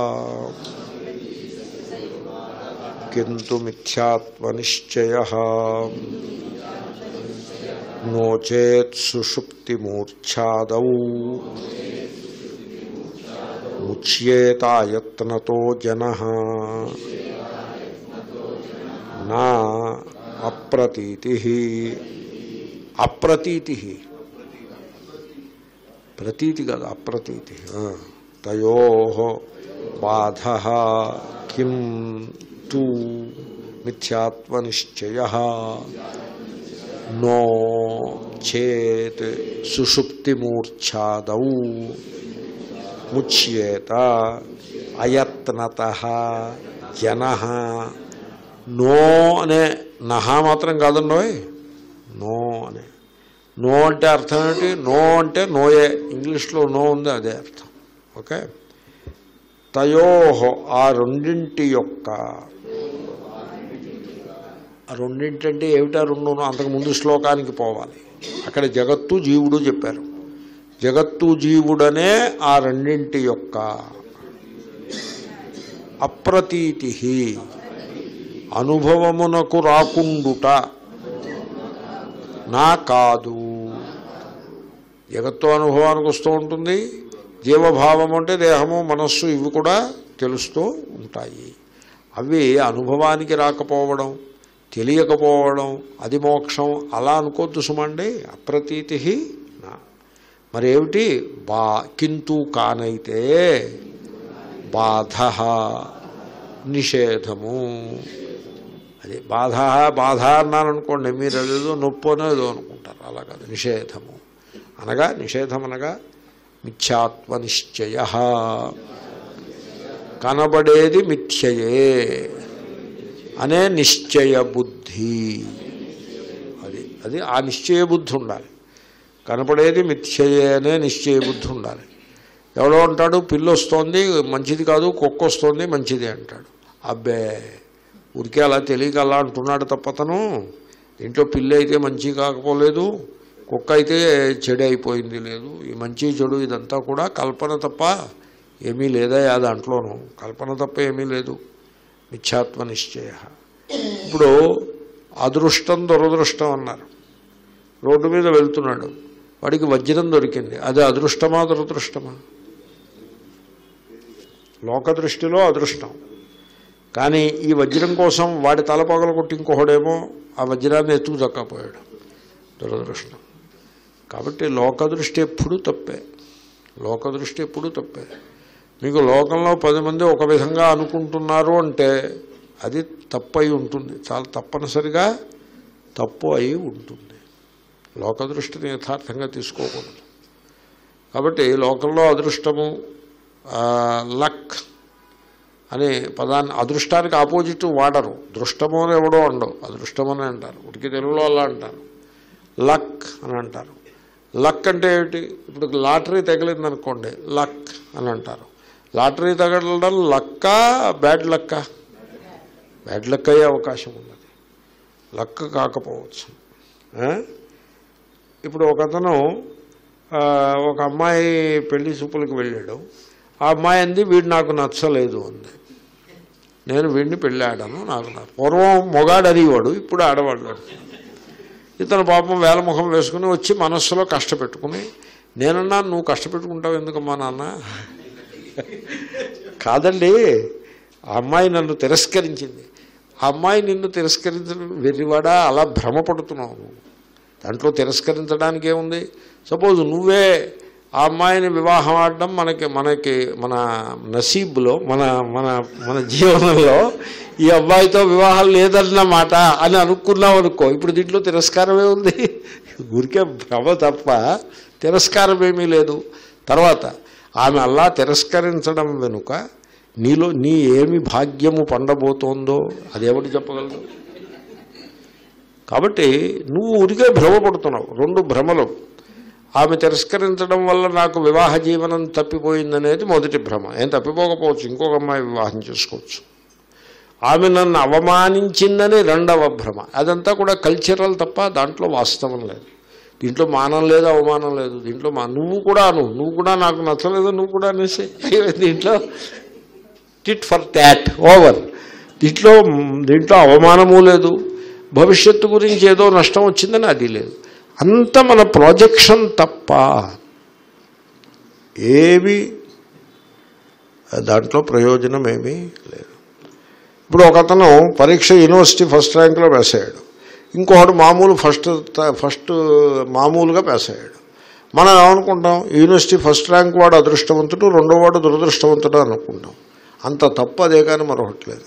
కింటు మిథ్యాత్వనిశ్చయ నోచేత్ సుషుప్తిమూర్ఛాదౌ ముచ్యేతాయత్నతో జన నా అప్రతీతి అప్రతీతి ప్రతీతి కాదు అప్రతీతి తయో బాధ కిం తు మిథ్యాత్వనిశ్చయ నో చేత్ సుషుప్తిమూర్ఛాదౌ ముచ్యేత అయత్నత జన నో అనే నహా మాత్రం కాదండోయ్ నో అనే నో అంటే అర్థం ఏంటి నో అంటే నోయే ఇంగ్లీష్లో నో ఉంది అదే అర్థం ఓకే తయోహో ఆ రెండింటి యొక్క ఆ రెండింటంటే ఏమిటా రెండును అంతకు ముందు శ్లోకానికి పోవాలి అక్కడ జగత్తు జీవుడు చెప్పారు జగత్తు జీవుడనే ఆ రెండింటి యొక్క అప్రతీతి అనుభవమునకు రాకుండుట నా కాదు జగత్తు అనుభవానికి వస్తూ ఉంటుంది జీవభావం అంటే దేహము మనస్సు ఇవి కూడా తెలుస్తూ ఉంటాయి అవి అనుభవానికి రాకపోవడం తెలియకపోవడం అది మోక్షం అలా అనుకోద్దు సుమండి అప్రతీతి నా మరేమిటి బా కింటూ కానైతే బాధ నిషేధము అది బాధ బాధ అన్నాను అనుకోండి మీరు అదేదో నొప్పనో ఏదో అనుకుంటారు అలా కాదు నిషేధము అనగా నిషేధం అనగా మిథ్యాత్వ నిశ్చయ కనబడేది మిథ్యయే అనే నిశ్చయ బుద్ధి అది అది ఆ నిశ్చయ బుద్ధి ఉండాలి కనపడేది మిథ్యయే అనే నిశ్చయ బుద్ధి ఉండాలి ఎవడో అంటాడు పిల్లి వస్తోంది మంచిది కాదు కుక్క వస్తోంది మంచిది అంటాడు అబ్బే ఊరికే అలా తెలియక అలా అంటున్నాడు తప్పతను దీంట్లో పిల్లి అయితే మంచి కాకపోలేదు కుక్క అయితే చెడు అయిపోయింది లేదు ఈ మంచి చెడు ఇదంతా కూడా కల్పన తప్ప ఏమీ లేదా ఆ దాంట్లోనూ కల్పన తప్ప ఏమీ లేదు మిథ్యాత్వ నిశ్చయ ఇప్పుడు అదృష్టం దురదృష్టం అన్నారు రోడ్డు మీద వెళ్తున్నాడు వాడికి వజ్రం దొరికింది అది అదృష్టమా దురదృష్టమా లోక దృష్టిలో అదృష్టం కానీ ఈ వజ్రం కోసం వాడి తల పగల కొట్టి ఇంకొకడేమో ఆ వజ్రాన్ని ఎత్తుకు దక్కపోయాడు దురదృష్టం కాబట్టి లోక దృష్టి ఎప్పుడూ తప్పే లోక దృష్టి ఎప్పుడూ తప్పే మీకు లోకంలో పది మంది ఒక విధంగా అనుకుంటున్నారు అంటే అది తప్పు అయి ఉంటుంది చాలా తప్పనిసరిగా తప్పు అయి ఉంటుంది లోక దృష్టిని యథార్థంగా తీసుకోకూడదు కాబట్టి లోకంలో అదృష్టము ఆ, లక్ అనే పదాన్ని అదృష్టానికి ఆపోజిట్ వాడరు దృష్టము అని ఎవడో ఉండవు అదృష్టం అని అంటారు ఉడికి తెలుగులో అలా అంటారు లక్ అని అంటారు లక్ అంటే ఏమిటి ఇప్పుడు లాటరీ తగిలింది అనుకోండి లక్ అని అంటారు లాటరీ తగలడం లక్కా బ్యాడ్ లక్కా బ్యాడ్ లక్ అయ్యే అవకాశం ఉన్నది లక్ కాకపోవచ్చు ఆ? ఇప్పుడు ఒక అతను ఆ, ఒక అమ్మాయి పెళ్లి చూపులకు వెళ్ళాడు ఆ అమ్మాయి అంది వీడు నాకు నచ్చలేదు అంది నేను వీడిని పెళ్ళాడాను నాకు నచ్చ పూర్వం మొగాడు అడిగేవాడు ఇప్పుడు ఆడవాడు ఇతను పాపం వేలముఖం వేసుకుని వచ్చి మనస్సులో కష్టపెట్టుకుని నేనన్నా నువ్వు కష్టపెట్టుకుంటావు ఎందుకమ్మా నాన్న కాదండి ఆ అమ్మాయి నన్ను తిరస్కరించింది ఆ అమ్మాయి నిన్ను తిరస్కరించడం వెర్రివాడా అలా భ్రమపడుతున్నావు నువ్వు దాంట్లో తిరస్కరించడానికి ఏముంది సపోజ్ నువ్వే ఆ అమ్మాయిని వివాహం ఆడడం మనకి మనకి మన నసీబ్లో మన మన మన జీవనంలో ఈ అబ్బాయితో వివాహం లేదన్నమాట అని అనుకున్నావు అనుకో ఇప్పుడు దీంట్లో తిరస్కారమే ఉంది ఊరికే భ్రమ తప్ప తిరస్కారం ఏమీ లేదు తర్వాత ఆమె అలా తిరస్కరించడం వెనుక నీలో నీ ఏమి భాగ్యము పండబోతోందో అదేమిటి చెప్పగలదు కాబట్టి నువ్వు ఉరికే భ్రమపడుతున్నావు రెండు భ్రమలు ఆమె తిరస్కరించడం వల్ల నాకు వివాహ జీవనం తప్పిపోయిందనేది మొదటి భ్రమ ఏం తప్పిపోకపోవచ్చు ఇంకొక అమ్మాయి వివాహం చేసుకోవచ్చు ఆమె నన్ను అవమానించిందని రెండవ భ్రమ అదంతా కూడా కల్చరల్ తప్ప దాంట్లో వాస్తవం లేదు దీంట్లో మానం లేదు అవమానం లేదు దీంట్లో మా నువ్వు కూడా అను నువ్వు కూడా నాకు నచ్చలేదు నువ్వు కూడా అనేసి దీంట్లో టిట్ ఫర్ దాట్ ఓవర్ దీంట్లో దీంట్లో అవమానము లేదు భవిష్యత్తు గురించి ఏదో నష్టం వచ్చిందని అది లేదు అంత మన ప్రాజెక్షన్ తప్ప ఏవి దాంట్లో ప్రయోజనం ఏమీ లేదు ఇప్పుడు ఒక అతను పరీక్ష యూనివర్సిటీ ఫస్ట్ ర్యాంక్లో పాస్ అయ్యాడు ఇంకొకడు మామూలు ఫస్ట్ ఫస్ట్ మామూలుగా పాస్ అయ్యాడు మనం ఏమనుకుంటాం యూనివర్సిటీ ఫస్ట్ ర్యాంక్ వాడు అదృష్టవంతుడు రెండో వాడు దురదృష్టవంతుడు అనుకుంటాం అంత తప్పు అదే కానీ మరొకటి లేదు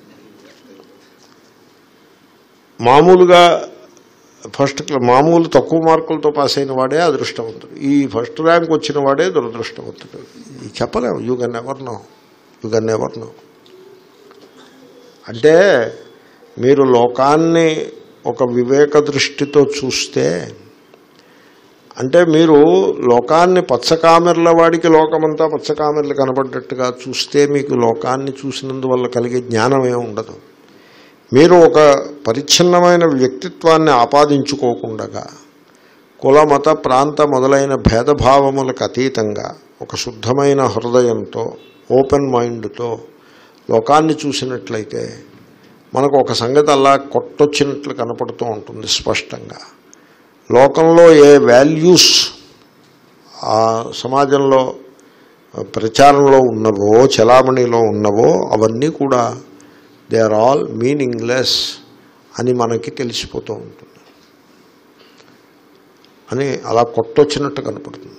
మామూలుగా ఫస్ట్ క్లా- మామూలు తక్కువ మార్కులతో పాస్ అయిన వాడే అదృష్టవంతుడు ఈ ఫస్ట్ ర్యాంక్ వచ్చిన వాడే దురదృష్టవంతుడు ఇది చెప్పలేము you can ever know you can ever know అంటే మీరు లోకాన్ని ఒక వివేక దృష్టితో చూస్తే అంటే మీరు లోకాన్ని పచ్చకామెర్ల వాడికి లోకమంతా పచ్చకామెర్లు కనబడ్డట్టుగా చూస్తే మీకు లోకాన్ని చూసినందువల్ల కలిగే జ్ఞానం ఏమి ఉండదు మీరు ఒక పరిచ్ఛిన్నమైన వ్యక్తిత్వాన్ని ఆపాదించుకోకుండా కుల మత ప్రాంత మొదలైన భేదభావములకు అతీతంగా ఒక శుద్ధమైన హృదయంతో ఓపెన్ మైండ్తో లోకాన్ని చూసినట్లయితే మనకు ఒక సంగతి అలా కొట్టొచ్చినట్లు కనపడుతూ ఉంటుంది స్పష్టంగా లోకంలో ఏ వాల్యూస్ ఆ సమాజంలో ప్రచారంలో ఉన్నవో చలామణిలో ఉన్నవో అవన్నీ కూడా దే ఆర్ ఆల్ మీనింగ్లెస్ అని మనకి తెలిసిపోతూ ఉంటుంది అని అలా కొట్టొచ్చినట్టు కనపడుతుంది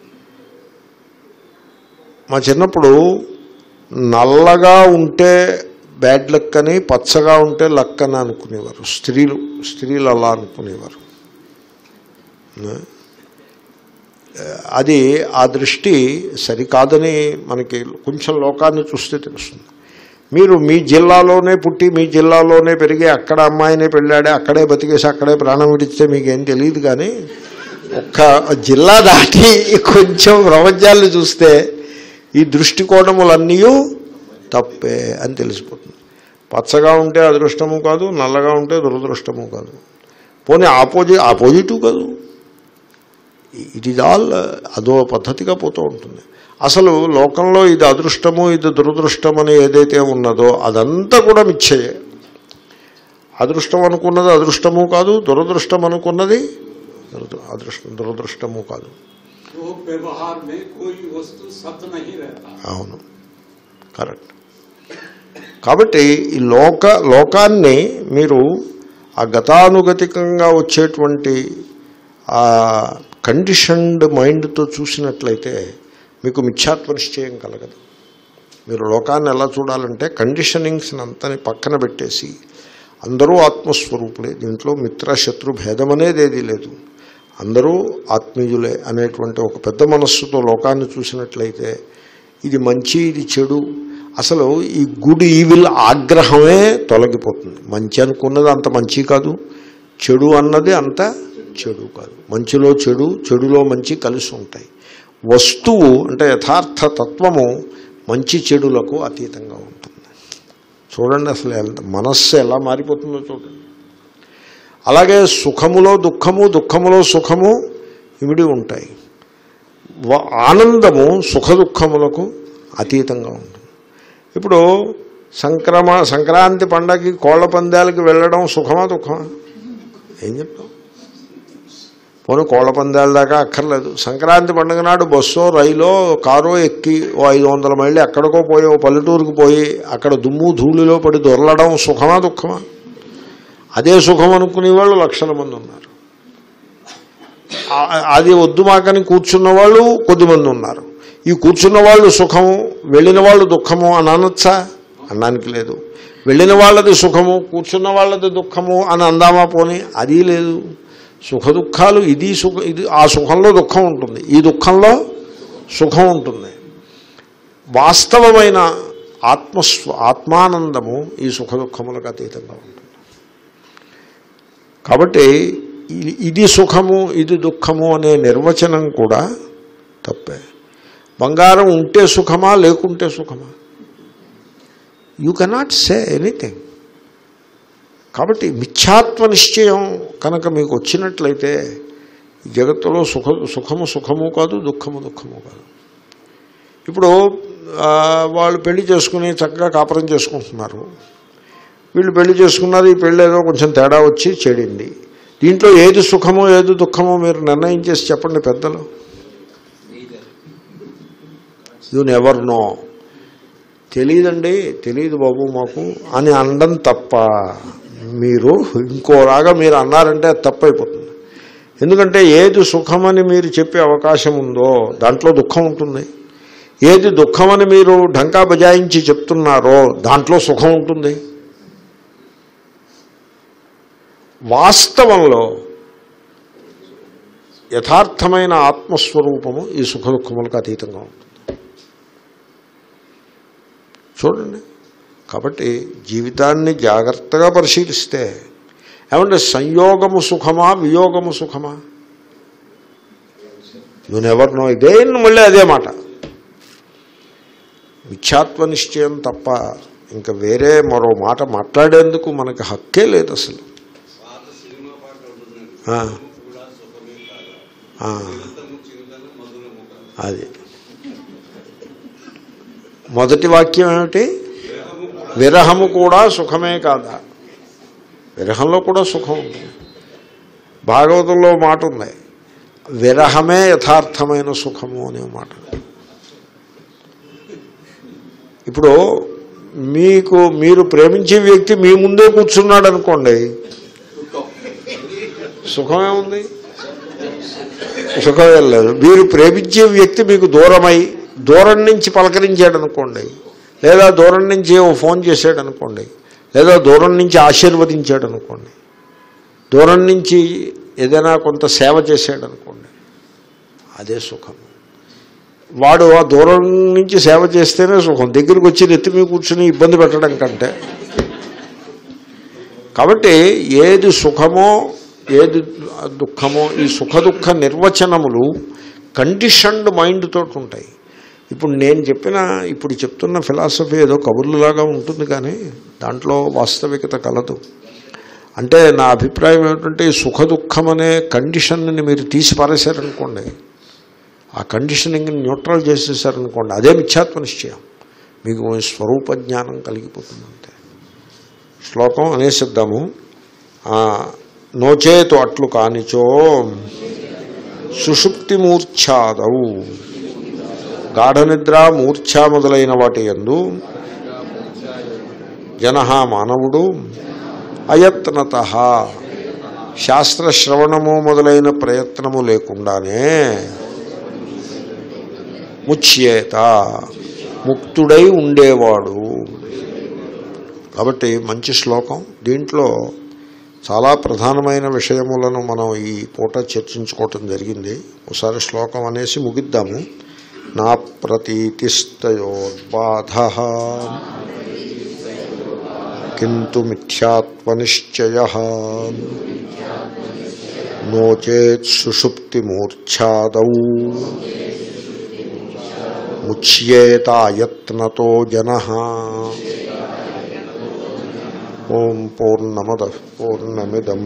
మా చిన్నప్పుడు నల్లగా ఉంటే బ్యాడ్ లక్ అని పచ్చగా ఉంటే లక్ అని అనుకునేవారు స్త్రీలు స్త్రీలు అలా అనుకునేవారు అది ఆ దృష్టి సరికాదని మనకి కొంచెం లోకాన్ని చూస్తే తెలుస్తుంది మీరు మీ జిల్లాలోనే పుట్టి మీ జిల్లాలోనే పెరిగి అక్కడ అమ్మాయినే పెళ్ళాడే అక్కడే బతికేసి అక్కడే ప్రాణం విడిస్తే మీకేం తెలియదు కానీ ఒక్క జిల్లా దాటి కొంచెం ప్రపంచాలను చూస్తే ఈ దృష్టికోణములన్నీ తప్పే అని తెలిసిపోతుంది పచ్చగా ఉంటే అదృష్టము కాదు నల్లగా ఉంటే దురదృష్టము కాదు పోనీ ఆపోజి ఆపోజిటివ్ కాదు ఇట్ ఈజ్ ఆల్ అదో పద్ధతిగా పోతూ ఉంటుంది అసలు లోకంలో ఇది అదృష్టము ఇది దురదృష్టం అని ఏదైతే ఉన్నదో అదంతా కూడా మిచ్చయే అదృష్టం అనుకున్నది అదృష్టము కాదు దురదృష్టం అనుకున్నది దురద- అదృష్టం దురదృష్టము కాదు तो व्यवहार में कोई वस्तु सत्य नहीं रहता అవును కరెక్ట్ కాబట్టి ఈ లోక లోకాన్ని మీరు ఆ గతానుగతికంగా వచ్చేటువంటి ఆ కండిషన్డ్ మైండ్తో చూసినట్లయితే మీకు మిథ్యాత్వ నిశ్చయం కలగదు మీరు లోకాన్ని ఎలా చూడాలంటే కండిషనింగ్స్ అంతని పక్కన పెట్టేసి అందరూ ఆత్మస్వరూపులే దీంట్లో మిత్ర శత్రు భేదం అనేది ఏదీ లేదు అందరూ ఆత్మీయులే అనేటువంటి ఒక పెద్ద మనస్సుతో లోకాన్ని చూసినట్లయితే ఇది మంచి ఇది చెడు అసలు ఈ గుడ్ ఈవిల్ ఆగ్రహమే తొలగిపోతుంది మంచి అనుకున్నది అంత మంచి కాదు చెడు అన్నది అంత చెడు కాదు మంచిలో చెడు చెడులో మంచి కలిసి ఉంటాయి వస్తువు అంటే యథార్థ తత్వము మంచి చెడులకు అతీతంగా ఉంటుంది చూడండి అసలు ఎంత- మనస్సు ఎలా మారిపోతుందో చూడండి అలాగే సుఖములో దుఃఖము దుఃఖములో సుఖము ఇమిడి ఉంటాయి వ- ఆనందము సుఖ దుఃఖములకు అతీతంగా ఉంటుంది ఇప్పుడు సంక్రమ సంక్రాంతి పండగకి కోళ్ల పందాలకి వెళ్ళడం సుఖమా దుఃఖమా ఏం చెప్తాం పోనీ కోళ్ల పందాల దాకా అక్కర్లేదు సంక్రాంతి పండుగ నాడు బస్సో రైలో కారో ఎక్కి ఓ ఐదు వందల మైళ్ళు ఎక్కడికో పోయి ఓ పల్లెటూరుకు పోయి అక్కడ దుమ్ము ధూళిలో పడి దొరలడం సుఖమా దుఃఖమా అదే సుఖం అనుకునే వాళ్ళు లక్షల మంది ఉన్నారు ఆ- అది వద్దు మాకని కూర్చున్న వాళ్ళు కొద్దిమంది ఉన్నారు ఈ కూర్చున్న వాళ్ళు సుఖము వెళ్ళిన వాళ్ళు దుఃఖము అని అనొచ్చా అనడానికి లేదు వెళ్ళిన వాళ్ళది సుఖము కూర్చున్న వాళ్ళది దుఃఖము అని అందామా పోని అది లేదు సుఖ దుఃఖాలు ఇది సుఖ ఇది ఆ సుఖంలో దుఃఖం ఉంటుంది ఈ దుఃఖంలో సుఖం ఉంటుంది వాస్తవమైన ఆత్మస్వ ఆత్మానందము ఈ సుఖ దుఃఖములకు అతీతంగా ఉంటుంది కాబట్టి ఇ- ఇది సుఖము ఇది దుఃఖము అనే నిర్వచనం కూడా తప్పే బంగారం ఉంటే సుఖమా లేకుంటే సుఖమా యూ కెనాట్ సే ఎనీథింగ్ కాబట్టి మిథ్యాత్వ నిశ్చయం కనుక మీకు వచ్చినట్లయితే ఈ జగత్తులో సుఖ సుఖము సుఖము కాదు దుఃఖము దుఃఖము కాదు ఇప్పుడు ఆ, వాళ్ళు పెళ్లి చేసుకుని చక్కగా కాపురం చేసుకుంటున్నారు వీళ్ళు పెళ్లి చేసుకున్నారు ఈ పెళ్ళి ఏదో కొంచెం తేడా వచ్చి చెడింది దీంట్లో ఏది సుఖమో ఏది దుఃఖమో మీరు నిర్ణయం చేసి చెప్పండి పెద్దలు యు నెవర్ నో తెలియదండి తెలియదు బాబు మాకు అని అనడం తప్ప మీరు ఇంకోలాగా మీరు అన్నారంటే అది తప్పైపోతుంది ఎందుకంటే ఏది సుఖమని మీరు చెప్పే అవకాశం ఉందో దాంట్లో దుఃఖం ఉంటుంది ఏది దుఃఖమని మీరు ఢంకా బజాయించి చెప్తున్నారో దాంట్లో సుఖం ఉంటుంది వాస్తవంలో యథార్థమైన ఆత్మస్వరూపము ఈ సుఖ దుఃఖములకు అతీతంగా ఉంటుంది చూడండి కాబట్టి జీవితాన్ని జాగ్రత్తగా పరిశీలిస్తే ఏమంటే సంయోగము సుఖమా వియోగము సుఖమా యు నెవర్ నో ఇదేం మళ్ళీ అదే మాట మిథ్యాత్వ నిశ్చయం తప్ప ఇంకా వేరే మరో మాట మాట్లాడేందుకు మనకి హక్కే లేదు అసలు ఆ. ఆ. అది మొదటి వాక్యం ఏమిటి విరహము కూడా సుఖమే కాదా విరహంలో కూడా సుఖం ఉంది భాగవతంలో మాట ఉంది విరహమే యథార్థమైన సుఖము అనే మాట ఇప్పుడు మీకు మీరు ప్రేమించే వ్యక్తి మీ ముందే కూర్చున్నాడు అనుకోండి సుఖమే ఉంది సుఖమే లేదు మీరు ప్రేమించే వ్యక్తి మీకు దూరమై దూరం నుంచి పలకరించాడు అనుకోండి లేదా దూరం నుంచి ఓ ఫోన్ చేశాడు అనుకోండి లేదా దూరం నుంచి ఆశీర్వదించాడు అనుకోండి దూరం నుంచి ఏదైనా కొంత సేవ చేశాడు అనుకోండి అదే సుఖం వాడు ఆ దూరం నుంచి సేవ చేస్తేనే సుఖం దగ్గరికి వచ్చి నెత్తి మీద కూర్చుని ఇబ్బంది పెట్టడం కంటే కాబట్టి ఏది సుఖమో ఏది దుఃఖమో ఈ సుఖ దుఃఖ నిర్వచనములు కండిషన్డ్ మైండ్ తోటి ఉంటాయి ఇప్పుడు నేను చెప్పిన ఇప్పుడు చెప్తున్న ఫిలాసఫీ ఏదో కబుర్లులాగా ఉంటుంది కానీ దాంట్లో వాస్తవికత కలదు అంటే నా అభిప్రాయం ఏమిటంటే ఈ సుఖ దుఃఖం అనే కండిషన్ని మీరు తీసి పారేశారనుకోండి ఆ కండిషనింగ్ న్యూట్రల్ చేసేసారనుకోండి అదే మిథ్యాత్వ నిశ్చయం మీకు మీ స్వరూప జ్ఞానం కలిగిపోతుంది అంతే శ్లోకం అనేసిద్దాము ఆ, నోచేతు అట్లు కానిచో సుషుప్తిమూర్ఛాదౌ గాఢనిద్ర మూర్ఛ మొదలైన వాటి ఎందు జన మానవుడు అయత్నత శాస్త్రశ్రవణము మొదలైన ప్రయత్నము లేకుండానే ముచ్యేత ముక్తుడై ఉండేవాడు కాబట్టి మంచి శ్లోకం దీంట్లో చాలా ప్రధానమైన విషయములను మనం ఈ పూట చర్చించుకోవటం జరిగింది ఒకసారి శ్లోకం అనేసి ముగిద్దాము నా ప్రతీతిస్తయోర్బాధ కింటు మిథ్యాత్వనిశ్చయ నోచేత్ సుషుప్తిమూర్ఛాదౌ ముచ్యేతాయత్నతో జన ఓం పూర్ణమద పూర్ణమిదం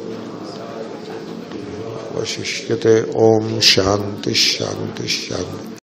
వశిష్యతే ఓం శాంతి శాంతి శాంతి